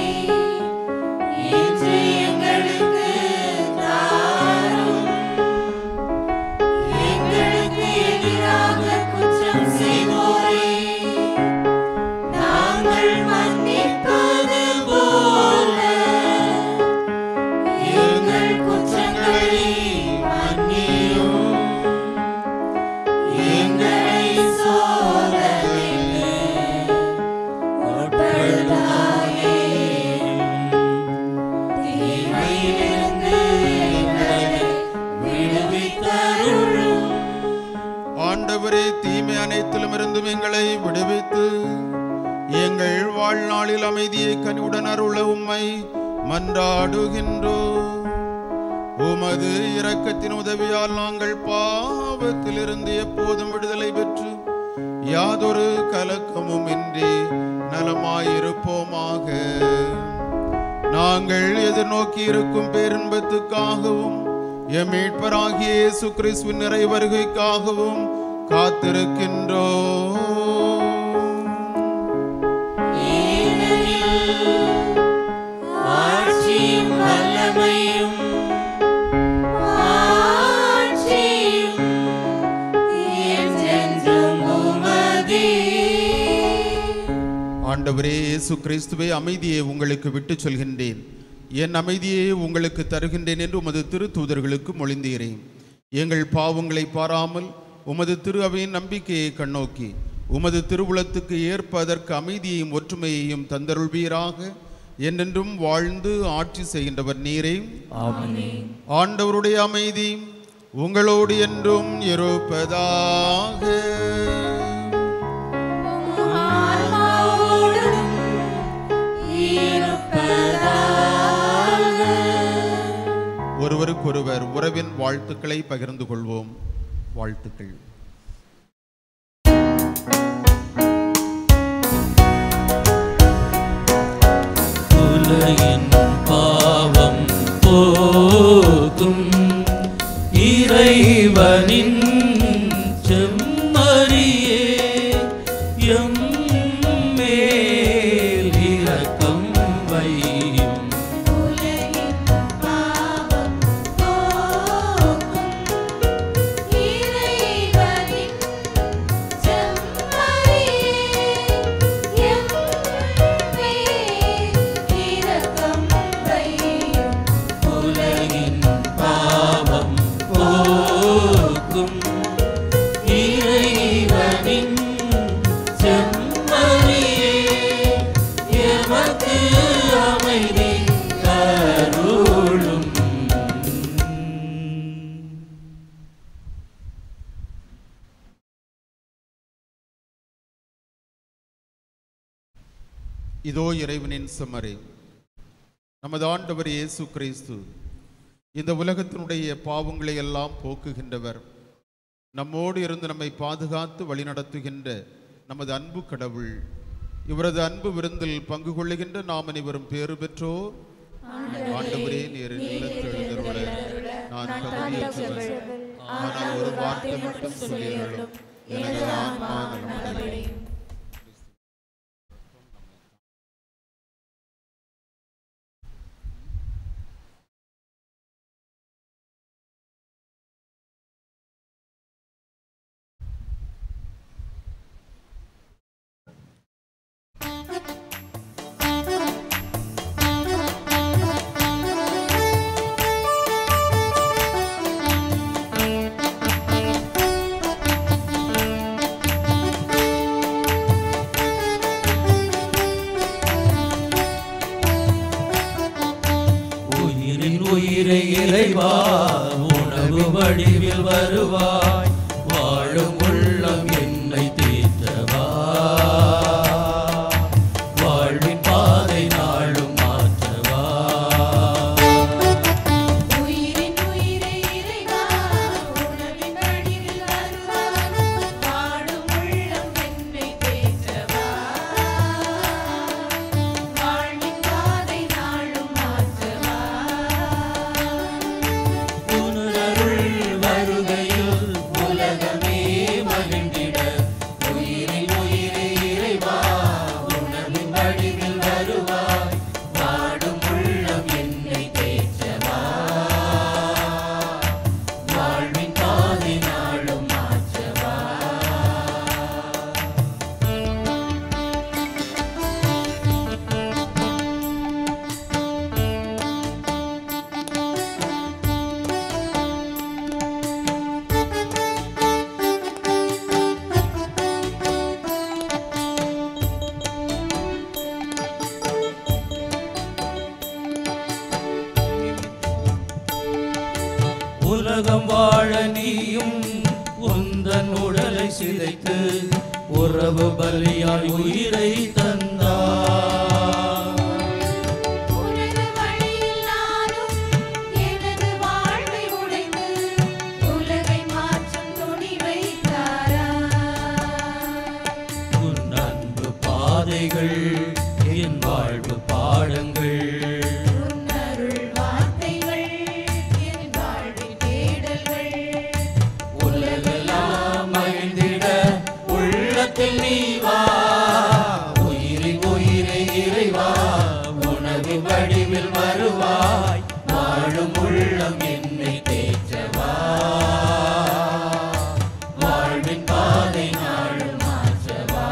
இன்று எங்களுக்கு தாரும். எங்களுக்கு எதிராக குற்றம் செய்வோரை நாங்கள் மன்னிப்பது போல எங்கள் குற்றங்களை மன்னியும் எங்களை சோதனைக்கு உட்படுத்தாதேயும். தீமையிலிருந்து எங்களை விடுவித்தருளும். ஆண்டவரே தீமை அனைத்திலும் இருந்தும் எங்களை விடுவித்து எங்கள் வாழ்நாளில் அமைதியை கனிவுடன் அருள உம்மை மன்றாடுகின்றோ உமது இரக்கத்தின் உதவியால் நாங்கள் பாவத்திலிருந்து எப்போதும் விடுதலை பெற்று யாதொரு கலக்கமும் இன்றி நலமாயிருப்போமாக நாங்கள் எதிர்நோக்கி இருக்கும் பேரின்பத்துக்காகவும் எம் மீட்பராகிய இயேசு கிறிஸ்துவின் நிறை வருகைக்காகவும் காத்திருக்கின்றோ ஆட்சியும் வல்லமையும் ஆட்சியும் என்றென்றும் உமதே. ஆண்டவரே இயேசு கிறிஸ்துவை அமைதியை உங்களுக்கு விட்டுச் சொல்கின்றேன் என் அமைதியை உங்களுக்கு தருகின்றேன் என்று உமது திரு தூதர்களுக்கு மொழிந்தீரேன் எங்கள் பாவங்களை பாராமல் உமது திரு அவையின் நம்பிக்கையை கண்ணோக்கி உமது திருவுளத்துக்கு ஏற்பதற்கு அமைதியையும் ஒற்றுமையையும் தந்தருள்வீராக என்றென்றும் வாழ்ந்து ஆட்சி செய்கின்றவர் நீரே ஆண்டவருடைய அமைதி உங்களோடு என்றும் இருப்பதாக ஆன்மாவோடும் இருப்பதாக. ஒருவருக்கொருவர் உறவின் வாழ்த்துக்களை பகிர்ந்து கொள்வோம் வாழ்த்துக்கள் உலகின் பாவம் போக்கும் இறைவனின் செம்மறியே எம் இதோ இறைவனின் செம்மறி நமது ஆண்டவர் இயேசு கிறிஸ்து இந்த உலகத்தினுடைய பாவங்களை எல்லாம் போக்குகின்றவர் நம்மோடு இருந்து நம்மை பாதுகாத்து வழிநடத்துகின்ற நமது அன்பு கடவுள் இவரது அன்பு விருந்தில் பங்கு கொள்ளுகின்ற நாம் அனைவரும் பேறு பெற்றோர் ஆண்டவரே நீர் இல்லத்தில் எழுந்தருள நான் தகுதியற்றவன் ஆனால் ஒரு வார்த்தை மட்டும் சொல்லியருளும் எனது ஆன்மா நலமடையும் உயிரின் உயிரை இறைவா உணவு வடிவில் வருவாய் வாழும் உள்ளம் என்னை தீர்த்தவா வாழ்வின் பாதை நாளும் மாற்றவா உயிரின் உயிரை இறைவா உணவின் வடிவில் வருவாய் வாடும் உள்ளம் என்னை தேற்றவா வாழ்வின் பாதை நாளும் மாற்றவா உணருள் வருகையில் உலகமே மகிழ்ந்திட உயிரின் உயிரை இறைவா உணவின் வடிவில் வருவாய் வாடும் உள்ளம் என்னை தேற்றவா வாழ்வின் பாதை நாளும் மாற்றவா உலகம் வாழ நீயும் உந்தன் உடலை சிதைத்து உறவு பலியாய் உயிரை தந்தார் உனது வழியில் நானும் எனது வாழ்வை உடைத்து உலகை மாற்றும் துணிவை தாரா உன் அன்பு பாதைகள் என் வாழ்வு பாடங்கள் அருள் வார்த்தைகள் என் வாழ்வின் தேடல்கள் உலகெல்லாம் மகிழ்ந்திட உள்ளத்தில் நீ வா உயிரின் உயிரை இறைவா உணவு வடிவில் வருவாய் வாழும் உள்ளம் என்னை தேற்றவா வாழ்வின் பாதை நாளும் மாற்றவா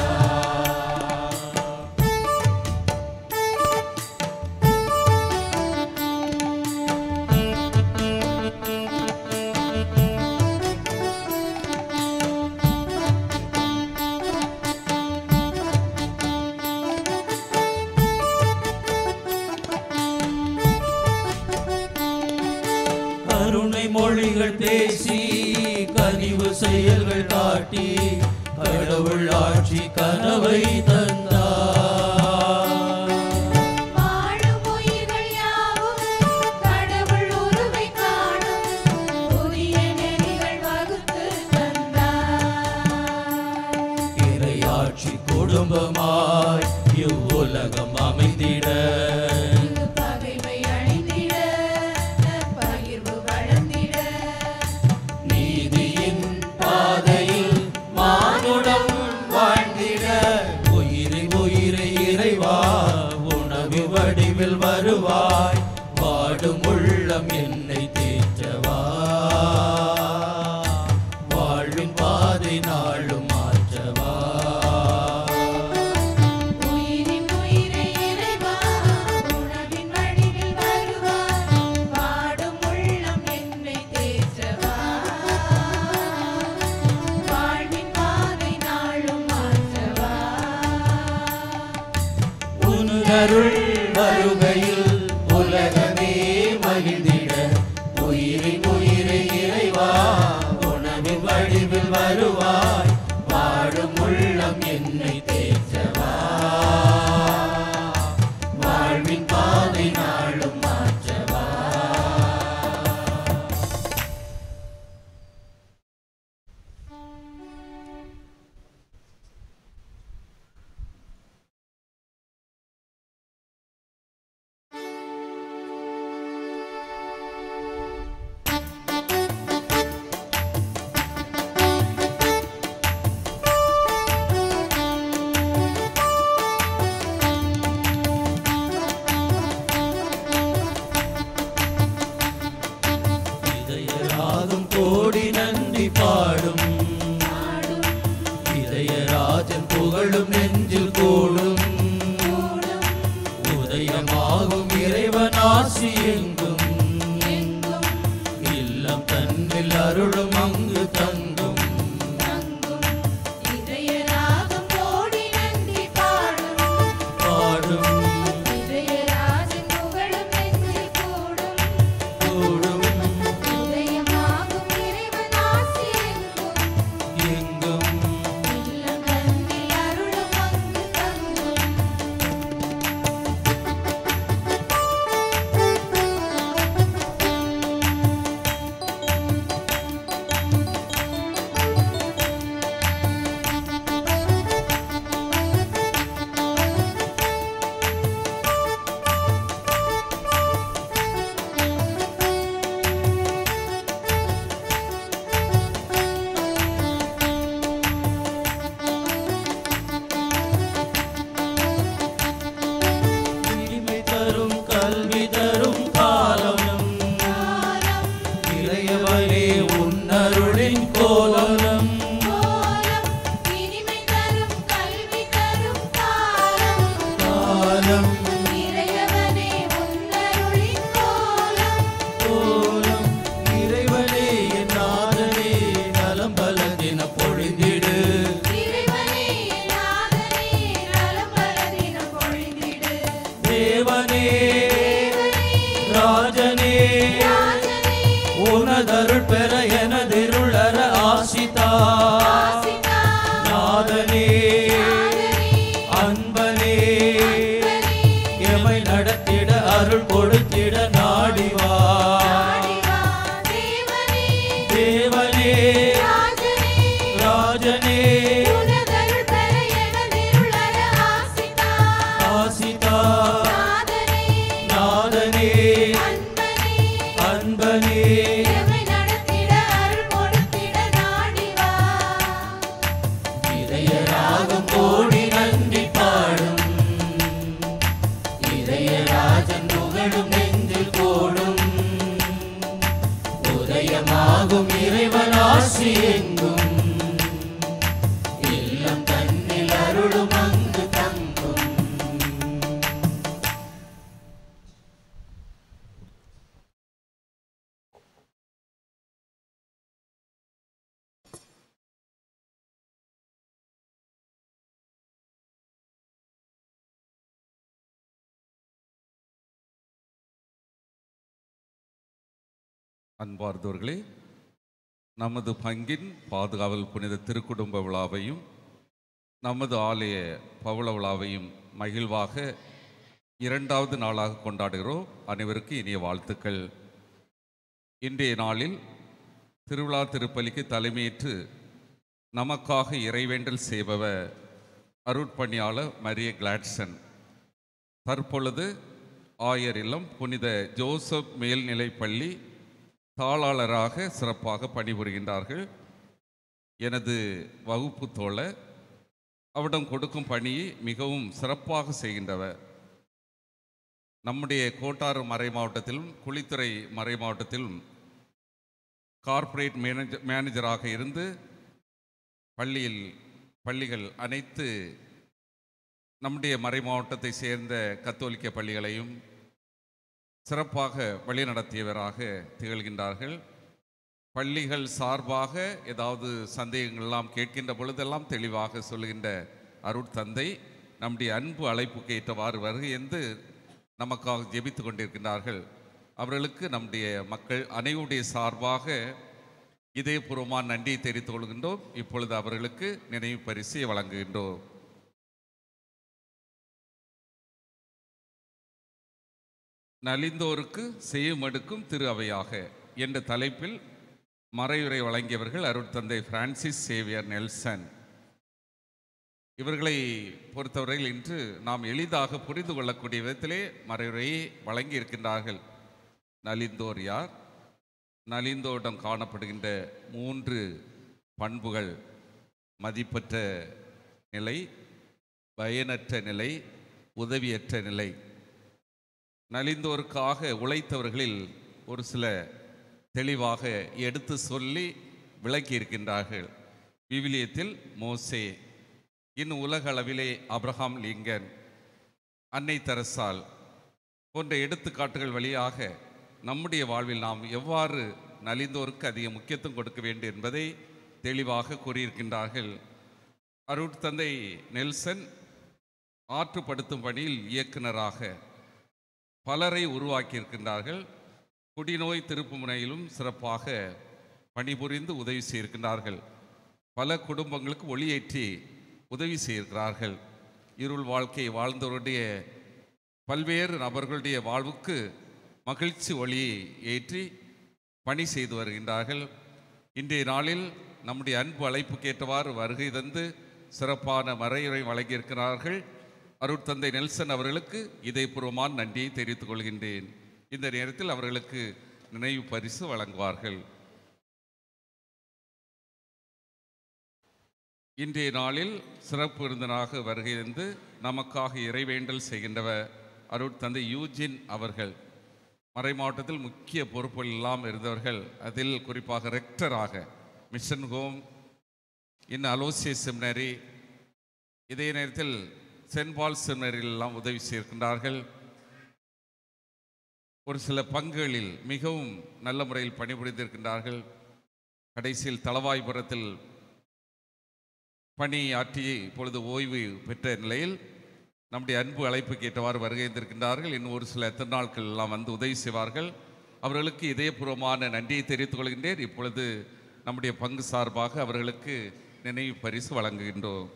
கருணை மொழிகள் பேசி கனிவு செயல்கள் காட்டி கடவுள் ஆட்சி கனவை தந்தார் வாழும் உயிர்கள் யாவும் கடவுள் உருவை காணும் புதிய நெறிகள் வகுத்து தந்தார் இறையாட்சி குடும்பமாய் இவ்வுலகம் அமைந்திட பகைமை அழிந்திட பகிர்வு வளர்ந்திட நீதியின் பாதையில் மானுடம் வாழ்ந்திட உயிரின் உயிரை இறைவா உணவு வடிவில் வருவாய் வாடும் உள்ளம் என்னை தேற்றவா வாழ்வின் பாதை நாளும் மாற்றவா உயிரின் உயிரை இறைவா உணவின் வடிவில் வருவாய் வாடும் உள்ளம் என்னை தேற்றவா வாழ்வின் பாதை நாளும் மாற்றவா உனருள் வருகையில் உலகமே மகிழ்ந்திட உயிரின் உயிரை இறைவா உணவு வடிவில் வருவாய் வாழும் உள்ளம் என்னை தேற்றவா இதயமாகும் இறைவன் ஆசி எங்கும் இல்லம் தன்னில் அருளும் அங்கு தங்கும் இதயராகம் கோடி நன்றி பாடும் பாடும் இதயராஜன் புகழும் நெஞ்சில் கூடும் கூடும் இதயமாகும் இறைவன் ஆசி எங்கும் எங்கும் இல்லம் தன்னில் அருளும் அங்கு தங்கும் இனிமை தரும் கல்வி தரும் காலம் இறையவனே உன்னருளின் கோலம் இனிமை தரும் கல்வி தரும் காலம் காலம் இறையவனே உன்னருளின் கோலம் கோலம் இறைவனே என் நாதனே நலம் பலதின பொழிந்திடு இறைவனே நாதனே நலம் பலதினம் பொழிந்திடு தேவனே ராஜனே உனதருள் பெற எனதிருளர ஆசிதா நாதனே அன்பனே எமை நடத்திட அருள் கொடுத்திட நாடிவா தேவனே ராஜனே உனதருள் பெற எனதிருளர ஆசிதா ஆசிதா நாதனே அன்பனே எமை நடத்திட அருள் கொடுத்திட நாடிவா இதயராகம் கோடி நன்றி பாடும் இதயராஜன் புகழும் நெஞ்சில் கோடும் உதயமாகும் இறைவன் ஆசி எங்கும் இல்லம் தன்னில் அருளும் அங்கு தங்கும் அன்பார்ந்தவர்களே நமது பங்கின் பாதுகாவல் புனித திருக்குடும்ப விழாவையும் நமது ஆலய பவள விழாவையும் மகிழ்வாக இரண்டாவது நாளாக கொண்டாடுகிறோம் அனைவருக்கு இனிய வாழ்த்துக்கள் இன்றைய நாளில் திருவிழா திருப்பலிக்கு தலைமையேற்று நமக்காக இறைவேண்டல் செய்பவர் அருட்பணியாளர் மரிய கிளாட்சன் தற்பொழுது ஆயர் இல்லம் புனித ஜோசப் மேல்நிலைப் பள்ளி தாளாளராக சிறப்பாக பணிபுரிகின்றார்கள் எனது வகுப்பு தோழர் அவரிடம் கொடுக்கும் பணியை மிகவும் சிறப்பாக செய்கின்றவர் நம்முடைய கோட்டாறு மறை மாவட்டத்திலும் குளித்துறை மறை மாவட்டத்திலும் கார்ப்பரேட் மேனேஜர் மேனேஜராக இருந்து பள்ளியில் பள்ளிகள் அனைத்து நம்முடைய மறை மாவட்டத்தை சேர்ந்த கத்தோலிக்க பள்ளிகளையும் சிறப்பாக வழிநடத்தியவராக திகழ்கின்றார்கள் பள்ளிகள் சார்பாக ஏதாவது சந்தேகங்கள்லாம் கேட்கின்ற பொழுதெல்லாம் தெளிவாக சொல்லுகின்ற அருட்தந்தை நம்முடைய அன்பு அழைப்புக்கு ஏற்றவாறு வருகையென்று நமக்காக ஜெபித்து கொண்டிருக்கின்றார்கள் அவர்களுக்கு நம்முடைய மக்கள் அனைவருடைய சார்பாக இதயபூர்வமான நன்றியை தெரிவித்துக் கொள்கின்றோம் இப்பொழுது அவர்களுக்கு நினைவு பரிசை வழங்குகின்றோம் நலிந்தோருக்கு செய்யும் எடுக்கும் திரு அவையாக என்ற தலைப்பில் மறையுரை வழங்கியவர்கள் அருட்தந்தை பிரான்சிஸ் சேவியர் நெல்சன் இவர்களை பொறுத்தவரையில் இன்று நாம் எளிதாக புரிந்து கொள்ளக்கூடிய விதத்திலே மறையுரையை வழங்கி இருக்கின்றார்கள் நலிந்தோர் யார் நலிந்தோரிடம் காணப்படுகின்ற மூன்று பண்புகள் மதிப்பற்ற நிலை பயனற்ற நிலை உதவியற்ற நிலை நலிந்தோருக்காக உழைத்தவர்களில் ஒரு சில தெளிவாக எடுத்து சொல்லி விளக்கி இருக்கின்றார்கள் விவிலியத்தில் மோசே இன்னும் உலக அளவிலே அப்ரஹாம் லிங்கன் அன்னை தெரசால் போன்ற எடுத்துக்காட்டுகள் வழியாக நம்முடைய வாழ்வில் நாம் எவ்வாறு நலிந்தோருக்கு அதிக முக்கியத்துவம் கொடுக்க வேண்டும் என்பதை தெளிவாக கூறியிருக்கின்றார்கள் அருட்தந்தை நெல்சன் ஆற்றுப்படுத்தும் பணியில் இயக்குனராக பலரை உருவாக்கியிருக்கின்றார்கள் குடிநோய் திருப்பு முனையிலும் சிறப்பாக பணிபுரிந்து உதவி செய்திருக்கின்றார்கள் பல குடும்பங்களுக்கு ஒளியேற்றி உதவி செய்திருக்கிறார்கள் இருள் வாழ்க்கை வாழ்ந்தவருடைய பல்வேறு நபர்களுடைய வாழ்வுக்கு மகிழ்ச்சி ஒளியை ஏற்றி பணி செய்து வருகின்றார்கள் இன்றைய நாளில் நம்முடைய அன்பு அழைப்புக்கேற்றவாறு வருகை தந்து சிறப்பான மறையுரை வழங்கியிருக்கிறார்கள் அருட்தந்தை நெல்சன் அவர்களுக்கு இதயபூர்வமான நன்றியை தெரிவித்துக் கொள்கின்றேன் இந்த நேரத்தில் அவர்களுக்கு நினைவு பரிசு வழங்குவார்கள் இன்றைய நாளில் சிறப்பு விருந்தினராக வருகை தந்து நமக்காக இறைவேண்டல் செய்கின்றவர் அருட்தந்தை யூஜின் அவர்கள் மறை மாவட்டத்தில் முக்கிய பொறுப்புகள் எல்லாம் இருந்தவர்கள் அதில் குறிப்பாக ரெக்டராக mission home in Aloysius seminary இதே நேரத்தில் சென்ட் பால் செமினரியில் எல்லாம் உதவி செய்திருக்கின்றார்கள் ஒரு சில பங்குகளில் மிகவும் நல்ல முறையில் பணிபுரிந்திருக்கின்றார்கள் கடைசியில் தளவாய்புரத்தில் பணியாற்றி இப்பொழுது ஓய்வு பெற்ற நிலையில் நம்முடைய அன்பு அழைப்புக்கு ஏற்றவாறு வருகை தந்திருக்கின்றார்கள் இன்னும் ஒரு சில திருநாட்கள் எல்லாம் வந்து உதவி செய்வார்கள் அவர்களுக்கு இதயபூர்வமான நன்றியை தெரிவித்துக் கொள்கின்றேன் இப்பொழுது நம்முடைய பங்கு சார்பாக அவர்களுக்கு நினைவு பரிசு வழங்குகின்றோம்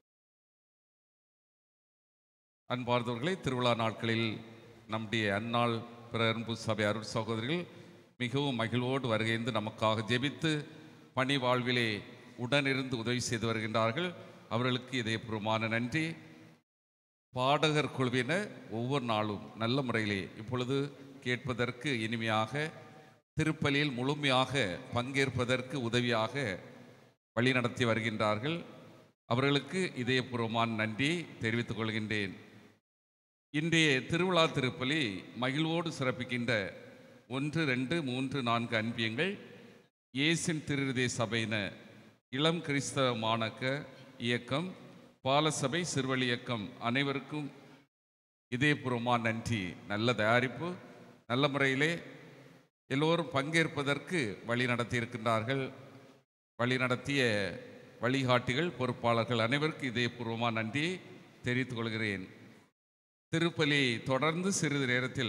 அன்பார்ந்தவர்களை திருவிழா நாட்களில் நம்முடைய அந்நாள் பிற அன்பு சபை அருள் சகோதரிகள் மிகவும் மகிழ்வோடு வருகைந்து நமக்காக ஜெபித்து பணி வாழ்விலே உடனிருந்து உதவி செய்து வருகின்றார்கள் அவர்களுக்கு இதயபூர்வமான நன்றி பாடகர் குழுவினர் ஒவ்வொரு நாளும் நல்ல முறையிலே இப்பொழுது கேட்பதற்கு இனிமையாக திருப்பலியில் முழுமையாக பங்கேற்பதற்கு உதவியாக வழிநடத்தி வருகின்றார்கள் அவர்களுக்கு இதயபூர்வமான நன்றியை தெரிவித்துக் கொள்கின்றேன் இன்றைய திருவிழா திருப்பலி மகிழ்வோடு சிறப்பிக்கின்ற ஒன்று ரெண்டு மூன்று நான்கு அன்பியங்கள் இயேசின் திருதே சபையின இளம் கிறிஸ்தவ மாணக்க இயக்கம் பாலசபை சிறுவழி இயக்கம் அனைவருக்கும் இதயபூர்வமான நன்றி நல்ல தயாரிப்பு நல்ல முறையிலே எல்லோரும் பங்கேற்பதற்கு வழி நடத்தியிருக்கின்றார்கள் வழி நடத்திய வழிகாட்டிகள் பொறுப்பாளர்கள் அனைவருக்கும் இதயபூர்வமான நன்றியை தெரிவித்துக் கொள்கிறேன் திருப்பலி தொடர்ந்து சிறிது நேரத்தில்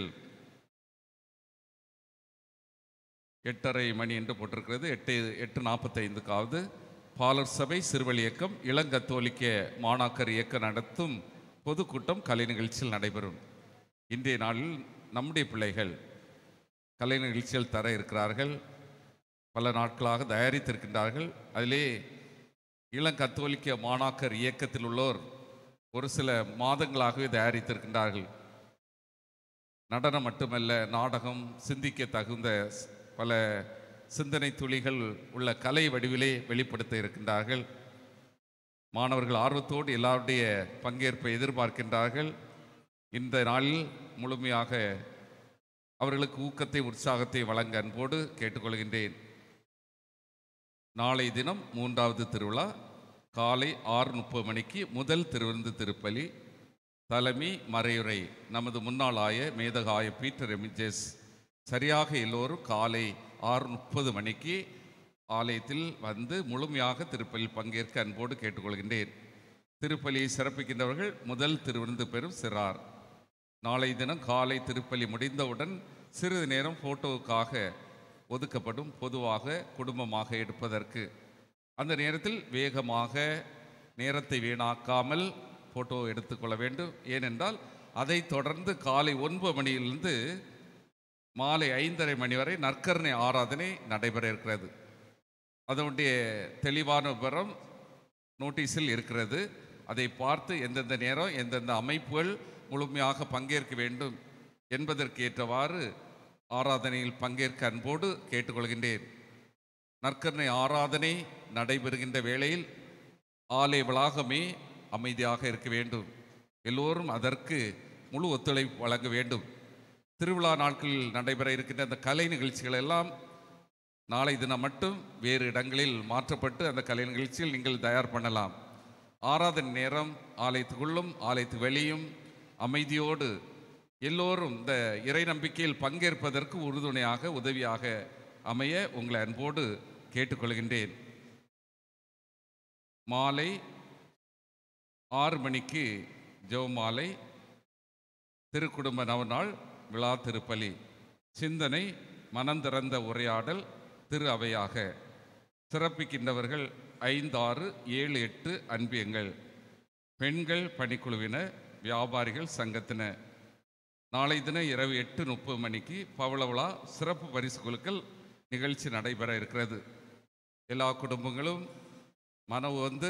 எட்டரை மணி என்று போட்டிருக்கிறது எட்டு எட்டு நாற்பத்தைந்துக்காவது பாலர் சபை சிறுவழி இயக்கம் இளங்கத்தோலிக்க மாணாக்கர் இயக்கம் நடத்தும் பொதுக்கூட்டம் கலை நிகழ்ச்சியில் நடைபெறும் இன்றைய நாளில் நம்முடைய பிள்ளைகள் கலை நிகழ்ச்சிகள் தர இருக்கிறார்கள் பல நாட்களாக தயாரித்திருக்கின்றார்கள் அதிலே இளங்கத்தோலிக்க மாணாக்கர் இயக்கத்தில் உள்ளோர் ஒரு சில மாதங்களாகவே தயாரித்திருக்கின்றார்கள் நடனம் மட்டுமல்ல நாடகம் சிந்திக்க தகுந்த ஸ்- பல சிந்தனை துளிகள் உள்ள கலை வடிவிலே வெளிப்படுத்த இருக்கின்றார்கள் மாணவர்கள் ஆர்வத்தோடு எல்லாருடைய பங்கேற்பை எதிர்பார்க்கின்றார்கள் இந்த நாளில் முழுமையாக அவர்களுக்கு ஊக்கத்தை உற்சாகத்தை வழங்க அன்போடு கேட்டுக்கொள்கின்றேன் நாளை தினம் மூன்றாவது திருவிழா காலை ஆறு முப்பது மணிக்கு முதல் திருவிருந்து திருப்பலி தலைமை மறையுரை நமது முன்னாள் ஆய மேதகாய பீட்டர் எமிஜஸ் சரியாக எல்லோரும் காலை ஆறு முப்பது மணிக்கு ஆலயத்தில் வந்து முழுமையாக திருப்பலியில் பங்கேற்க அன்போடு கேட்டுக்கொள்கின்றேன் திருப்பலியை சிறப்பிக்கின்றவர்கள் முதல் திருவிருந்து பெறும் சிறார் நாளை தினம் காலை திருப்பலி முடிந்தவுடன் சிறிது நேரம் ஃபோட்டோவுக்காக ஒதுக்கப்படும் பொதுவாக குடும்பமாக எடுப்பதற்கு அந்த நேரத்தில் வேகமாக நேரத்தை வீணாக்காமல் ஃபோட்டோ எடுத்துக்கொள்ள வேண்டும் ஏனென்றால் அதைத் தொடர்ந்து காலை ஒன்பது மணியிலிருந்து மாலை ஐந்தரை மணி வரை நற்கருணை ஆராதனை நடைபெற இருக்கிறது அதனுடைய தெளிவான விவரம் நோட்டீஸில் இருக்கிறது அதை பார்த்து எந்தெந்த நேரம் எந்தெந்த அமைப்புகள் முழுமையாக பங்கேற்க வேண்டும் என்பதற்கு ஏற்றவாறு ஆராதனையில் பங்கேற்க அன்போடு கேட்டுக்கொள்கின்றேன் நற்கருணை ஆராதனை நடைபெறுகின்ற வேளையில் ஆலய வளாகமே அமைதியாக இருக்க வேண்டும் எல்லோரும் அதற்கு முழு ஒத்துழைப்பு வழங்க வேண்டும் திருவிழா நாட்களில் நடைபெற இருக்கின்ற அந்த கலை நிகழ்ச்சிகள் எல்லாம் நாளை தினம் மட்டும் வேறு இடங்களில் மாற்றப்பட்டு அந்த கலை நிகழ்ச்சியில் நீங்கள் தயார் பண்ணலாம் ஆராதனை நேரம் ஆலயத்துக்குள்ளும் ஆலயத்து வெளியும் அமைதியோடு எல்லோரும் இந்த இறை நம்பிக்கையில் பங்கேற்பதற்கு உறுதுணையாக உதவியாக அமைய உங்களை அன்போடு கேட்டுக்கொள்கின்றேன் மாலை ஆறு மணிக்கு ஜெவமாலை திருக்குடும்ப நவநாள் விழா திருப்பலி சிந்தனை மனம் திறந்த உரையாடல் திரு அவையாக சிறப்பிக்கின்றவர்கள் ஐந்து ஆறு ஏழு எட்டு அன்பியங்கள் பெண்கள் பணிக்குழுவினர் வியாபாரிகள் சங்கத்தினர் நாளை தினம் இரவு எட்டு முப்பது மணிக்கு பவள விழா சிறப்பு பரிசு குழுக்கள் நிகழ்ச்சி நடைபெற இருக்கிறது எல்லா குடும்பங்களும் மனம் வந்து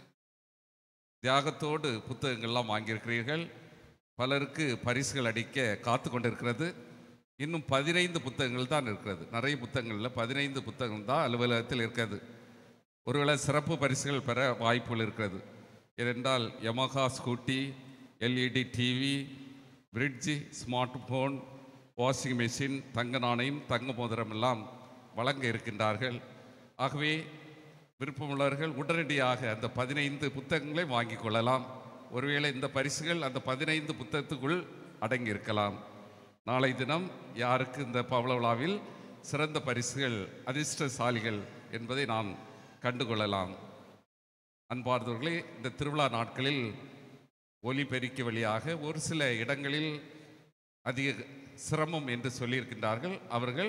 தியாகத்தோடு புத்தகங்கள்லாம் வாங்கியிருக்கிறீர்கள் பலருக்கு பரிசுகள் அடிக்க காத்து கொண்டிருக்கிறது இன்னும் பதினைந்து புத்தகங்கள் தான் இருக்கிறது நிறைய புத்தகங்களில் பதினைந்து புத்தகம் தான் அலுவலகத்தில் இருக்கிறது ஒருவேளை சிறப்பு பரிசுகள் பெற வாய்ப்புகள் இருக்கிறது ஏனென்றால் Yamaha Scooty LED TV fridge smart phone washing machine தங்க நாணயம் தங்க மோதிரம் எல்லாம் வழங்க இருக்கின்றார்கள் ஆகவே விருப்பமுள்ளவர்கள் உடனடியாக அந்த பதினைந்து புத்தகங்களை வாங்கிக் கொள்ளலாம் ஒருவேளை இந்த பரிசுகள் அந்த பதினைந்து புத்தகத்துக்குள் அடங்கி இருக்கலாம் நாளை தினம் யாருக்கு இந்த பவள விழாவில் சிறந்த பரிசுகள் அதிர்ஷ்டசாலிகள் என்பதை நாம் கண்டுகொள்ளலாம் அன்பார்ந்தவர்களே இந்த திருவிழா நாட்களில் ஒலிபெருக்கி வழியாக ஒரு சில இடங்களில் அதிக சிரமம் என்று சொல்லியிருக்கின்றார்கள் அவர்கள்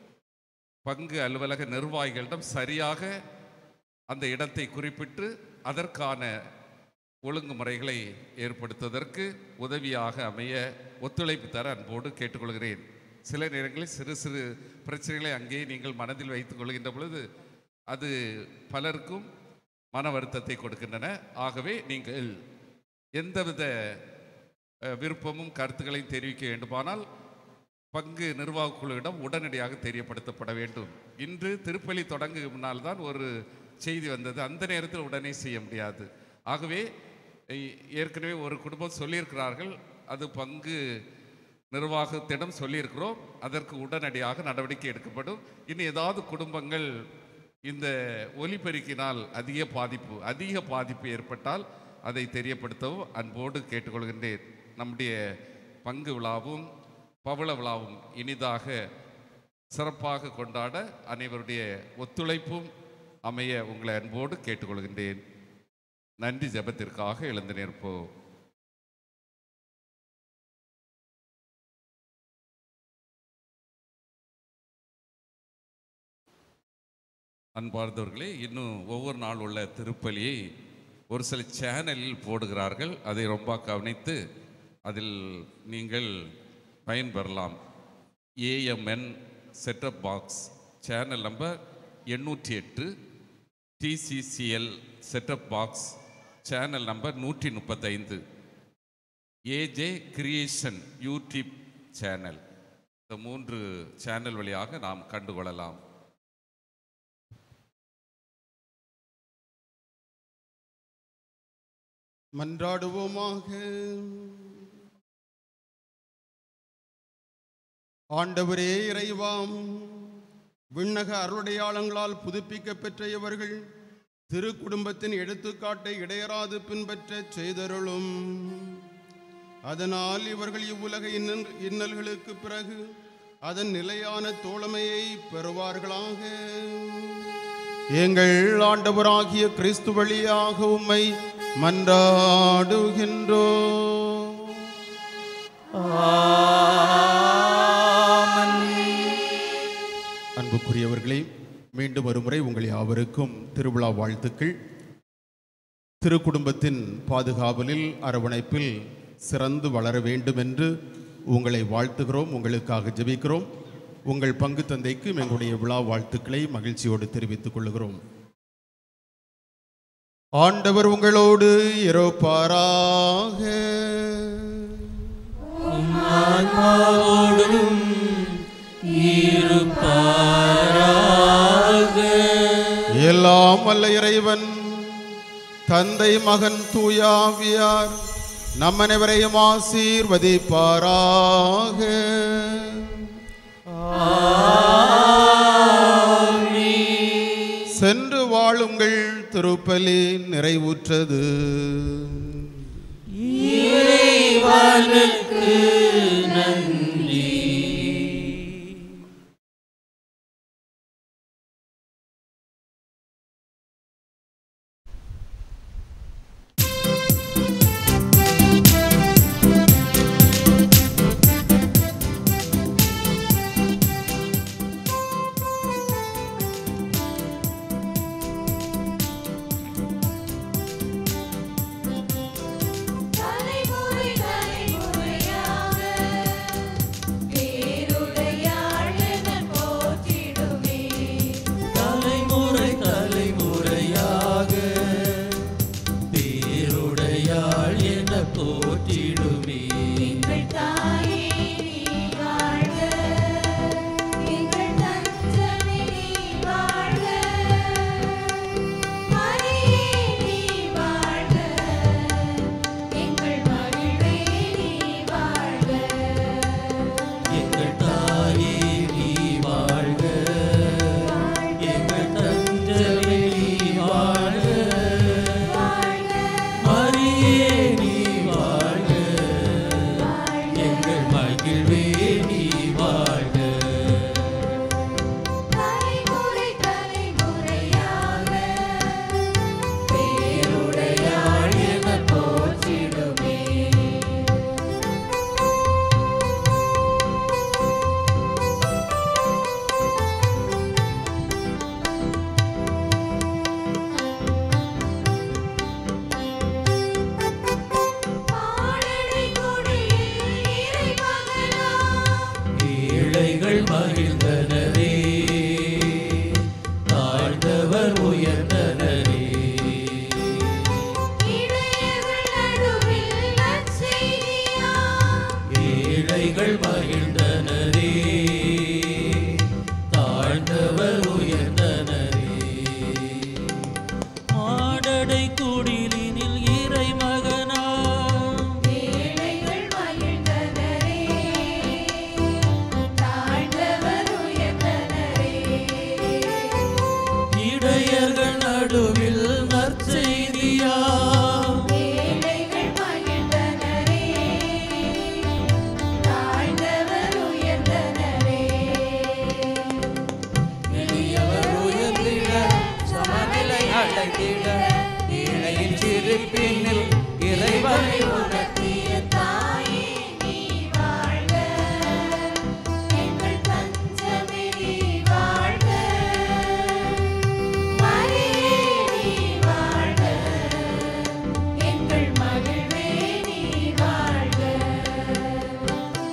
பங்கு அலுவலக நிர்வாகிகளிடம் சரியாக அந்த இடத்தை குறிப்பிட்டு அதற்கான ஒழுங்குமுறைகளை ஏற்படுத்துவதற்கு உதவியாக அமைய ஒத்துழைப்பு தர அன்போடு கேட்டுக்கொள்கிறேன் சில நேரங்களில் சிறு சிறு பிரச்சனைகளை அங்கேயே நீங்கள் மனதில் வைத்துக் கொள்கின்ற பொழுது அது பலருக்கும் மன வருத்தத்தை கொடுக்கின்றன ஆகவே நீங்கள் எந்தவித அஹ், விருப்பமும் கருத்துக்களையும் தெரிவிக்க வேண்டுமானால் பங்கு நிர்வாகக் குழுவிடம் உடனடியாக தெரியப்படுத்தப்பட வேண்டும் இன்று திருப்பலி தொடங்கு முன்னால் தான் ஒரு செய்தி வந்தது அந்த நேரத்தில் உடனே செய்ய முடியாது ஆகவே ஏ- ஏற்கனவே ஒரு குடும்பம் சொல்லியிருக்கிறார்கள் அது பங்கு நிர்வாகத்திடம் சொல்லியிருக்கிறோம் அதற்கு உடனடியாக நடவடிக்கை எடுக்கப்படும் இன்னும் ஏதாவது குடும்பங்கள் இந்த ஒலிபெருக்கினால் அதிக பாதிப்பு அதிக பாதிப்பு ஏற்பட்டால் அதை தெரியப்படுத்தவும் அன்போடு கேட்டுக்கொள்கின்றேன் நம்முடைய பங்கு விழாவும் பவள விழாவும் இனிதாக சிறப்பாக கொண்டாட அனைவருடைய ஒத்துழைப்பும் அமைய உங்களை அன்போடு கேட்டுக்கொள்கின்றேன் நன்றி ஜெபத்திற்காக எழுந்து நிற்போம் அன்பார்ந்தவர்களே இன்னும் ஒவ்வொரு நாள் உள்ள திருப்பலியை ஒரு சில சேனலில் போடுகிறார்கள் அதை ரொம்ப கவனித்து அதில் நீங்கள் பயன்பெறலாம் AMN setup box channel number எண்ணூற்றி எட்டு TCCL setup box channel number நூற்றி முப்பத்தைந்து ஏஜே கிரியேஷன் யூடியூப் சேனல் இந்த மூன்று சேனல் வழியாக நாம் கண்டுகொள்ளலாம் மன்றாடுவோமாக ஆண்டவரே இறைவாம் விண்ணக அருளையாளங்களால் புதுப்பிக்க பெற்ற இவர்கள் திரு குடும்பத்தின் எடுத்துக்காட்டை இடையறாது பின்பற்றச் செய்தருளும் அதனால் இவர்கள் இவ்வுலக இன்னல் இன்னல்களுக்கு பிறகு அதன் நிலையான தோழமையை பெறுவார்களாக எங்கள் ஆண்டவராகிய கிறிஸ்து வழியாக உம்மை மன்றாடுகின்றோ அன்புக்குரியவர்களே மீண்டும் ஒருமுறை உங்கள் யாவருக்கும் திருவிழா வாழ்த்துக்கள் திருக்குடும்பத்தின் பாதுகாவலில் அரவணைப்பில் சிறந்து வளர வேண்டும் என்று உங்களை வாழ்த்துகிறோம் உங்களுக்காக ஜெபிக்கிறோம் உங்கள் பங்கு தந்தைக்கும் எங்களுடைய விழா வாழ்த்துக்களை மகிழ்ச்சியோடு தெரிவித்துக் கொள்கிறோம் ஆண்டவர் உங்களோடு இருப்பாராக ஆன்மாவோடும் இருப்பாராக எல்லாம் வல்ல இறைவன் தந்தை மகன் தூயாவியார் நம் அனைவரையும் ஆசீர்வதிப்பாராக சென்று வாழுங்கள் திருப்பலி நிறைவுற்றது இறைவனுக்கு மகிழ்ந்தனரே தாழ்ந்தவர் உயர்ந்தனரே மாடடை குடிலினில் இறை மகனா ஏழைகள் மகிழ்ந்தனரே தாழ்ந்தவர் உயர்ந்தனரே இடையர்கள் நடுவில் நற்செய்தியா ஏழைகள் மகிழ்ந்தனரே தாழ்ந்தவர் உயர்ந்தனரே எளியவர் உயர்ந்திட சமநிலை அடைந்திட ஏழையின் சிரிப்பினில் இறைவனை உணர்த்திய தாயே நீ வாழ்க எங்கள் தஞ்சமே நீ வாழ்க மரியே நீ வாழ்க எங்கள் மகிழ்வே நீ வாழ்க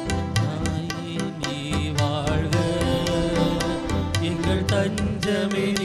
நீ வாழ்க எங்கள் தஞ்சமே